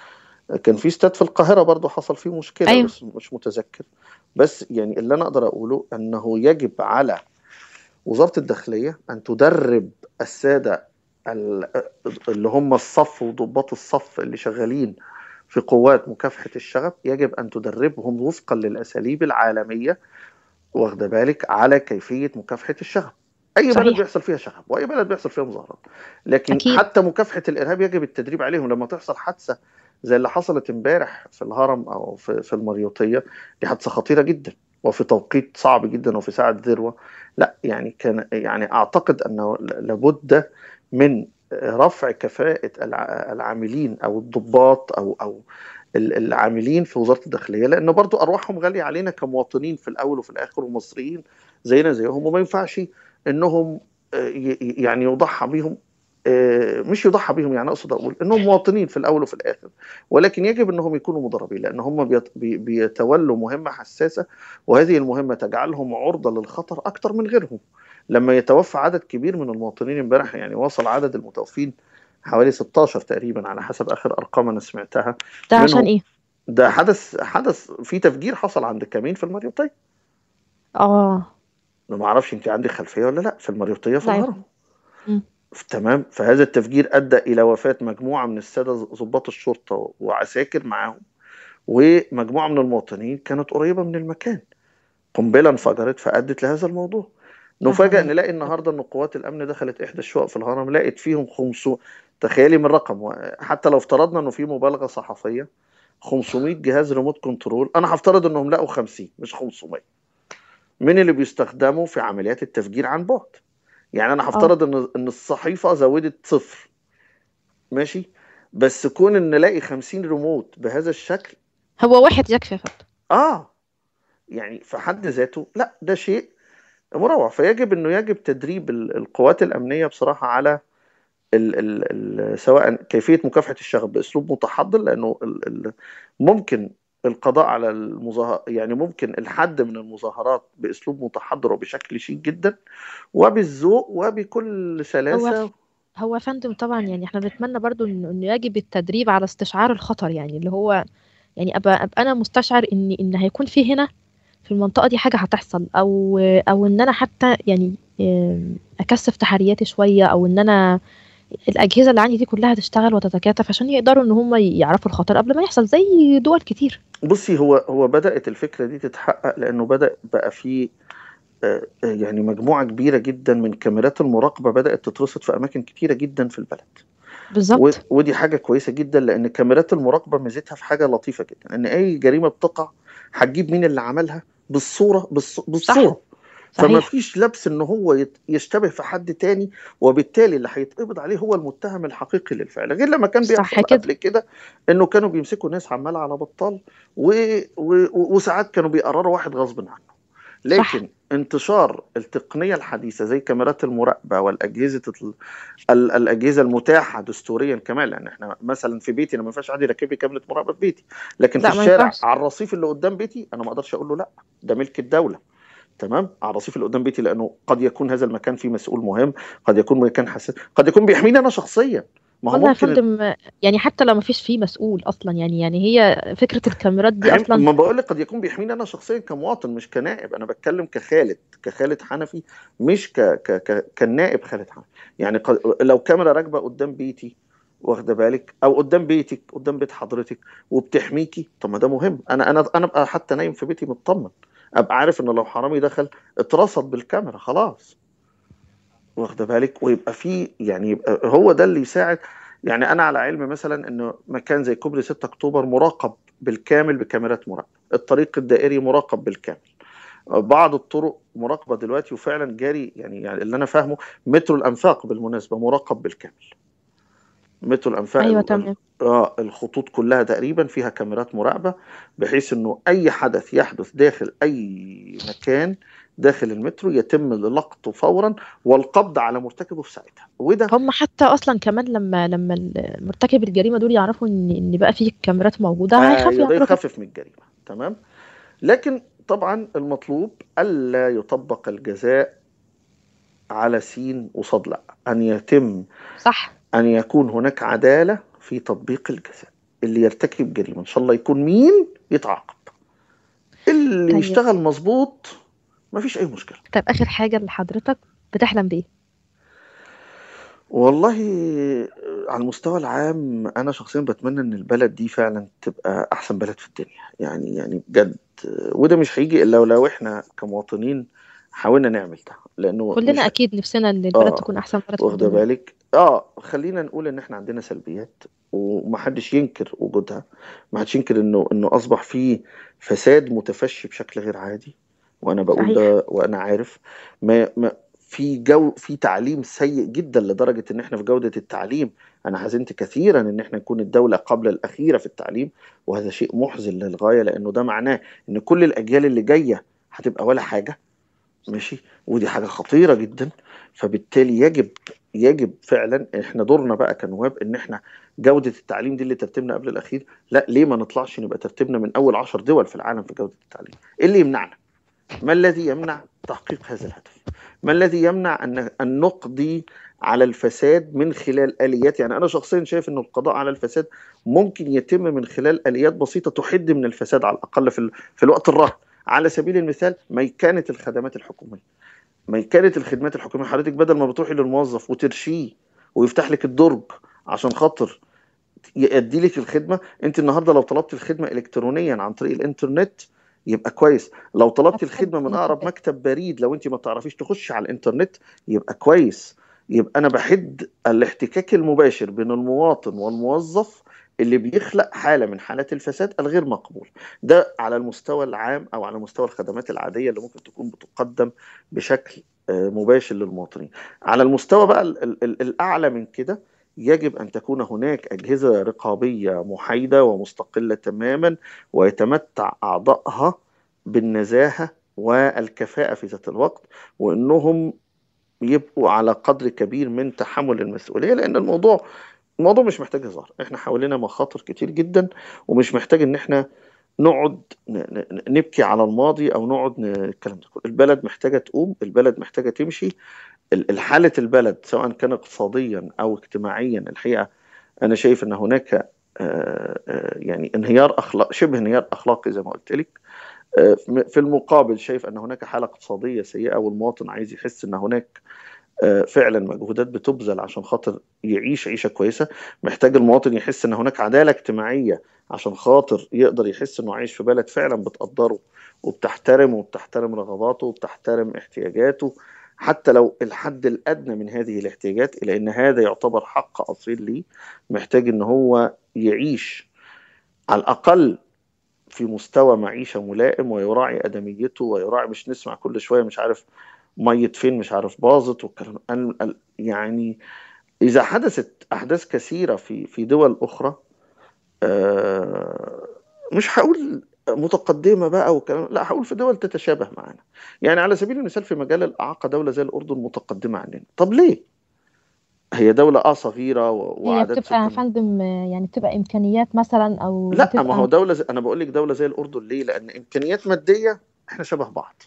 كان في استاد في القاهره برضو حصل فيه مشكله
أيوه
بس مش متذكر بس يعني اللي انا اقدر اقوله انه يجب على وزاره الداخليه ان تدرب الساده ال- اللي هم الصف وضباط الصف اللي شغالين في قوات مكافحه الشغب يجب ان تدربهم وفقا للاساليب العالميه واخده بالك على كيفيه مكافحه الشغب اي بلد
صحيح
بيحصل فيها شغب واي بلد بيحصل فيها مظاهرات لكن
أكيد
حتى مكافحه الارهاب يجب التدريب عليهم لما تحصل حادثه زي اللي حصلت امبارح في الهرم او في في المريوطيه دي حادثه خطيره جدا وفي توقيت صعب جدا وفي ساعه ذروه لا يعني كان يعني اعتقد انه لابد من رفع كفاءه الع- العاملين او الضباط او او ال- العاملين في وزاره الداخليه لان برضو ارواحهم غاليه علينا كمواطنين في الاول وفي الاخر ومصريين زينا زيهم وما ينفعش انهم آه، ي- ي- يعني يضحى بيهم آه، مش يضحى بيهم يعني اقصد اقول انهم مواطنين في الاول وفي الاخر ولكن يجب انهم يكونوا مدربين لان هم بيت- بي- بيتولوا مهمه حساسه وهذه المهمه تجعلهم عرضه للخطر اكثر من غيرهم لما يتوفى عدد كبير من المواطنين امبارح يعني وصل عدد المتوفين حوالي 16 تقريبا على حسب اخر ارقام انا سمعتها
ده عشان
منهم
إيه
ده حدث حدث في تفجير حصل عند كمين في المريوطيه
اه
انا ما اعرفش انت عندك خلفيه ولا لا في المريوطيه في
لا يا
الهرم
فندم مم.
تمام فهذا التفجير ادى الى وفاه مجموعه من الساده ضباط الشرطه وعساكر معاهم ومجموعه من المواطنين كانت قريبه من المكان قنبله انفجرت فادت لهذا الموضوع
لا
نفاجئ
حول
نلاقي النهارده ان قوات الامن دخلت احدى الشقق في الهرم لقت فيهم 500 تخيلي من رقم حتى لو افترضنا انه في مبالغه صحفيه 500 جهاز ريموت كنترول انا هفترض انهم لقوا 50 مش 500 من اللي بيستخدموا في عمليات التفجير عن بعد يعني انا
اه
هفترض ان ان الصحيفه زودت صفر ماشي بس كون ان نلاقي 50 ريموت بهذا الشكل
هو واحد يكفي يا فندم
اه يعني في حد ذاته لا ده شيء مروع فيجب انه يجب تدريب ال- القوات الامنيه بصراحه على ال ال ال سواء كيفيه مكافحه الشغب باسلوب متحضر لانه ال ال ممكن القضاء على المظاهر يعني ممكن الحد من المظاهرات باسلوب متحضر وبشكل شيك جدا وبالذوق وبكل
هو
سلاسه
هو يا فندم طبعا يعني احنا بنتمنى برضو انه إنه يجب التدريب على استشعار الخطر يعني اللي هو يعني ابقى, أبقى انا مستشعر ان ان هيكون في هنا في المنطقة دي حاجة هتحصل او او ان انا حتى يعني آم، اكثف تحرياتي شوية او ان انا الاجهزة اللي عندي دي كلها تشتغل وتتكاتف عشان يقدروا ان هم يعرفوا الخطر قبل ما يحصل زي دول كتير
بصي هو هو بدأت الفكرة دي تتحقق لأنه بدأ بقى في آه، آه، يعني مجموعة كبيرة جدا من كاميرات المراقبة بدأت تترصد في أماكن كتيرة جدا في البلد و-
بالظبط
ودي حاجة كويسة جدا لأن كاميرات المراقبة ميزتها في حاجة لطيفة جدا إن أي جريمة بتقع هتجيب مين اللي عملها بالصورة بالص-
صح
بالصورة فما
صحيح
فيش لبس ان هو يت- يشتبه في حد تاني وبالتالي اللي هيتقبض عليه هو المتهم الحقيقي للفعل غير لما كان
صح
بيحصل
كده
قبل كده انه كانوا بيمسكوا ناس عماله على بطال و... و... وساعات كانوا بيقرروا واحد غصب عنه
صح
لكن انتشار التقنيه الحديثه زي كاميرات المراقبه والاجهزه ال... ال- الاجهزه المتاحه دستوريا كمان لان احنا مثلا في بيتي انا ما ينفعش حد يركب لي كاميرا مراقبه في بيتي لكن في
لا ما
الشارع
ينفعش
على الرصيف اللي قدام بيتي انا ما اقدرش اقول له لا ده ملك الدوله تمام على الرصيف اللي قدام بيتي لانه قد يكون هذا المكان فيه مسؤول مهم قد يكون مكان حساس قد يكون بيحميني انا شخصيا ما هو
والله يا
ممكن
فندم يعني حتى لو ما فيش فيه مسؤول اصلا يعني يعني هي فكرة الكاميرات دي
حم-
اصلا
ما بقول لك قد يكون بيحميني انا شخصيا كمواطن مش كنائب انا بتكلم كخالد كخالد حنفي مش ك... ك... ك... كالنائب خالد حنفي يعني قد... لو كاميرا راكبه قدام بيتي واخده بالك او قدام بيتك قدام بيت حضرتك وبتحميكي طب ما ده مهم انا انا انا ابقى حتى نايم في بيتي مطمن ابقى عارف ان لو حرامي دخل اترصد بالكاميرا خلاص واخده بالك ويبقى في يعني يبقى هو ده اللي يساعد يعني انا على علم مثلا انه مكان زي كوبري 6 اكتوبر مراقب بالكامل بكاميرات مراقبه الطريق الدائري مراقب بالكامل بعض الطرق مراقبه دلوقتي وفعلا جاري يعني, يعني اللي انا فاهمه مترو الانفاق بالمناسبه مراقب بالكامل مترو الانفاق
ايوه
ال-
تمام
اه الخطوط كلها تقريبا فيها كاميرات مراقبه بحيث انه اي حدث يحدث داخل اي مكان داخل المترو يتم لقطه فورا والقبض على مرتكبه في ساعتها وده
هم حتى اصلا كمان لما لما مرتكب الجريمة دول يعرفوا ان ان بقى فيه كاميرات موجودة هيخافوا
ايوه ده
يعملوا كده
يخفف من الجريمه تمام لكن طبعا المطلوب الا يطبق الجزاء على سين وصاد لا ان يتم
صح
ان يكون هناك عداله في تطبيق الجزاء اللي يرتكب جريمه ان شاء الله يكون مين يتعاقب اللي
طيب
يشتغل مظبوط مفيش اي مشكله
طيب اخر حاجة لحضرتك بتحلم بايه
والله على المستوى العام انا شخصيا بتمنى ان البلد دي فعلا تبقى احسن بلد في الدنيا يعني يعني بجد وده مش هيجي الا لو احنا كمواطنين حاولنا نعمل ده لانه
كلنا
مش
اكيد نفسنا ان البلد
اه
تكون احسن بلد في
واخده
الدنيا
بالك اه خلينا نقول ان احنا عندنا سلبيات ومحدش ينكر وجودها محدش ينكر انه انه اصبح فيه فساد متفشي بشكل غير عادي وانا بقول
صحيح
ده وانا عارف ما, ما في جو في تعليم سيء جدا لدرجه ان احنا في جوده التعليم انا حزنت كثيرا ان احنا نكون الدوله قبل الاخيره في التعليم وهذا شيء محزن للغايه لانه ده معناه ان كل الاجيال اللي جايه هتبقى ولا حاجه ماشي ودي حاجة خطيرة جدا فبالتالي يجب يجب فعلا احنا دورنا بقى كنواب ان احنا جودة التعليم دي اللي ترتيبنا قبل الاخير لا ليه ما نطلعش نبقى ترتيبنا من اول عشر دول في العالم في جودة التعليم ايه اللي يمنعنا ما الذي يمنع تحقيق هذا الهدف ما الذي يمنع ان ان نقضي على الفساد من خلال اليات يعني انا شخصيا شايف ان القضاء على الفساد ممكن يتم من خلال اليات بسيطه تحد من الفساد على الاقل في ال- في الوقت الراهن على سبيل المثال ميكنه الخدمات الحكوميه ميكنه الخدمات الحكوميه حضرتك بدل ما بتروحي للموظف وترشيه ويفتح لك الدرج عشان خاطر يأدي لك الخدمه انت النهارده لو طلبت الخدمه الكترونيا عن طريق الانترنت يبقى كويس لو طلبت الخدمه من اقرب مكتب بريد لو انت ما تعرفيش تخش على الانترنت يبقى كويس يبقى انا بحد الاحتكاك المباشر بين المواطن والموظف اللي بيخلق حالة من حالات الفساد الغير مقبول ده على المستوى العام أو على مستوى الخدمات العادية اللي ممكن تكون بتقدم بشكل آه، مباشر للمواطنين على المستوى بقى ال- ال- ال- الأعلى من كده يجب أن تكون هناك أجهزة رقابية محايدة ومستقلة تماما ويتمتع أعضائها بالنزاهة والكفاءة في ذات الوقت وأنهم يبقوا على قدر كبير من تحمل المسؤولية لأن الموضوع الموضوع مش محتاج هزار احنا حوالينا مخاطر كتير جدا ومش محتاج ان احنا نقعد ن- ن- نبكي على الماضي او نقعد ن- الكلام ده كله البلد محتاجة تقوم البلد محتاجة تمشي ال- الحالة البلد سواء كان اقتصاديا او اجتماعيا الحقيقة انا شايف ان هناك آه، آه، يعني انهيار اخلاق شبه انهيار اخلاقي زي ما قلت لك آه، في المقابل شايف ان هناك حالة اقتصادية سيئة والمواطن عايز يحس ان هناك آه، فعلا مجهودات بتبذل عشان خاطر يعيش عيشة كويسة محتاج المواطن يحس ان هناك عدالة اجتماعية عشان خاطر يقدر يحس انه عايش في بلد فعلا بتقدره وبتحترمه وبتحترم رغباته وبتحترم احتياجاته حتى لو الحد الأدنى من هذه الاحتياجات إلى أن هذا يعتبر حق أصيل ليه محتاج أن هو يعيش على الأقل في مستوى معيشة ملائم ويراعي أدميته ويراعي مش نسمع كل شوية مش عارف مية فين مش عارف باظت والكلام ال- ال- يعني إذا حدثت أحداث كثيرة في في دول أخرى آه، مش هقول متقدمة بقى وكلام لا هقول في دول تتشابه معنا يعني على سبيل المثال في مجال الإعاقة دولة زي الأردن متقدمة عننا طب ليه؟ هي دولة اه صغيرة و-
هي
وعدد
بتبقى يا
سكان
فندم آه، يعني بتبقى إمكانيات مثلا أو
لا ما هو
بتبقى
دولة زي... أنا بقول لك دولة زي الأردن ليه؟ لأن إمكانيات مادية إحنا شبه بعض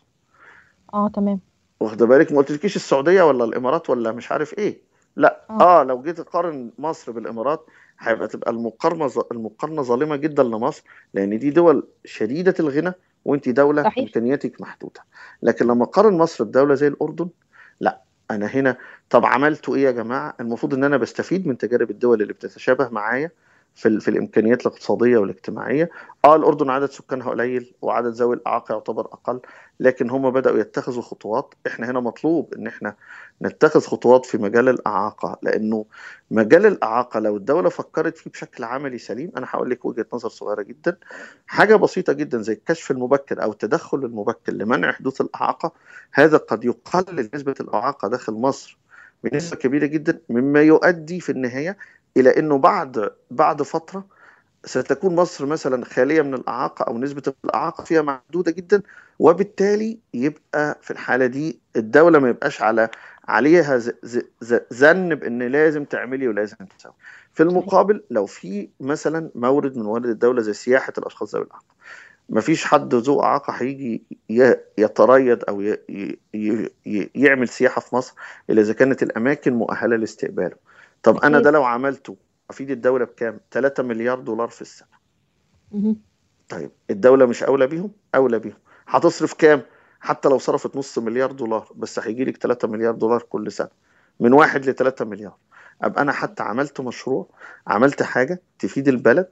اه تمام
واخده بالك ما قلتلكيش السعوديه ولا الامارات ولا مش عارف ايه لا
اه
اه لو جيت اقارن مصر بالامارات هيبقى تبقى المقارنه ظ- المقارنه ظالمه جدا لمصر لان دي دول شديده الغنى وانت دوله
صحيح
امكانياتك محدوده لكن لما اقارن مصر بدوله زي الاردن لا انا هنا طب عملتوا ايه يا جماعه المفروض ان انا بستفيد من تجارب الدول اللي بتتشابه معايا في ال- في الامكانيات الاقتصاديه والاجتماعيه اه الاردن عدد سكانها قليل وعدد ذوي الاعاقه يعتبر اقل لكن هم بداوا يتخذوا خطوات احنا هنا مطلوب ان احنا نتخذ خطوات في مجال الاعاقه لانه مجال الاعاقه لو الدوله فكرت فيه بشكل عملي سليم انا هقول لك وجهه نظر صغيره جدا حاجه بسيطه جدا زي الكشف المبكر او التدخل المبكر لمنع حدوث الاعاقه هذا قد يقلل نسبه الاعاقه داخل مصر بنسبه كبيره جدا مما يؤدي في النهايه الى انه بعد بعد فتره ستكون مصر مثلا خاليه من الاعاقه او نسبه الاعاقه فيها محدوده جدا وبالتالي يبقى في الحاله دي الدوله ما يبقاش على عليها ز- ز- ز- زن بان لازم تعملي ولازم تسوي في
صحيح
المقابل لو في مثلا مورد من موارد الدوله زي سياحه الاشخاص ذوي الاعاقه مفيش حد ذو اعاقه هيجي ي- يتريض او ي- ي- ي- ي- يعمل سياحه في مصر الا اذا كانت الاماكن مؤهله لاستقباله طب انا ده
أكيد
لو عملته افيد الدوله بكام 3 مليار دولار في السنه
مهم.
طيب الدولة مش أولى بيهم؟ أولى بيهم هتصرف كام؟ حتى لو صرفت نص مليار دولار بس هيجي لك 3 مليار دولار كل سنة من واحد ل 3 مليار أبقى أنا حتى عملت مشروع عملت حاجة تفيد البلد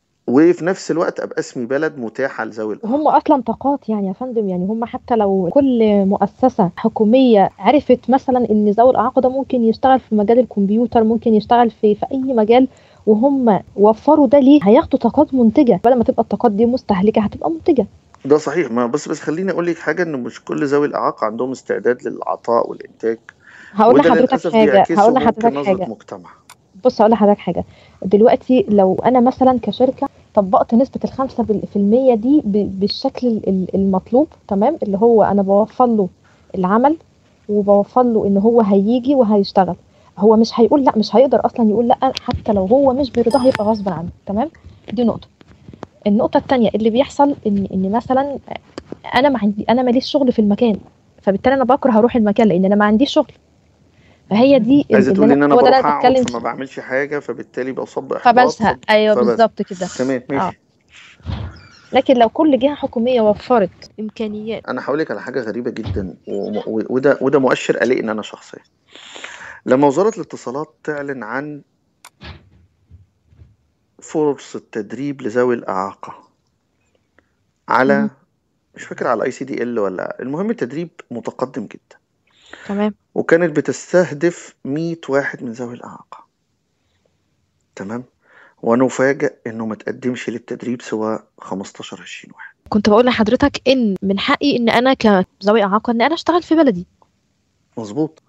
وفي نفس الوقت أبقى اسمي بلد متاحة لذوي الإعاقة
وهم اصلا طاقات يعني يا فندم يعني هم حتى لو كل مؤسسه حكوميه عرفت مثلا ان ذوي الاعاقه ده ممكن يشتغل في مجال الكمبيوتر ممكن يشتغل في في اي مجال وهم وفروا ده ليه هياخدوا طاقات منتجه بدل ما تبقى الطاقات دي مستهلكه هتبقى منتجه
ده صحيح ما بس بس خليني أقول لك حاجة إن مش كل ذوي الإعاقة عندهم استعداد للعطاء والإنتاج
هقول
وده
لحضرتك
للأسف
حاجه
بيعكسه
هقول
ممكن
لحضرتك
نظرة
حاجه
مجتمع
بص هقول لحضرتك حاجه دلوقتي لو انا مثلا كشركه طبقت نسبه الخمسة بال- في المية دي ب- بالشكل ال- ال- المطلوب تمام اللي هو انا بوفر له العمل وبوفر له ان هو هيجي وهيشتغل هو مش هيقول لا مش هيقدر اصلا يقول لا حتى لو هو مش بيرضاه هيبقى غصب عنه تمام دي نقطه النقطه التانية اللي بيحصل ان ان مثلا انا ما عندي انا ماليش شغل في المكان فبالتالي انا بكره اروح المكان لان انا ما عنديش شغل فهي دي ال-
عايزة
اللي
تقولي إن
انا
أنا
هو ده اللي
بروح
انا
أقعد
بتكلم
فما
فيه
بعملش حاجة فبالتالي بصب إحباط
فبزهق
فب...
ايوه
فبس
بالظبط كده
تمام
اه
ماشي
لكن لو كل جهة حكومية وفرت إمكانيات
انا هقول لك على حاجه غريبه جدا و- و- وده وده مؤشر قلقني انا شخصيا لما وزاره الاتصالات تعلن عن فرصه تدريب لذوي الاعاقه على
مهم.
مش فاكر على اي سي دي ال ولا المهم التدريب متقدم جدا
تمام
وكانت بتستهدف 100 واحد من ذوي الاعاقه تمام ونفاجأ انه ما تقدمش للتدريب سوى 15 20 واحد
كنت بقول لحضرتك ان من حقي ان انا كذوي اعاقه ان انا اشتغل في بلدي
مظبوط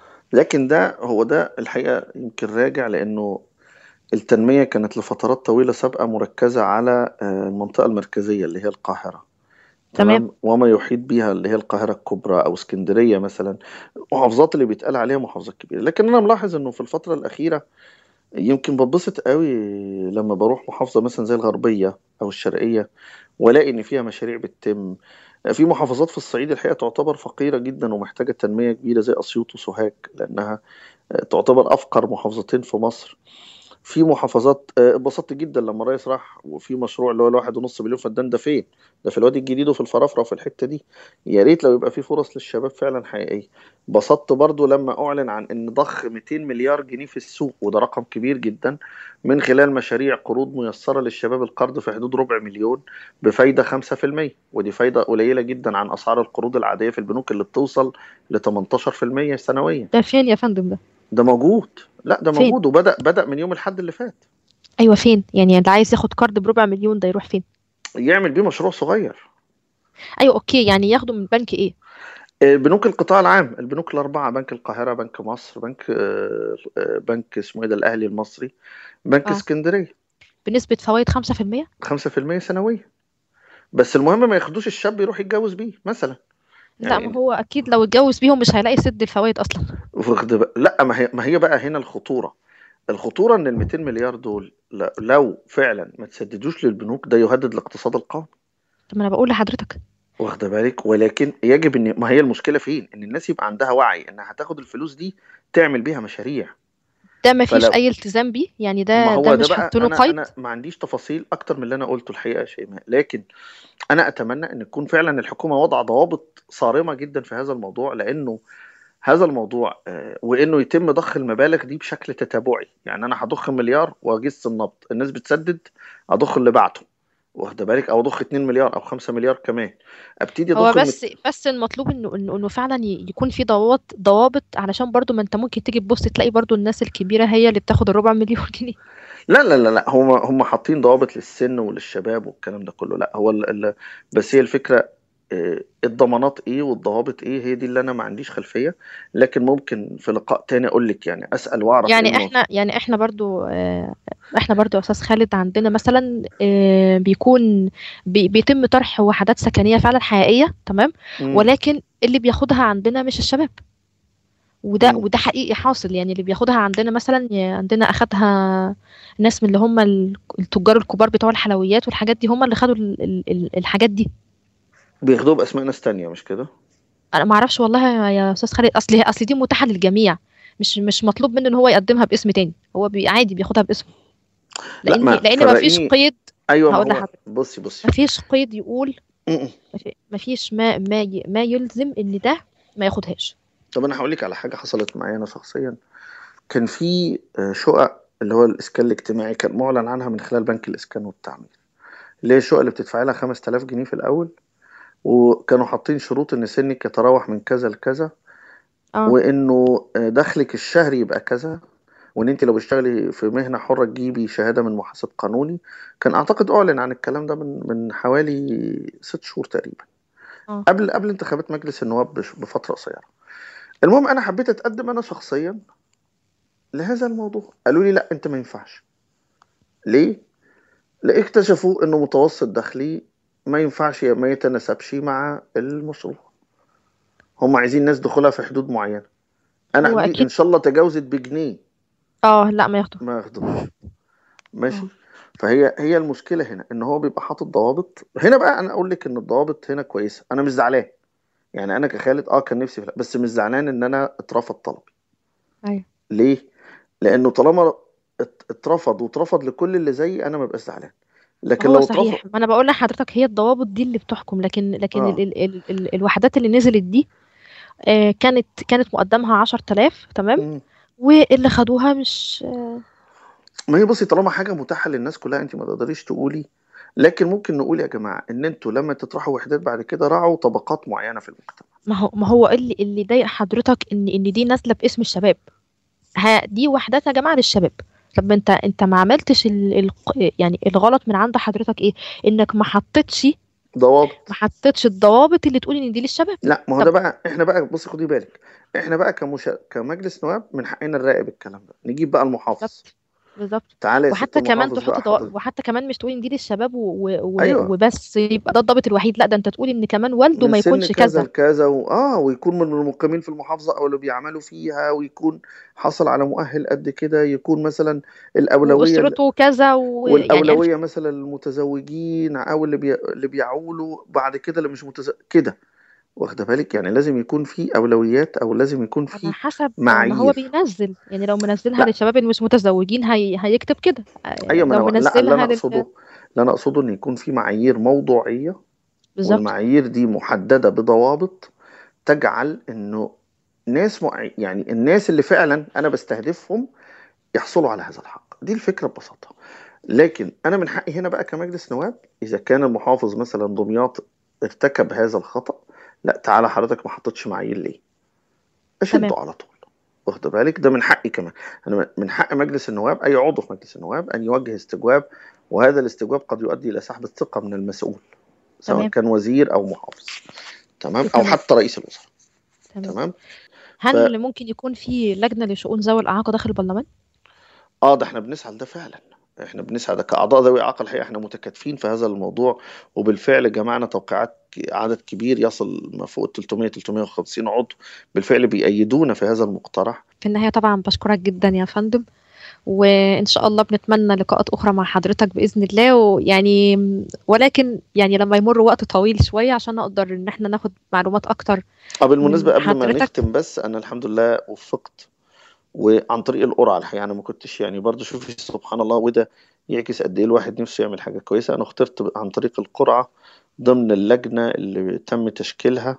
لكن ده هو ده الحقيقة يمكن راجع لأنه التنمية كانت لفترات طويلة سابقة مركزة على آه، المنطقة المركزية اللي هي القاهرة
تمام
وما يحيط بها اللي هي القاهرة الكبرى أو اسكندرية مثلا محافظات اللي بيتقال عليها محافظات كبيرة لكن أنا ملاحظ إنه في الفترة الأخيرة يمكن بتبسط قوي لما بروح محافظة مثلا زي الغربية أو الشرقية والاقي ان فيها مشاريع بتتم في محافظات في الصعيد الحقيقه تعتبر فقيره جدا ومحتاجه تنميه كبيره زي اسيوط وسوهاج لانها تعتبر افقر محافظتين في مصر في محافظات آه، اتبسطت جدا لما الرئيس راح وفي مشروع اللي هو الواحد ونص مليون فدان ده فين؟ ده في الوادي الجديد وفي الفرافره وفي الحته دي يا ريت لو يبقى في فرص للشباب فعلا حقيقيه اتبسطت برضو لما اعلن عن ان ضخ 200 مليار جنيه في السوق وده رقم كبير جدا من خلال مشاريع قروض ميسره للشباب القرض في حدود ربع مليون بفايده 5% ودي فايده قليله جدا عن اسعار القروض العاديه في البنوك اللي بتوصل ل 18% سنويا
ده فين يا فندم ده
ده موجود لا ده
فين؟
موجود وبدأ بدأ من يوم الحد اللي فات
ايوه فين يعني اللي عايز ياخد كارد بربع مليون ده يروح فين
يعمل بيه مشروع صغير
ايوه اوكي يعني ياخده من بنك ايه
آه، بنوك القطاع العام البنوك الأربعة بنك القاهرة بنك مصر بنك آه، آه، بنك اسمه ايه ده الأهلي المصري بنك
اه
اسكندرية
بنسبة فوائد 5%
5% سنويا بس المهم ما ياخدوش الشاب يروح يتجوز بيه مثلا
لا ما
يعني
هو اكيد لو اتجوز بيهم مش هيلاقي سد الفوائد اصلا
واخد بق- لا ما هي ما هي بقى هنا الخطورة الخطورة ان ال 200 مليار دول ل- لو فعلا ما تسددوش للبنوك ده يهدد الاقتصاد القومي
طب ما انا بقول لحضرتك
واخده بالك ولكن يجب ان ما هي المشكله فين ان الناس يبقى عندها وعي انها هتاخد الفلوس دي تعمل بيها مشاريع
ده ما فيش
فلو
اي التزام بيه يعني
ما
ده ده
هو ده
مش
بقى
حاطينه
انا
قيد
انا ما عنديش تفاصيل اكتر من اللي انا قلته الحقيقه يا شيماء لكن انا اتمنى ان تكون فعلا الحكومه وضع ضوابط صارمه جدا في هذا الموضوع لانه هذا الموضوع آه، وانه يتم ضخ المبالغ دي بشكل تتابعي يعني انا هضخ مليار واجس النبض الناس بتسدد اضخ اللي بعته واخده بالك او اضخ 2 مليار او 5 مليار كمان ابتدي
هو
اضخ المت...
بس بس المطلوب انه انه انه فعلا ي- يكون في ضوابط ضوابط علشان برضو ما انت ممكن تيجي تبص تلاقي برضو الناس الكبيرة هي اللي بتاخد الربع مليون جنيه
لا لا لا لا هم هم حاطين ضوابط للسن وللشباب والكلام ده كله لا هو ال ال بس هي الفكرة آه، الضمانات ايه والضوابط ايه هي دي اللي انا ما عنديش خلفية لكن ممكن في لقاء تاني اقول لك يعني اسأل واعرف ايه
يعني
الموضوع
احنا يعني احنا برضو آه، احنا برضو يا استاذ خالد عندنا مثلا آه، بيكون بي- بيتم طرح وحدات سكنية فعلا حقيقية تمام
مم.
ولكن اللي بياخدها عندنا مش الشباب وده
مم.
وده حقيقي حاصل يعني اللي بياخدها عندنا مثلا ي- عندنا اخدها ناس من اللي هم ال- التجار الكبار بتوع الحلويات والحاجات دي هم اللي خدوا ال- ال- ال- الحاجات دي
بياخدوه باسماء ناس تانية مش كده
انا ما اعرفش والله يا يا استاذ خالد اصل هي- اصل دي متاحه للجميع مش مش مطلوب منه ان هو يقدمها باسم تاني هو بي عادي بياخدها باسمه
لا
لان
ما
لان ما فيش
فرقيني
قيد
ايوه ما
هقول
هو
لحضرتك
بصي بصي
ما فيش قيد يقول
م-م.
ما في- ما فيش ما ما ي- ما يلزم ان ده ما ياخدهاش
طب انا هقول لك على حاجة حصلت معايا انا شخصيا كان في آه، شقق اللي هو الاسكان الاجتماعي كان معلن عنها من خلال بنك الاسكان والتعمير اللي هي الشقق اللي بتدفعي لها 5000 جنيه في الاول وكانوا حاطين شروط ان سنك يتراوح من كذا لكذا
اه
وانه دخلك الشهري يبقى كذا وان انت لو بتشتغلي في مهنه حره تجيبي شهاده من محاسب قانوني كان اعتقد اعلن عن الكلام ده من من حوالي ست شهور تقريبا
اه
قبل قبل انتخابات مجلس النواب بش- بفتره قصيره المهم انا حبيت اتقدم انا شخصيا لهذا الموضوع قالوا لي لا انت ما ينفعش ليه ليه اكتشفوا انه متوسط دخلي ما ينفعش ما يتناسبش مع المشروع هم عايزين ناس دخولها في حدود معينه انا
هو
حدودي ان
اكيد
شاء الله تجاوزت بجنيه
اه لا ما ياخده
ما ياخدوش ماشي
اه
فهي هي المشكله هنا ان هو بيبقى حاطط ضوابط هنا بقى انا اقول لك ان الضوابط هنا كويسه انا مش زعلان يعني انا كخالد اه كان نفسي في بس مش زعلان ان انا اترفض طلبي
ايوه
ليه لانه طالما ات- اترفض واترفض لكل اللي زيي انا ما ببقاش زعلان لكن
هو
لو اترفض
صحيح ما انا بقول لحضرتك هي الضوابط دي اللي بتحكم لكن لكن ال
اه
ال ال ال الوحدات اللي نزلت دي آه كانت كانت مقدمها 10000 تمام
مم.
واللي خدوها مش آه
ما هي بصي طالما حاجه متاحه للناس كلها انت ما تقدريش تقولي لكن ممكن نقول يا جماعه ان انتوا لما تطرحوا وحدات بعد كده راعوا طبقات معينه في المجتمع
ما هو ما هو اللي اللي ضايق حضرتك ان ان دي نازله باسم الشباب ها دي وحدات يا جماعه للشباب طب انت انت ما عملتش ال... ال... يعني الغلط من عند حضرتك ايه انك ما حطيتش
ضوابط
ما حطيتش الضوابط اللي تقول ان دي للشباب
لا ما هو
طب
ده بقى احنا بقى بص خدي بالك احنا بقى كمشا... كمجلس نواب من حقنا نراقب الكلام ده نجيب بقى المحافظ
بالظبط بالظبط
تعالى يا ست
وحتى كمان
المحافظ
تحط
بقى
ضوابط
حضرتك
وحتى كمان مش تقولي ان دي للشباب و... و...
ايوه
وبس يبقى ده الضابط الوحيد لا ده انت تقولي ان كمان والده
من
ما
سن
يكونش
كذا
كذا
لكذا و... اه ويكون من المقيمين في المحافظة او اللي بيعملوا فيها ويكون حصل على مؤهل قد كده يكون مثلا الأولوية ل-
واسرته كذا ويعني عارف
والأولوية مثلا للمتزوجين او اللي بي... اللي بيعولوا بعد كده اللي مش متز... كده واخده بالك يعني لازم يكون في أولويات او لازم يكون
على
في
حسب ما هو
معايير
بينزل يعني لو منزلها
لا
للشباب اللي مش متزوجين هي... هيكتب كده
ايوه ما
لو
انا لا اللي انا
منزلها لل...
اقصده اللي انا اقصده ان يكون في معايير موضوعية
بالظبط
والمعايير دي محددة بضوابط تجعل انه ناس مع... يعني الناس اللي فعلا انا بستهدفهم يحصلوا على هذا الحق دي الفكرة ببساطة لكن انا من حقي هنا بقى كمجلس نواب اذا كان المحافظ مثلا دمياط ارتكب هذا الخطأ لا تعالى حضرتك ما حطيتش معايير ليه
تمام
اشده على طول واخد بالك ده من حقي كمان انا من حق مجلس النواب اي عضو في مجلس النواب ان يوجه استجواب وهذا الاستجواب قد يؤدي الى سحب الثقة من المسؤول سواء
تمام
كان وزير او محافظ تمام او
تمام
حتى رئيس الوزراء
تمام
تمام ف
هل ممكن يكون في لجنة لشؤون ذوي الإعاقة داخل البرلمان؟
اه ده احنا بنسعى لده فعلا احنا بنسعى ده كاعضاء ذوي اعاقه الحقيقه احنا متكاتفين في هذا الموضوع وبالفعل جمعنا توقيعات ك- عدد كبير يصل ما فوق ال 300 350 عضو بالفعل بيأيدونا في هذا المقترح
في النهاية طبعا بشكرك جدا يا فندم وإن شاء الله بنتمنى لقاءات أخرى مع حضرتك بإذن الله ويعني ولكن يعني لما يمر وقت طويل شوية عشان نقدر إن احنا ناخد معلومات أكتر
اه بالمناسبه
من
قبل ما
حضرتك
نختم بس انا الحمد لله وفقت وعن طريق القرعه الحقيقه انا ما كنتش يعني برضو شوفي سبحان الله وده يعكس قد ايه الواحد نفسه يعمل حاجه كويسه انا اخترت عن طريق القرعه ضمن اللجنه اللي تم تشكيلها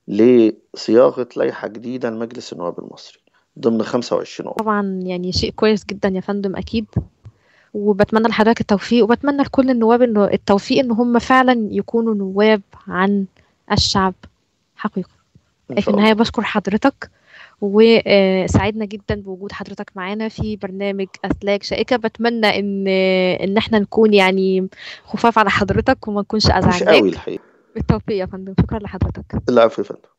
لصياغه لائحه جديده لمجلس النواب المصري ضمن 25 عضو
طبعا يعني شيء كويس جدا يا فندم أكيد وبتمنى لحضرتك التوفيق وبتمنى لكل النواب إنه التوفيق إن هم فعلا يكونوا نواب عن الشعب حقيقة
ان
في
شاء
النهاية
الله
بشكر حضرتك وسعدنا جدا بوجود حضرتك معانا في برنامج أسلاك شائكة بتمنى إن إن احنا نكون يعني خفاف على حضرتك وما نكونش
مش قوي
أزعجناك
الحقيقه
بالتوفيق يا فندم شكرا لحضرتك
العفو يا فندم